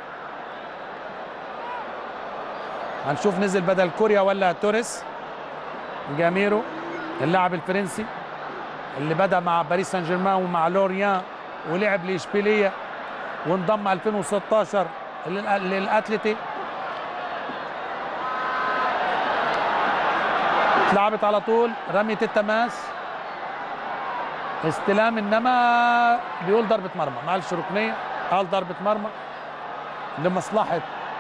هنشوف نزل بدل كوريا ولا توريس جاميرو اللاعب الفرنسي اللي بدا مع باريس سان جيرمان ومع لوريان ولعب لاشبيليه وانضم 2016 للاتلتي اتلعبت على طول رميه التماس استلام انما بيقول ضربه مرمى ما قالش ركنيه قال ضربه مرمى لمصلحه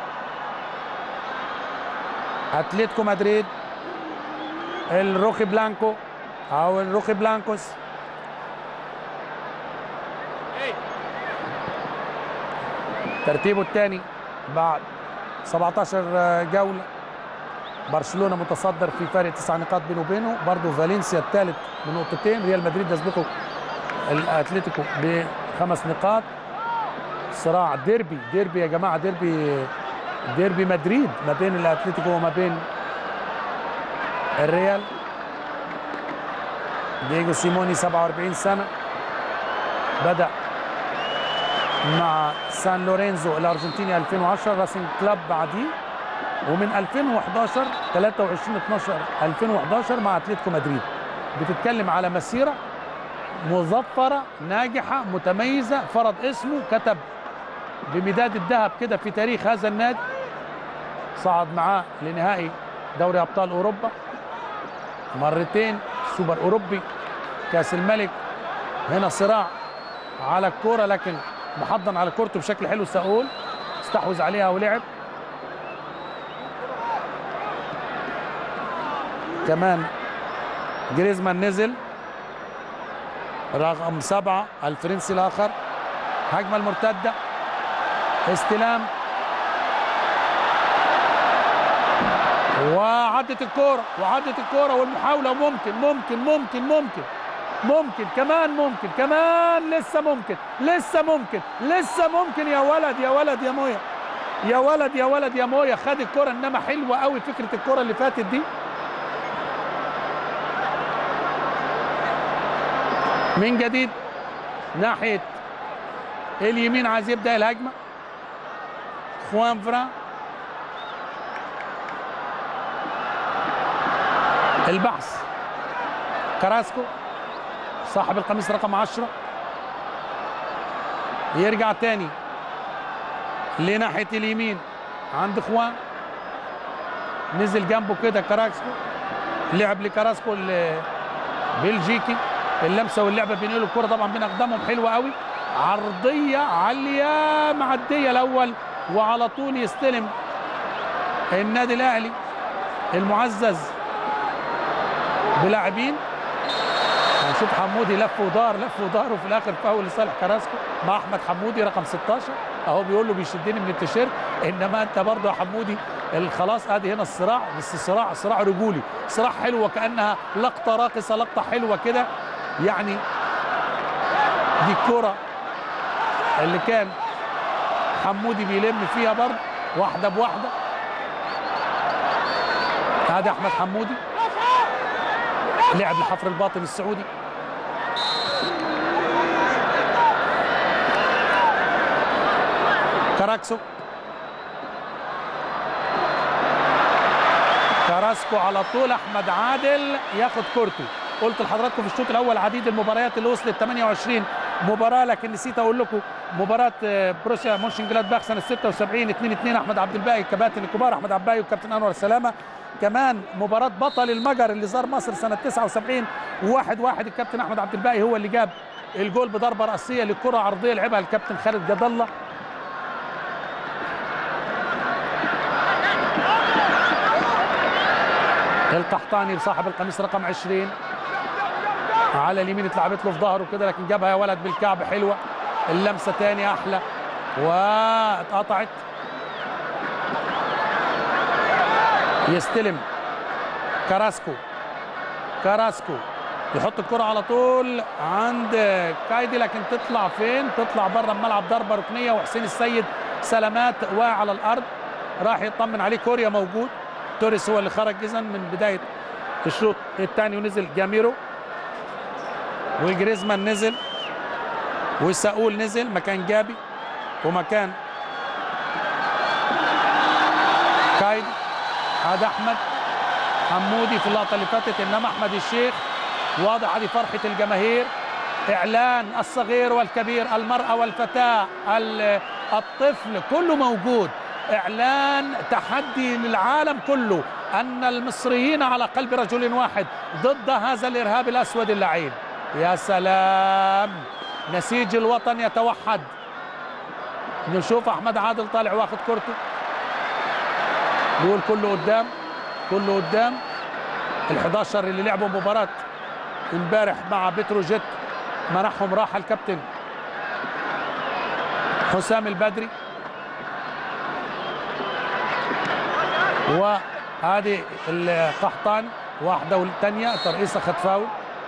اتلتيكو مدريد الروخي بلانكو او الروخي بلانكوس ترتيبه الثاني بعد 17 جوله برشلونه متصدر في فارق تسع نقاط بينه وبينه برضه فالنسيا الثالث بنقطتين ريال مدريد يسبقه الاتليتيكو بخمس نقاط صراع ديربي ديربي يا جماعه ديربي ديربي مدريد ما بين الاتليتيكو وما بين الريال دييجو سيموني 47 سنه بدا مع سان لورينزو الارجنتيني 2010 راسين كلاب بعديه ومن 2011 23 12 2011 مع اتلتيكو مدريد بتتكلم على مسيره مظفره ناجحه متميزه فرض اسمه كتب بمداد الذهب كده في تاريخ هذا النادي صعد معاه لنهائي دوري ابطال اوروبا مرتين سوبر اوروبي كاس الملك هنا صراع على الكوره لكن محضن على كورته بشكل حلو ساول استحوذ عليها ولعب كمان جريزمان نزل رقم سبعة الفرنسي الآخر هجمة المرتدة استلام وعدت الكورة وعدت الكورة والمحاولة ممكن ممكن ممكن ممكن ممكن كمان ممكن كمان لسه ممكن لسه ممكن لسه ممكن يا ولد يا ولد يا مويا يا ولد يا ولد يا مويا خد الكرة انما حلوة قوي فكرة الكرة اللي فاتت دي من جديد ناحية اليمين عايز يبدأ الهجمة خوان فران البحث كراسكو صاحب القميص رقم 10 يرجع تاني لناحيه اليمين عند اخوان نزل جنبه كده كراسكو لعب لكراسكو البلجيكي اللمسه واللعبه بينقلوا الكره طبعا بين اقدامهم حلوه قوي عرضيه عاليه معديه الاول وعلى طول يستلم النادي الاهلي المعزز بلاعبين هنشوف حمودي لف ودار لف ودار وفي الاخر فاول لصالح كراسكو مع احمد حمودي رقم 16 اهو بيقول له بيشدني من التيشيرت انما انت برضه يا حمودي خلاص ادي هنا الصراع بس صراع صراع رجولي صراع حلو وكانها لقطه راقصه لقطه حلوه كده يعني دي الكره اللي كان حمودي بيلم فيها برضه واحده بواحده ادي احمد حمودي لعب لحفر الباطن السعودي كراكسو كراسكو على طول احمد عادل ياخد كورته قلت لحضراتكم في الشوط الاول عديد المباريات اللي وصلت 28 مباراه لكن نسيت اقول لكم مباراه بروسيا مونشن جلادباخ سنه 76 2 2 احمد عبد الباقي الكباتن الكبار احمد عبد الباقي والكابتن انور السلامه كمان مباراه بطل المجر اللي زار مصر سنه 79 1 1 الكابتن احمد عبد الباقي هو اللي جاب الجول بضربه راسيه لكره عرضيه لعبها الكابتن خالد جد الله القحطاني صاحب القميص رقم 20 على اليمين اتلعبت له في ظهره كده لكن جابها يا ولد بالكعب حلوه اللمسه تاني احلى واتقطعت يستلم كراسكو كراسكو يحط الكرة على طول عند كايدي لكن تطلع فين؟ تطلع بره الملعب ضربة ركنية وحسين السيد سلامات واقع على الأرض راح يطمن عليه كوريا موجود توريس هو اللي خرج إذا من بداية الشوط الثاني ونزل جاميرو وجريزمان نزل وساول نزل مكان جابي ومكان كايدي هذا احمد حمودي في اللقطه اللي فاتت انما احمد الشيخ واضح هذه فرحه الجماهير اعلان الصغير والكبير المراه والفتاه الطفل كله موجود اعلان تحدي للعالم كله ان المصريين على قلب رجل واحد ضد هذا الارهاب الاسود اللعين يا سلام نسيج الوطن يتوحد نشوف احمد عادل طالع واخد كرته بيقول كله قدام كله قدام ال11 اللي لعبوا مباراه امبارح مع بتروجيت منحهم راحه الكابتن حسام البدري وهذه القحطان واحده والثانيه ترقيصه خد فاول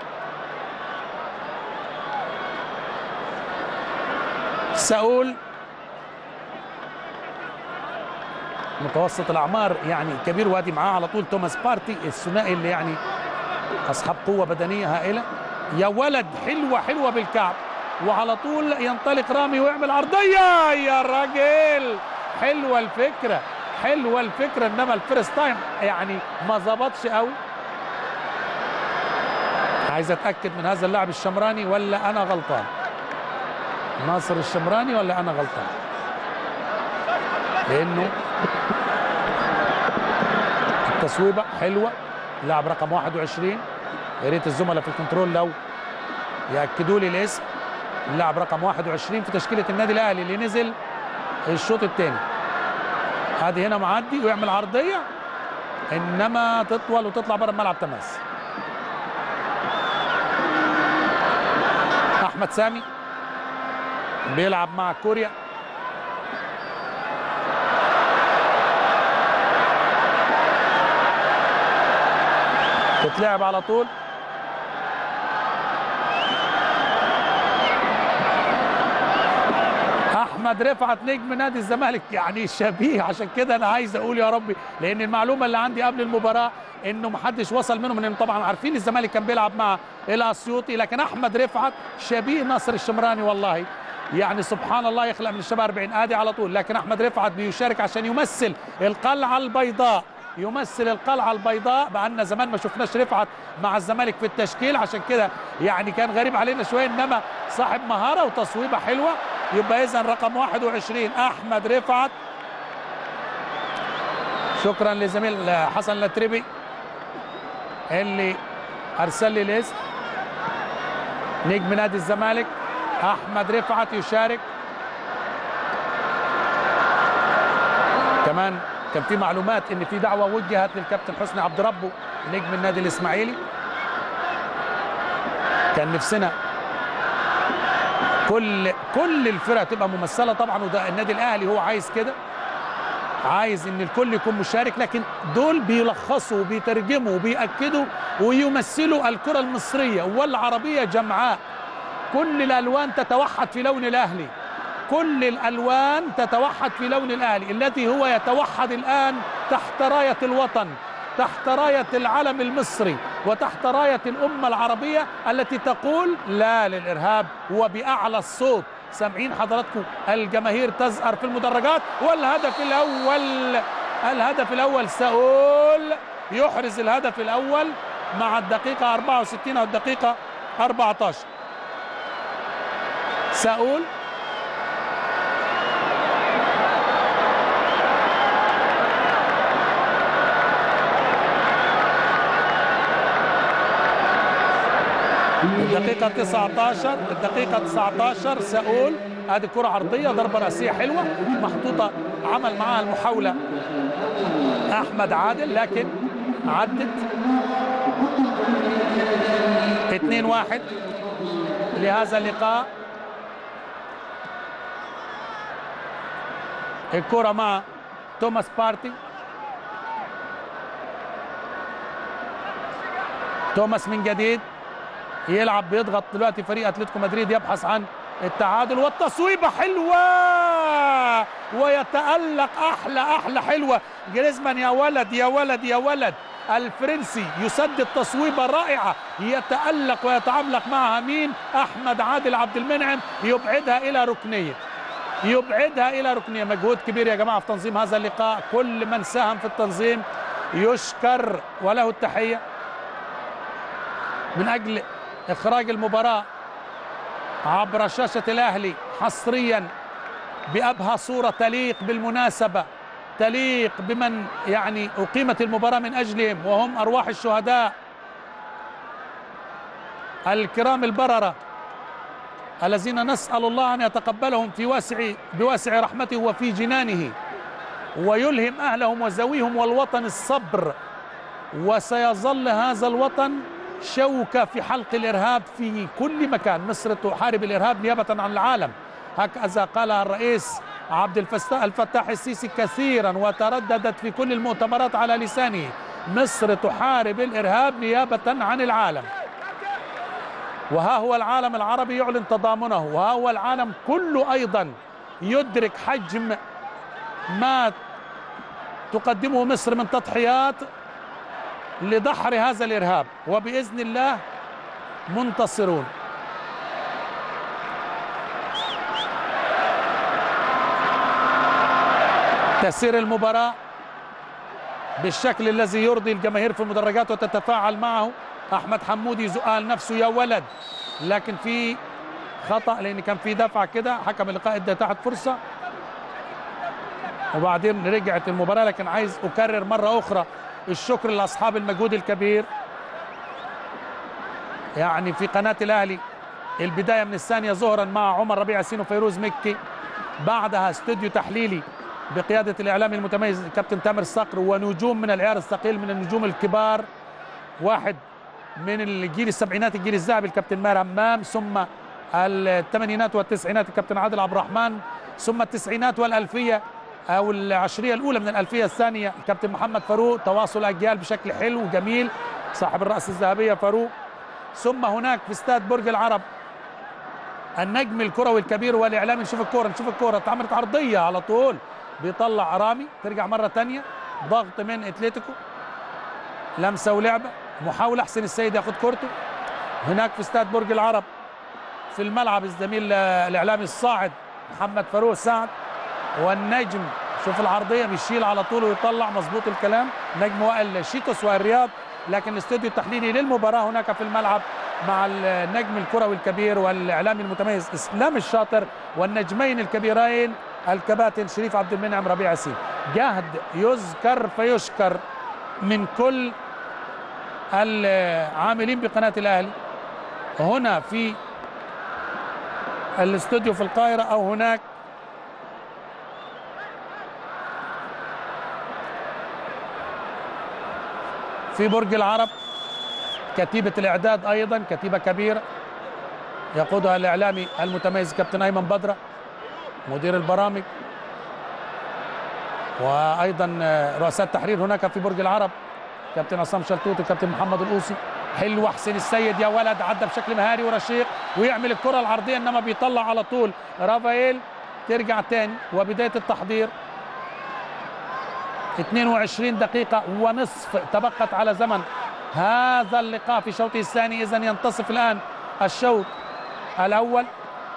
ساول متوسط الاعمار يعني كبير وادي معاه على طول توماس بارتي الثنائي اللي يعني اصحاب قوه بدنيه هائله يا ولد حلوه حلوه بالكعب وعلى طول ينطلق رامي ويعمل عرضيه يا راجل حلوه الفكره حلوه الفكره انما الفيرست تايم يعني ما ظبطش قوي عايز اتاكد من هذا اللاعب الشمراني ولا انا غلطان ناصر الشمراني ولا انا غلطان لانه التصويبه حلوه لاعب رقم 21 يا ريت الزملاء في الكنترول لو ياكدوا لي الاسم اللاعب رقم 21 في تشكيله النادي الاهلي اللي نزل الشوط الثاني ادي هنا معدي ويعمل عرضيه انما تطول وتطلع بره الملعب تماس احمد سامي بيلعب مع كوريا تتلعب على طول احمد رفعت نجم نادي الزمالك يعني شبيه عشان كده انا عايز اقول يا ربي لان المعلومه اللي عندي قبل المباراه انه محدش وصل منهم لان طبعا عارفين الزمالك كان بيلعب مع الاسيوطي لكن احمد رفعت شبيه ناصر الشمراني والله يعني سبحان الله يخلق من الشباب 40 ادي على طول لكن احمد رفعت بيشارك عشان يمثل القلعه البيضاء يمثل القلعه البيضاء بقالنا زمان ما شفناش رفعت مع الزمالك في التشكيل عشان كده يعني كان غريب علينا شويه انما صاحب مهاره وتصويبه حلوه يبقى اذا رقم 21 احمد رفعت شكرا لزميل حسن لتربي اللي ارسل لي الاسم نجم نادي الزمالك احمد رفعت يشارك كمان كان في معلومات ان في دعوه وجهت للكابتن حسني عبد ربه نجم النادي الاسماعيلي كان نفسنا كل كل الفرق تبقى ممثله طبعا وده النادي الاهلي هو عايز كده عايز ان الكل يكون مشارك لكن دول بيلخصوا وبيترجموا وبيأكدوا ويمثلوا الكره المصريه والعربيه جمعاء كل الالوان تتوحد في لون الاهلي كل الالوان تتوحد في لون الاهلي الذي هو يتوحد الان تحت رايه الوطن تحت رايه العلم المصري وتحت رايه الامه العربيه التي تقول لا للارهاب وباعلى الصوت سامعين حضراتكم الجماهير تزأر في المدرجات والهدف الاول الهدف الاول ساول يحرز الهدف الاول مع الدقيقه 64 او الدقيقه 14 ساول الدقيقة 19 الدقيقة 19 ساول هذه كرة عرضية ضربة رأسية حلوة محطوطة عمل معها المحاولة أحمد عادل لكن عدت 2 1 لهذا اللقاء الكرة مع توماس بارتي توماس من جديد يلعب بيضغط دلوقتي فريق اتلتيكو مدريد يبحث عن التعادل والتصويبه حلوه ويتالق احلى احلى حلوه جريزمان يا ولد يا ولد يا ولد الفرنسي يسدد تصويبه رائعه يتالق ويتعملق معها مين احمد عادل عبد المنعم يبعدها الى ركنيه يبعدها الى ركنيه مجهود كبير يا جماعه في تنظيم هذا اللقاء كل من ساهم في التنظيم يشكر وله التحيه من اجل اخراج المباراه عبر شاشه الاهلي حصريا بابهى صوره تليق بالمناسبه تليق بمن يعني اقيمت المباراه من اجلهم وهم ارواح الشهداء الكرام البرره الذين نسال الله ان يتقبلهم في واسع بواسع رحمته وفي جنانه ويلهم اهلهم وزويهم والوطن الصبر وسيظل هذا الوطن شوكة في حلق الإرهاب في كل مكان مصر تحارب الإرهاب نيابة عن العالم هكذا قالها الرئيس عبد الفتاح السيسي كثيرا وترددت في كل المؤتمرات على لسانه مصر تحارب الإرهاب نيابة عن العالم وها هو العالم العربي يعلن تضامنه وها هو العالم كله أيضا يدرك حجم ما تقدمه مصر من تضحيات لدحر هذا الارهاب وباذن الله منتصرون تسير المباراه بالشكل الذي يرضي الجماهير في المدرجات وتتفاعل معه احمد حمودي يزقها لنفسه يا ولد لكن في خطا لان كان في دفعه كده حكم اللقاء ادى تحت فرصه وبعدين رجعت المباراه لكن عايز اكرر مره اخرى الشكر لاصحاب المجهود الكبير يعني في قناه الاهلي البدايه من الثانيه ظهرا مع عمر ربيع ياسين وفيروز مكي بعدها استوديو تحليلي بقياده الاعلامي المتميز الكابتن تامر الصقر ونجوم من العيار الثقيل من النجوم الكبار واحد من الجيل السبعينات الجيل الذهبي الكابتن ماهر همام ثم الثمانينات والتسعينات الكابتن عادل عبد الرحمن ثم التسعينات والالفيه او العشريه الاولى من الالفيه الثانيه الكابتن محمد فاروق تواصل اجيال بشكل حلو وجميل صاحب الراس الذهبيه فاروق ثم هناك في استاد برج العرب النجم الكروي الكبير والاعلامي نشوف الكوره نشوف الكوره اتعملت عرضيه على طول بيطلع رامي ترجع مره ثانيه ضغط من اتلتيكو لمسه ولعبه محاوله حسين السيد ياخد كورته هناك في استاد برج العرب في الملعب الزميل الاعلامي الصاعد محمد فاروق سعد والنجم شوف العرضيه بيشيل على طول ويطلع مظبوط الكلام نجم وائل شيتوس والرياض لكن الاستوديو التحليلي للمباراه هناك في الملعب مع النجم الكروي الكبير والاعلامي المتميز اسلام الشاطر والنجمين الكبيرين الكباتن شريف عبد المنعم ربيع ياسين جهد يذكر فيشكر من كل العاملين بقناه الاهلي هنا في الاستوديو في القاهره او هناك في برج العرب كتيبة الإعداد أيضا كتيبة كبيرة يقودها الإعلامي المتميز كابتن أيمن بدرة مدير البرامج وأيضا رؤساء التحرير هناك في برج العرب كابتن عصام شلتوت وكابتن محمد القوسي حلو حسين السيد يا ولد عدى بشكل مهاري ورشيق ويعمل الكرة العرضية إنما بيطلع على طول رافائيل ترجع تاني وبداية التحضير 22 دقيقة ونصف تبقت على زمن هذا اللقاء في شوطه الثاني إذا ينتصف الآن الشوط الأول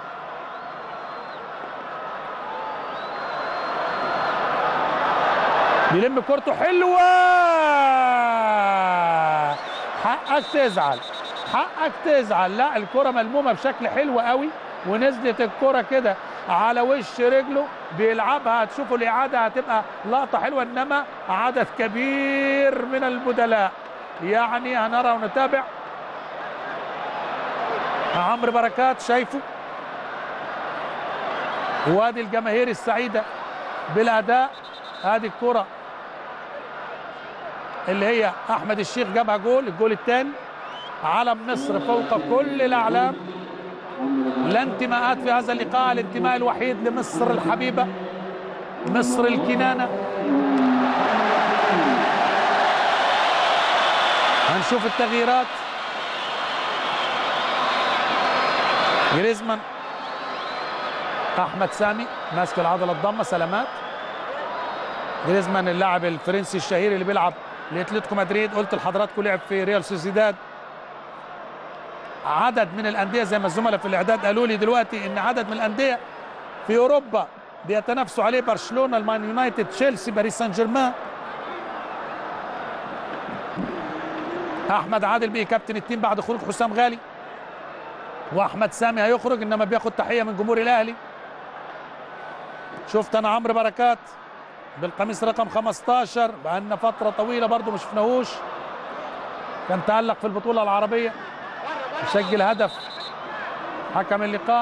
بيلم كورته حلوة حقك تزعل حقك تزعل لا الكرة ملمومة بشكل حلو قوي ونزلت الكرة كده على وش رجله بيلعبها هتشوفوا الإعادة هتبقى لقطة حلوة إنما عدد كبير من البدلاء يعني هنرى ونتابع عمرو بركات شايفه وادي الجماهير السعيدة بالأداء هذه الكرة اللي هي أحمد الشيخ جابها جول الجول الثاني علم مصر فوق كل الأعلام لا انتماءات في هذا اللقاء الانتماء الوحيد لمصر الحبيبة مصر الكنانة هنشوف التغييرات جريزمان احمد سامي ماسك العضله الضمه سلامات جريزمان اللاعب الفرنسي الشهير اللي بيلعب لاتلتيكو مدريد قلت لحضراتكم لعب في ريال سوسيداد عدد من الانديه زي ما الزملاء في الاعداد قالوا لي دلوقتي ان عدد من الانديه في اوروبا بيتنافسوا عليه برشلونه المان يونايتد تشيلسي باريس سان جيرمان احمد عادل بيه كابتن التيم بعد خروج حسام غالي واحمد سامي هيخرج انما بياخد تحيه من جمهور الاهلي شفت انا عمرو بركات بالقميص رقم 15 بقالنا فتره طويله برضو ما شفناهوش كان تالق في البطوله العربيه يسجل هدف حكم اللقاء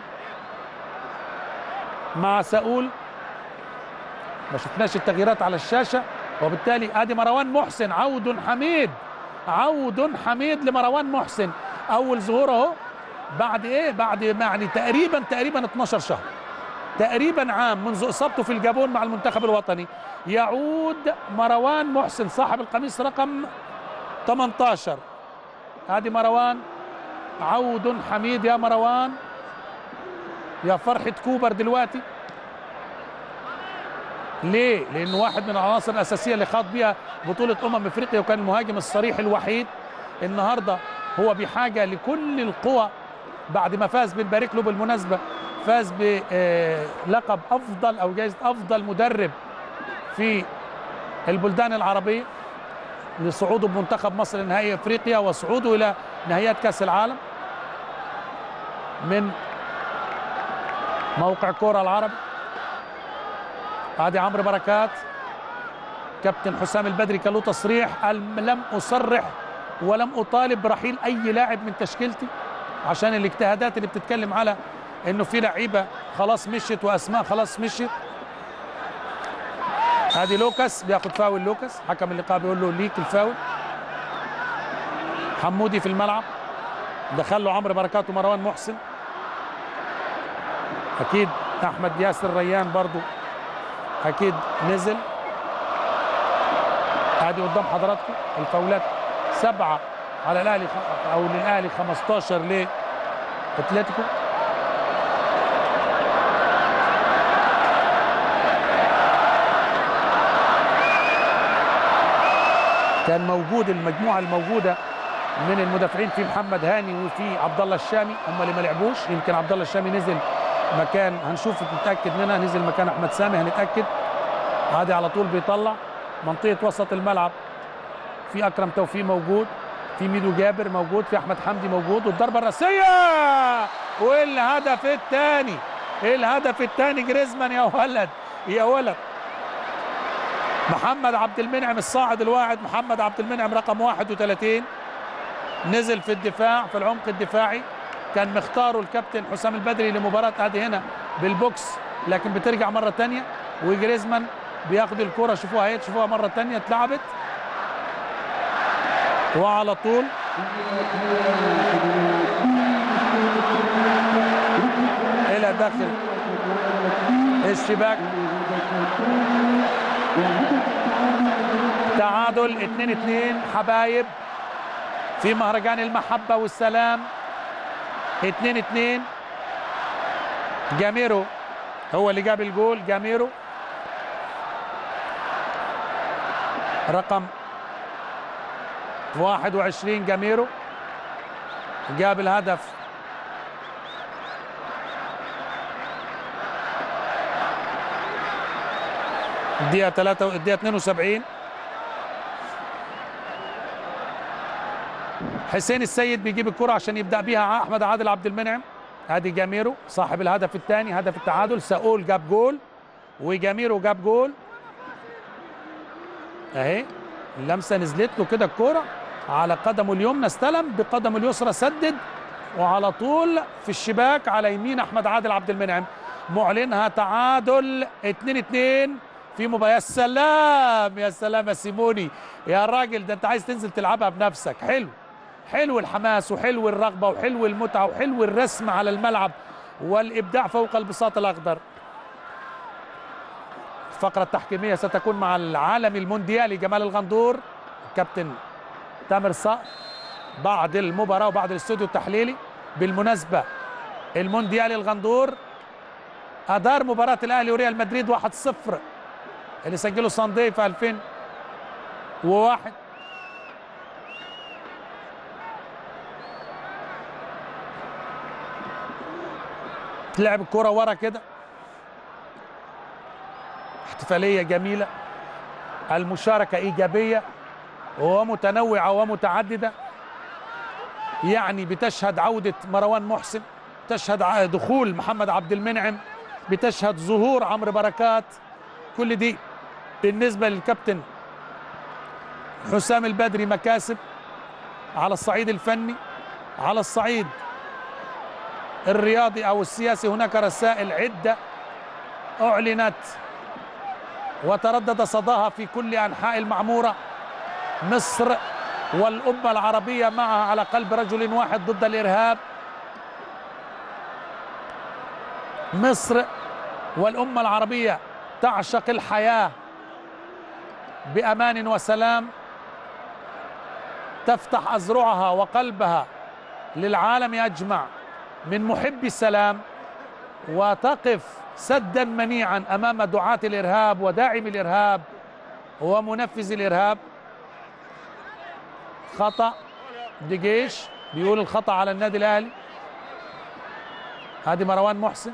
مع ساول ما شفناش التغييرات على الشاشه وبالتالي ادي مروان محسن عود حميد عود حميد لمروان محسن اول ظهور اهو بعد ايه بعد يعني تقريبا تقريبا 12 شهر تقريبا عام منذ اصابته في الجابون مع المنتخب الوطني يعود مروان محسن صاحب القميص رقم 18 ادي مروان عود حميد يا مروان يا فرحة كوبر دلوقتي ليه؟ لأنه واحد من العناصر الأساسية اللي خاض بيها بطولة أمم أفريقيا وكان المهاجم الصريح الوحيد النهاردة هو بحاجة لكل القوى بعد ما فاز بنبارك له بالمناسبة فاز بلقب أفضل أو جائزة أفضل مدرب في البلدان العربية لصعوده بمنتخب مصر لنهائي أفريقيا وصعوده إلى نهائيات كأس العالم من موقع كورة العربي ادي عمرو بركات كابتن حسام البدري كان له تصريح قال لم اصرح ولم اطالب برحيل اي لاعب من تشكيلتي عشان الاجتهادات اللي بتتكلم على انه في لعيبه خلاص مشيت واسماء خلاص مشيت ادي لوكاس بياخد فاول لوكاس حكم اللقاء بيقول له ليك الفاول حمودي في الملعب دخل له عمرو بركات ومروان محسن اكيد احمد ياسر ريان برضو اكيد نزل ادي قدام حضراتكم الفاولات سبعه على الاهلي او للاهلي 15 لاتلتيكو كان موجود المجموعه الموجوده من المدافعين في محمد هاني وفي عبد الله الشامي هم اللي ما لعبوش يمكن عبد الله الشامي نزل مكان هنشوف نتاكد منها نزل مكان احمد سامي هنتاكد عادي على طول بيطلع منطقه وسط الملعب في اكرم توفيق موجود في ميدو جابر موجود في احمد حمدي موجود والضربه الراسيه والهدف الثاني الهدف الثاني جريزمان يا ولد يا ولد محمد عبد المنعم الصاعد الواعد محمد عبد المنعم رقم 31 نزل في الدفاع في العمق الدفاعي كان مختاره الكابتن حسام البدري لمباراة هذه هنا بالبوكس لكن بترجع مرة تانية وجريزمان بياخد الكرة شوفوها اهي تشوفوها مرة تانية اتلعبت وعلى طول الى داخل الشباك تعادل 2 2 حبايب في مهرجان المحبة والسلام 2 2 جاميرو هو اللي جاب الجول جاميرو رقم 21 جاميرو جاب الهدف الدقيقة 3 الدقيقة 72 حسين السيد بيجيب الكرة عشان يبدأ بيها أحمد عادل عبد المنعم ادي جاميرو صاحب الهدف الثاني هدف التعادل ساول جاب جول وجاميرو جاب جول اهي اللمسه نزلت له كده الكوره على قدمه اليمنى استلم بقدمه اليسرى سدد وعلى طول في الشباك على يمين احمد عادل عبد المنعم معلنها تعادل 2 2 في مباراه يا سلام يا سلام يا سيموني يا راجل ده انت عايز تنزل تلعبها بنفسك حلو حلو الحماس وحلو الرغبه وحلو المتعه وحلو الرسم على الملعب والابداع فوق البساط الاخضر الفقره التحكيميه ستكون مع العالمي المونديالي جمال الغندور كابتن تامر صقر بعد المباراه وبعد الاستوديو التحليلي بالمناسبه المونديالي الغندور ادار مباراه الاهلي وريال مدريد 1-0 اللي سجله ساندي في 2001 تلعب الكرة ورا كده احتفالية جميلة المشاركة إيجابية ومتنوعة ومتعددة يعني بتشهد عودة مروان محسن تشهد دخول محمد عبد المنعم بتشهد ظهور عمرو بركات كل دي بالنسبة للكابتن حسام البدري مكاسب على الصعيد الفني على الصعيد الرياضي او السياسي هناك رسائل عده اعلنت وتردد صداها في كل انحاء المعموره مصر والامه العربيه معها على قلب رجل واحد ضد الارهاب مصر والامه العربيه تعشق الحياه بامان وسلام تفتح اذرعها وقلبها للعالم اجمع من محبي السلام وتقف سدا منيعا امام دعاة الارهاب وداعم الارهاب ومنفذ الارهاب خطا دجيش بيقول الخطا على النادي الاهلي هادي مروان محسن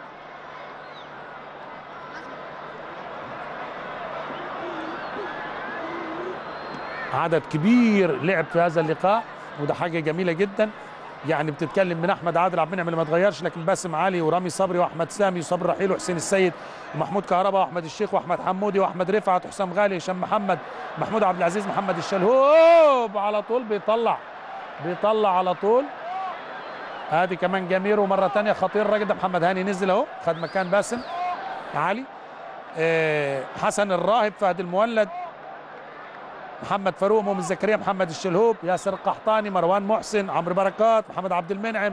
عدد كبير لعب في هذا اللقاء وده حاجه جميله جدا يعني بتتكلم من احمد عادل عبد المنعم اللي ما اتغيرش لكن باسم علي ورامي صبري واحمد سامي وصبري رحيل وحسين السيد ومحمود كهربا واحمد الشيخ واحمد حمودي واحمد رفعت حسام غالي هشام محمد محمود عبد العزيز محمد الشلهوب على طول بيطلع بيطلع على طول ادي كمان جميرو مره ثانيه خطير الراجل ده محمد هاني نزل اهو خد مكان باسم علي آه حسن الراهب فهد المولد محمد فاروق مؤمن زكريا محمد الشلهوب ياسر القحطاني مروان محسن عمرو بركات محمد عبد المنعم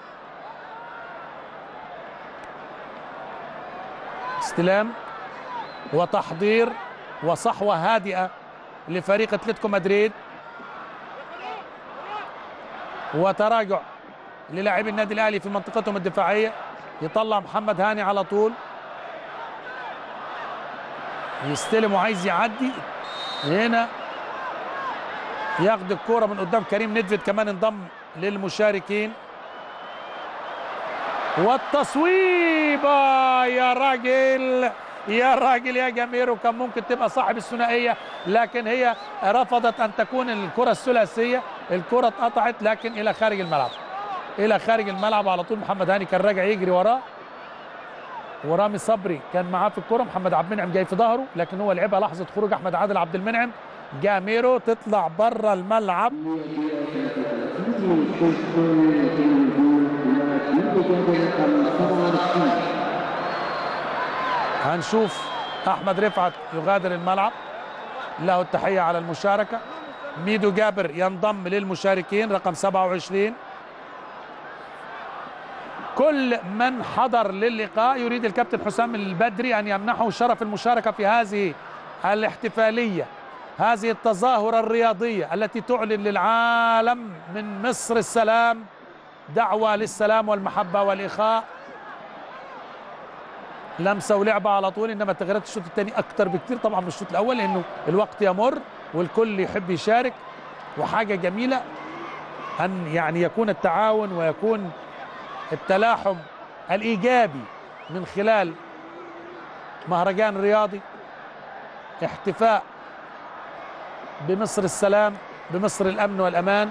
استلام وتحضير وصحوة هادئة لفريق اتلتيكو مدريد وتراجع للاعبي النادي الاهلي في منطقتهم الدفاعيه يطلع محمد هاني على طول يستلم وعايز يعدي هنا ياخد الكرة من قدام كريم نيدفيد كمان انضم للمشاركين والتصويبة يا راجل يا راجل يا جميرو كان ممكن تبقى صاحب الثنائية لكن هي رفضت أن تكون الكرة الثلاثية الكره اتقطعت لكن الى خارج الملعب الى خارج الملعب على طول محمد هاني كان راجع يجري وراه ورامي صبري كان معاه في الكره محمد عبد المنعم جاي في ظهره لكن هو لعبها لحظه خروج احمد عادل عبد المنعم جاميرو تطلع بره الملعب هنشوف احمد رفعت يغادر الملعب له التحيه على المشاركه ميدو جابر ينضم للمشاركين رقم 27 كل من حضر للقاء يريد الكابتن حسام البدري ان يمنحه شرف المشاركه في هذه الاحتفاليه هذه التظاهره الرياضيه التي تعلن للعالم من مصر السلام دعوه للسلام والمحبه والاخاء لمسه ولعبه على طول انما تغييرات الشوط الثاني اكتر بكتير طبعا من الشوط الاول لانه الوقت يمر والكل يحب يشارك وحاجه جميله ان يعني يكون التعاون ويكون التلاحم الايجابي من خلال مهرجان رياضي احتفاء بمصر السلام بمصر الامن والامان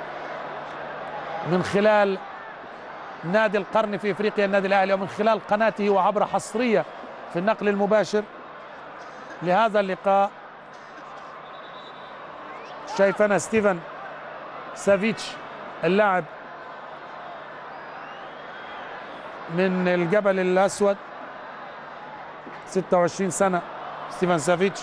من خلال نادي القرن في افريقيا النادي الاهلي ومن خلال قناته وعبر حصريه في النقل المباشر لهذا اللقاء شايف انا ستيفن سافيتش اللاعب من الجبل الاسود 26 سنه ستيفن سافيتش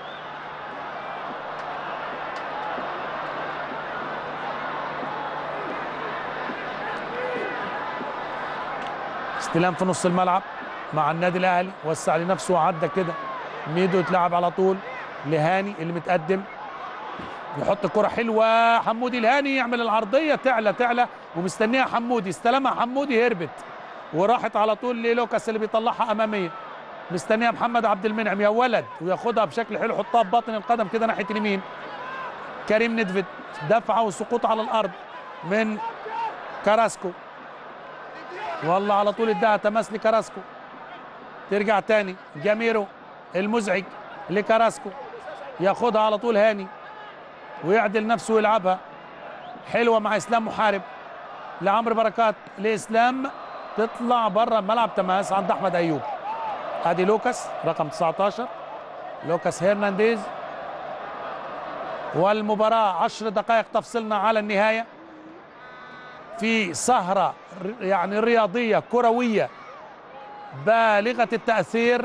استلام في نص الملعب مع النادي الاهلي وسع لنفسه وعدى كده ميدو اتلعب على طول لهاني اللي متقدم يحط كرة حلوة حمودي الهاني يعمل العرضية تعلى تعلى ومستنيها حمودي استلمها حمودي هربت وراحت على طول للوكاس اللي بيطلعها أمامية مستنيها محمد عبد المنعم يا ولد وياخدها بشكل حلو حطها بباطن القدم كده ناحية اليمين كريم ندفد دفعة وسقوط على الأرض من كاراسكو والله على طول اداها تماس لكاراسكو ترجع تاني جاميرو المزعج لكاراسكو ياخدها على طول هاني ويعدل نفسه ويلعبها حلوه مع اسلام محارب لعمرو بركات لاسلام تطلع بره الملعب تماس عند احمد ايوب ادي لوكاس رقم 19 لوكاس هيرنانديز والمباراه 10 دقائق تفصلنا على النهايه في سهره يعني رياضيه كرويه بالغه التاثير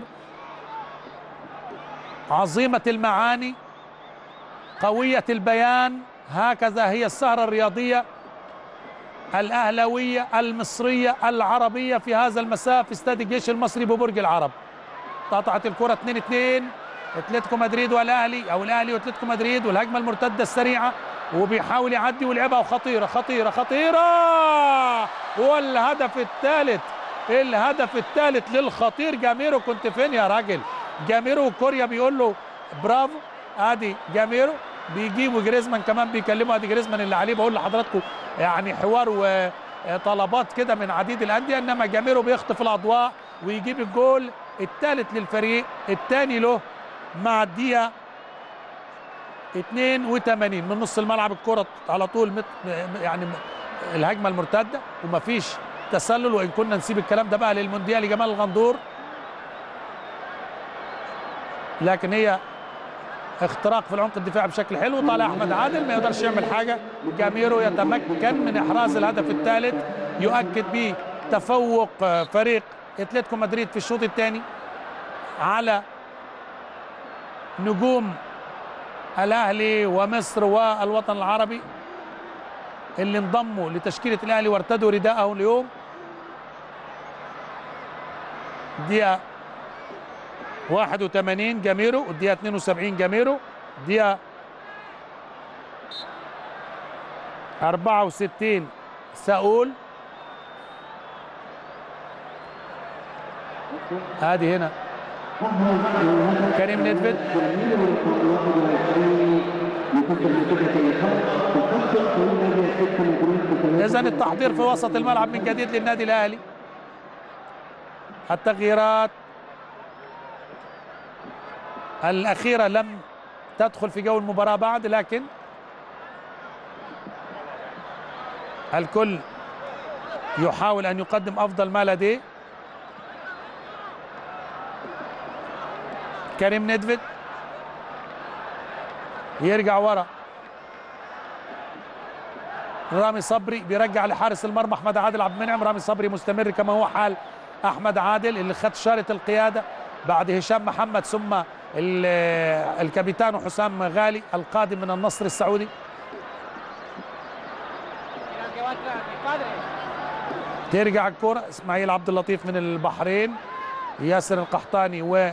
عظيمه المعاني قويه البيان هكذا هي السهره الرياضيه الاهلاويه المصريه العربيه في هذا المساء في استاد الجيش المصري ببرج العرب قطعت الكره 2 2 اتلتيكو مدريد والاهلي او الاهلي واتلتيكو مدريد والهجمه المرتده السريعه وبيحاول يعدي ويلعبها وخطيره خطيره خطيره والهدف الثالث الهدف الثالث للخطير جاميرو كنت فين يا راجل جاميرو كوريا بيقول له برافو ادي جاميرو بيجيبوا جريزمان كمان بيكلموا ادي جريزمان اللي عليه بقول لحضراتكم يعني حوار وطلبات كده من عديد الانديه انما جاميرو بيخطف الاضواء ويجيب الجول الثالث للفريق الثاني له مع الدقيقه 82 من نص الملعب الكره على طول مت يعني الهجمه المرتده ومفيش تسلل وان كنا نسيب الكلام ده بقى للمونديال جمال الغندور لكن هي اختراق في العمق الدفاعي بشكل حلو طالع احمد عادل ما يقدرش يعمل حاجه جاميرو يتمكن من احراز الهدف الثالث يؤكد به تفوق فريق اتلتيكو مدريد في الشوط الثاني على نجوم الاهلي ومصر والوطن العربي اللي انضموا لتشكيله الاهلي وارتدوا رداءه اليوم دقيقه 81 جاميرو الدقيقه 72 جاميرو الدقيقه 64 ساول ادي هنا كريم ندفد اذا التحضير في وسط الملعب من جديد للنادي الاهلي التغييرات الأخيرة لم تدخل في جو المباراة بعد لكن الكل يحاول ان يقدم افضل ما لديه كريم ندفد يرجع ورا رامي صبري بيرجع لحارس المرمى احمد عادل عبد المنعم رامي صبري مستمر كما هو حال احمد عادل اللي خد شاره القياده بعد هشام محمد ثم ال- الكابيتان حسام غالي القادم من النصر السعودي Mira que va atrás, mi padre. ترجع الكرة اسماعيل عبد اللطيف من البحرين ياسر القحطاني و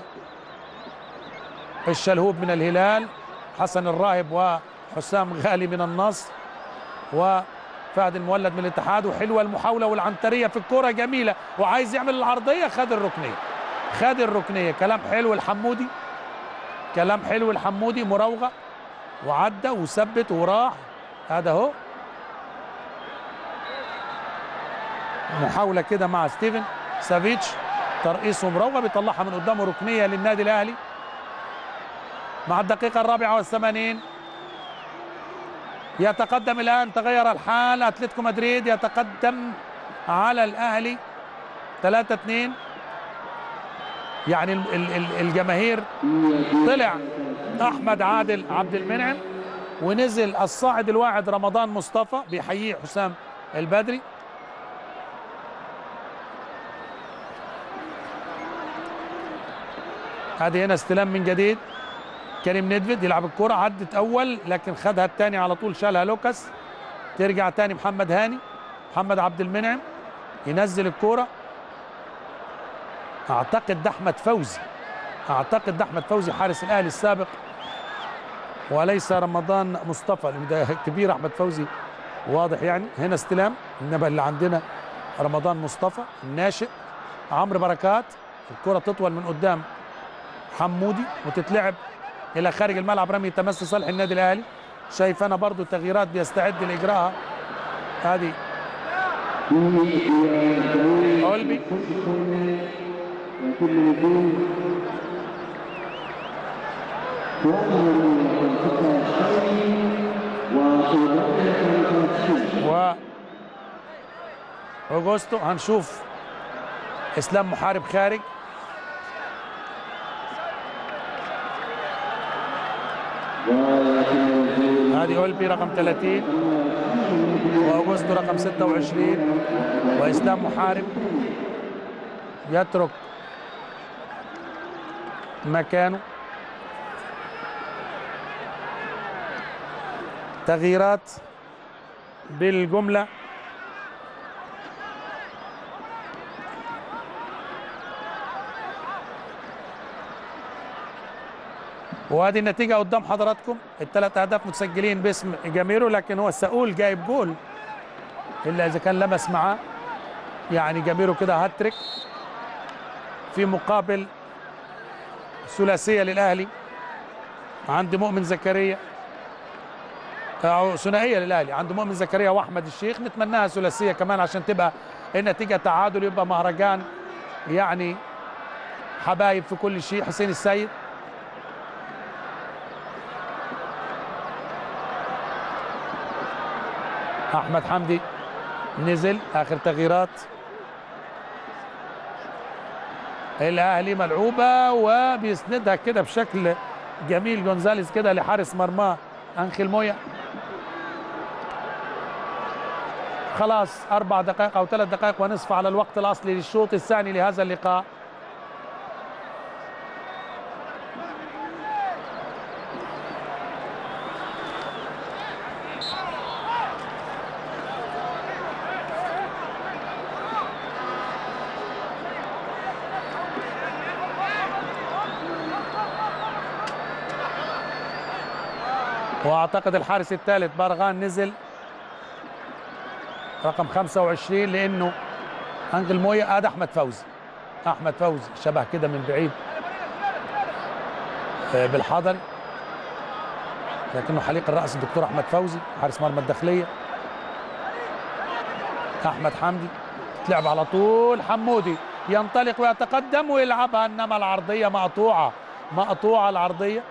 الشلهوب من الهلال حسن الراهب وحسام غالي من النصر وفهد المولد من الاتحاد وحلوة المحاولة والعنترية في الكرة جميلة وعايز يعمل العرضية خد الركنية خد الركنية كلام حلو الحمودي كلام حلو الحمودي مراوغة وعدى وثبت وراح هذا هو محاولة كده مع ستيفن سافيتش ترقيص ومراوغة بيطلعها من قدامه ركنية للنادي الأهلي مع الدقيقة الرابعة والثمانين يتقدم الآن تغير الحال أتلتيكو مدريد يتقدم على الأهلي 3 2 يعني ال- ال- ال- الجماهير طلع أحمد عادل عبد المنعم ونزل الصاعد الواعد رمضان مصطفى بيحييه حسام البدري هذه هنا استلام من جديد كريم ندفد يلعب الكرة عدت أول لكن خدها الثاني على طول شالها لوكاس ترجع تاني محمد هاني محمد عبد المنعم ينزل الكرة أعتقد ده أحمد فوزي أعتقد ده أحمد فوزي حارس الأهلي السابق وليس رمضان مصطفى لأن ده كبير أحمد فوزي واضح يعني هنا استلام إنما اللي عندنا رمضان مصطفى الناشئ عمرو بركات الكرة تطول من قدام حمودي وتتلعب الى خارج الملعب رمي تمس صالح النادي الاهلي شايف انا برضو تغييرات بيستعد لاجراءها هذه اولبي و اوغوستو هنشوف اسلام محارب خارج هذه اولبي رقم 30 واوغوستو رقم 26 واسلام محارب يترك مكانه تغييرات بالجمله وهذه النتيجة قدام حضراتكم الثلاث أهداف متسجلين باسم جاميرو لكن هو سؤول جايب جول إلا إذا كان لمس معاه يعني جاميرو كده هاتريك في مقابل ثلاثية للأهلي عند مؤمن زكريا أو ثنائية للأهلي عند مؤمن زكريا وأحمد الشيخ نتمناها ثلاثية كمان عشان تبقى النتيجة تعادل يبقى مهرجان يعني حبايب في كل شيء حسين السيد احمد حمدي نزل اخر تغييرات الاهلي ملعوبه وبيسندها كده بشكل جميل جونزاليز كده لحارس مرماه انخيل مويا خلاص اربع دقائق او ثلاث دقائق ونصف على الوقت الاصلي للشوط الثاني لهذا اللقاء واعتقد الحارس الثالث برغان نزل رقم 25 لانه انجل مويا ادي احمد فوزي احمد فوزي شبه كده من بعيد آه، بالحضري لكنه حليق الراس الدكتور احمد فوزي حارس مرمى الداخليه احمد حمدي تلعب على طول حمودي ينطلق ويتقدم ويلعبها انما العرضيه مقطوعه مقطوعه العرضيه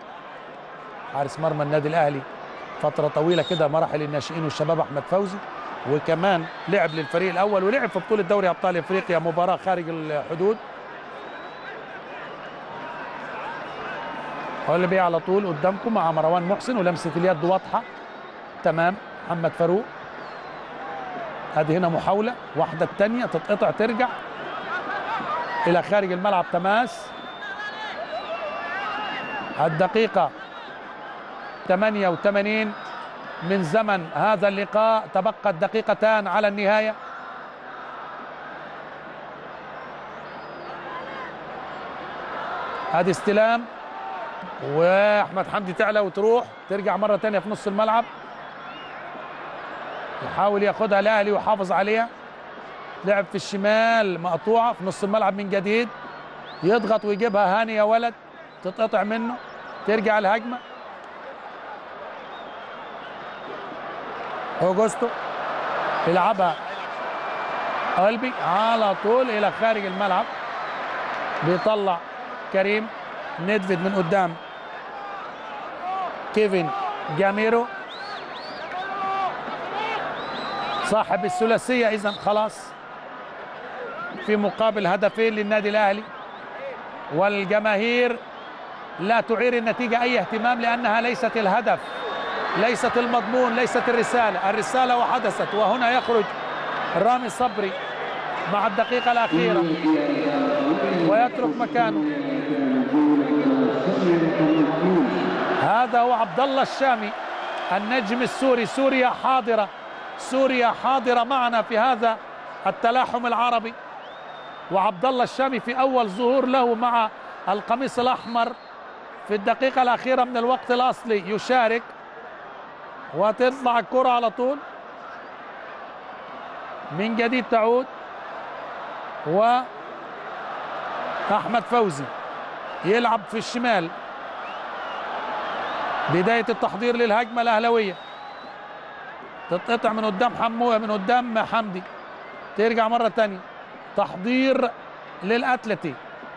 حارس مرمى النادي الاهلي فتره طويله كده مراحل الناشئين والشباب احمد فوزي وكمان لعب للفريق الاول ولعب في بطوله دوري ابطال افريقيا مباراه خارج الحدود هو اللي بيه على طول قدامكم مع مروان محسن ولمسه اليد واضحه تمام محمد فاروق ادي هنا محاوله واحده الثانيه تتقطع ترجع الى خارج الملعب تماس الدقيقه 88 من زمن هذا اللقاء تبقت دقيقتان على النهايه ادي استلام واحمد حمدي تعلى وتروح ترجع مره تانية في نص الملعب يحاول ياخدها الاهلي ويحافظ عليها لعب في الشمال مقطوعه في نص الملعب من جديد يضغط ويجيبها هاني يا ولد تتقطع منه ترجع الهجمه اوجوستو يلعبها قلبي على طول الى خارج الملعب بيطلع كريم ندفد من قدام كيفن جاميرو صاحب الثلاثيه اذا خلاص في مقابل هدفين للنادي الاهلي والجماهير لا تعير النتيجه اي اهتمام لانها ليست الهدف ليست المضمون ليست الرساله الرساله وحدثت وهنا يخرج رامي صبري مع الدقيقه الاخيره ويترك مكانه هذا هو عبد الله الشامي النجم السوري سوريا حاضره سوريا حاضره معنا في هذا التلاحم العربي وعبد الله الشامي في اول ظهور له مع القميص الاحمر في الدقيقه الاخيره من الوقت الاصلي يشارك وتطلع الكره على طول من جديد تعود و احمد فوزي يلعب في الشمال بدايه التحضير للهجمه الاهلاويه تتقطع من قدام حمو من قدام حمدي ترجع مره تانية تحضير للاتلتي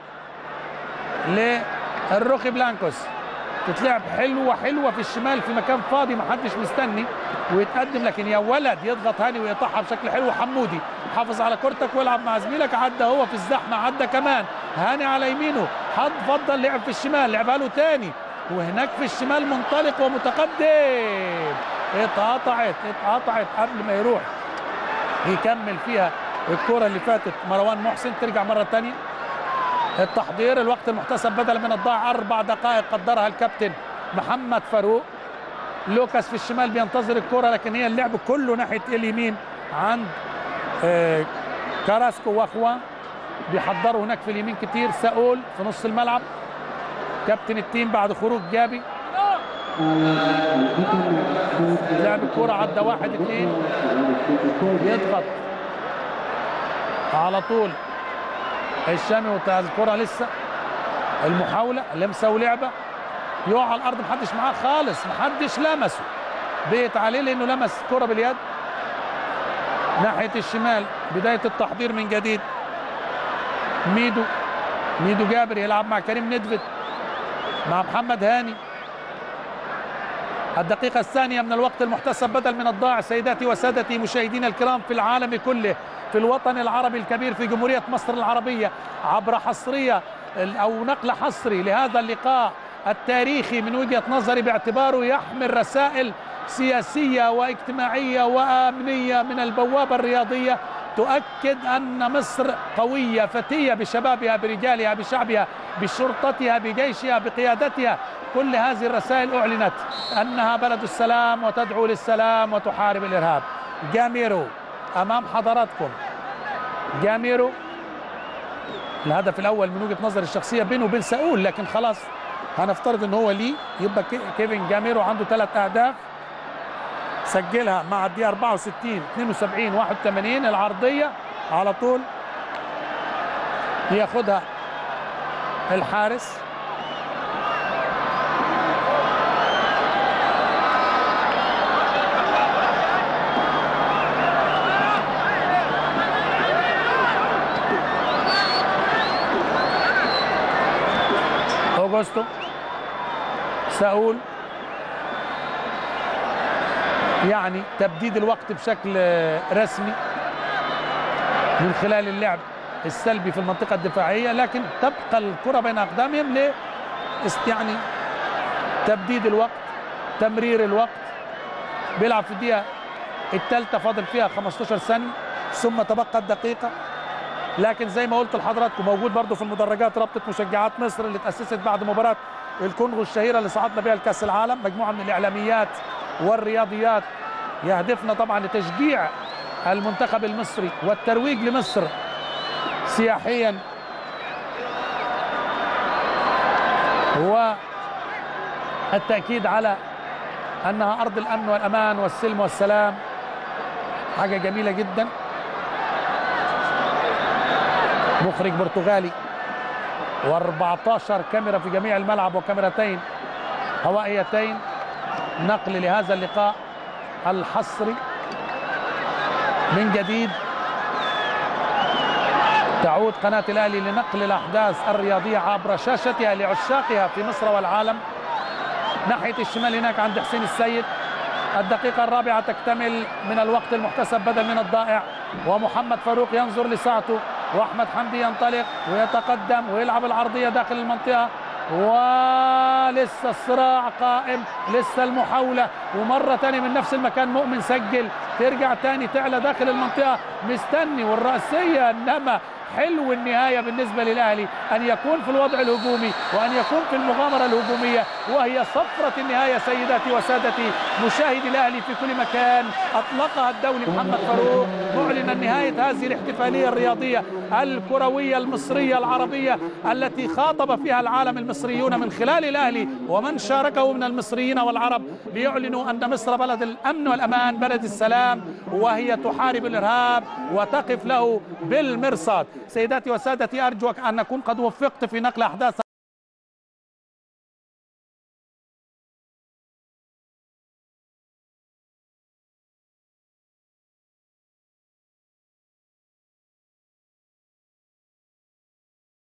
للروخي بلانكوس تتلعب حلوه حلوه في الشمال في مكان فاضي ما حدش مستني ويتقدم لكن يا ولد يضغط هاني ويقطعها بشكل حلو حمودي حافظ على كورتك والعب مع زميلك عدى هو في الزحمه عدى كمان هاني على يمينه حد فضل لعب في الشمال لعبها له تاني وهناك في الشمال منطلق ومتقدم اتقطعت اتقطعت قبل ما يروح يكمل فيها الكرة اللي فاتت مروان محسن ترجع مرة تانية التحضير الوقت المحتسب بدل من الضاع أربع دقائق قدرها الكابتن محمد فاروق لوكاس في الشمال بينتظر الكرة لكن هي اللعب كله ناحية اليمين عند آه كاراسكو واخوان بيحضروا هناك في اليمين كتير ساول في نص الملعب كابتن التيم بعد خروج جابي لعب الكرة عدى واحد اثنين يضغط على طول الشامي وتاز الكرة لسه المحاولة لمسة ولعبة يقع على الأرض محدش معاه خالص محدش لمسه بيت عليه لأنه لمس الكرة باليد ناحية الشمال بداية التحضير من جديد ميدو ميدو جابر يلعب مع كريم ندفت مع محمد هاني الدقيقة الثانية من الوقت المحتسب بدل من الضاع سيداتي وسادتي مشاهدينا الكرام في العالم كله في الوطن العربي الكبير في جمهورية مصر العربية عبر حصرية أو نقل حصري لهذا اللقاء التاريخي من وجهة نظري باعتباره يحمل رسائل سياسية واجتماعية وأمنية من البوابة الرياضية تؤكد أن مصر قوية فتية بشبابها برجالها بشعبها بشرطتها بجيشها بقيادتها كل هذه الرسائل أعلنت أنها بلد السلام وتدعو للسلام وتحارب الإرهاب جاميرو أمام حضراتكم جاميرو الهدف الأول من وجهة نظر الشخصية بينه وبين ساول لكن خلاص هنفترض ان هو ليه يبقى كيفن جاميرو عنده ثلاث اهداف سجلها مع الدقيقه 64 72 81 العرضيه على طول ياخدها الحارس اوغوستو ساول يعني تبديد الوقت بشكل آه، رسمي من خلال اللعب السلبي في المنطقة الدفاعية لكن تبقى الكرة بين أقدامهم ل است- يعني تبديد الوقت تمرير الوقت بيلعب في الدقيقة الثالثة فاضل فيها 15 ثانية ثم تبقت دقيقة لكن زي ما قلت لحضراتكم موجود برضو في المدرجات رابطة مشجعات مصر اللي تأسست بعد مباراة الكونغو الشهيرة اللي صعدنا بها لكأس العالم مجموعة من الإعلاميات والرياضيات يهدفنا طبعا لتشجيع المنتخب المصري والترويج لمصر سياحيا والتأكيد على أنها أرض الأمن والأمان والسلم والسلام حاجة جميلة جدا مخرج برتغالي و14 كاميرا في جميع الملعب وكاميرتين هوائيتين نقل لهذا اللقاء الحصري من جديد تعود قناة الأهلي لنقل الأحداث الرياضية عبر شاشتها لعشاقها في مصر والعالم ناحية الشمال هناك عند حسين السيد الدقيقة الرابعة تكتمل من الوقت المحتسب بدل من الضائع ومحمد فاروق ينظر لساعته وأحمد حمدي ينطلق ويتقدم ويلعب العرضية داخل المنطقة ولسه الصراع قائم لسه المحاولة ومرة تاني من نفس المكان مؤمن سجل ترجع تاني تعلى داخل المنطقة مستني والرأسية إنما حلو النهاية بالنسبة للأهلي أن يكون في الوضع الهجومي وأن يكون في المغامرة الهجومية وهي صفرة النهاية سيداتي وسادتي مشاهدي الأهلي في كل مكان أطلقها الدولي محمد فاروق معلنا نهاية هذه الاحتفالية الرياضية الكروية المصرية العربية التي خاطب فيها العالم المصريون من خلال الأهلي ومن شاركه من المصريين والعرب ليعلنوا أن مصر بلد الأمن والأمان بلد السلام وهي تحارب الإرهاب وتقف له بالمرصاد سيداتي وسادتي أرجو أن أكون قد وفقت في نقل أحداث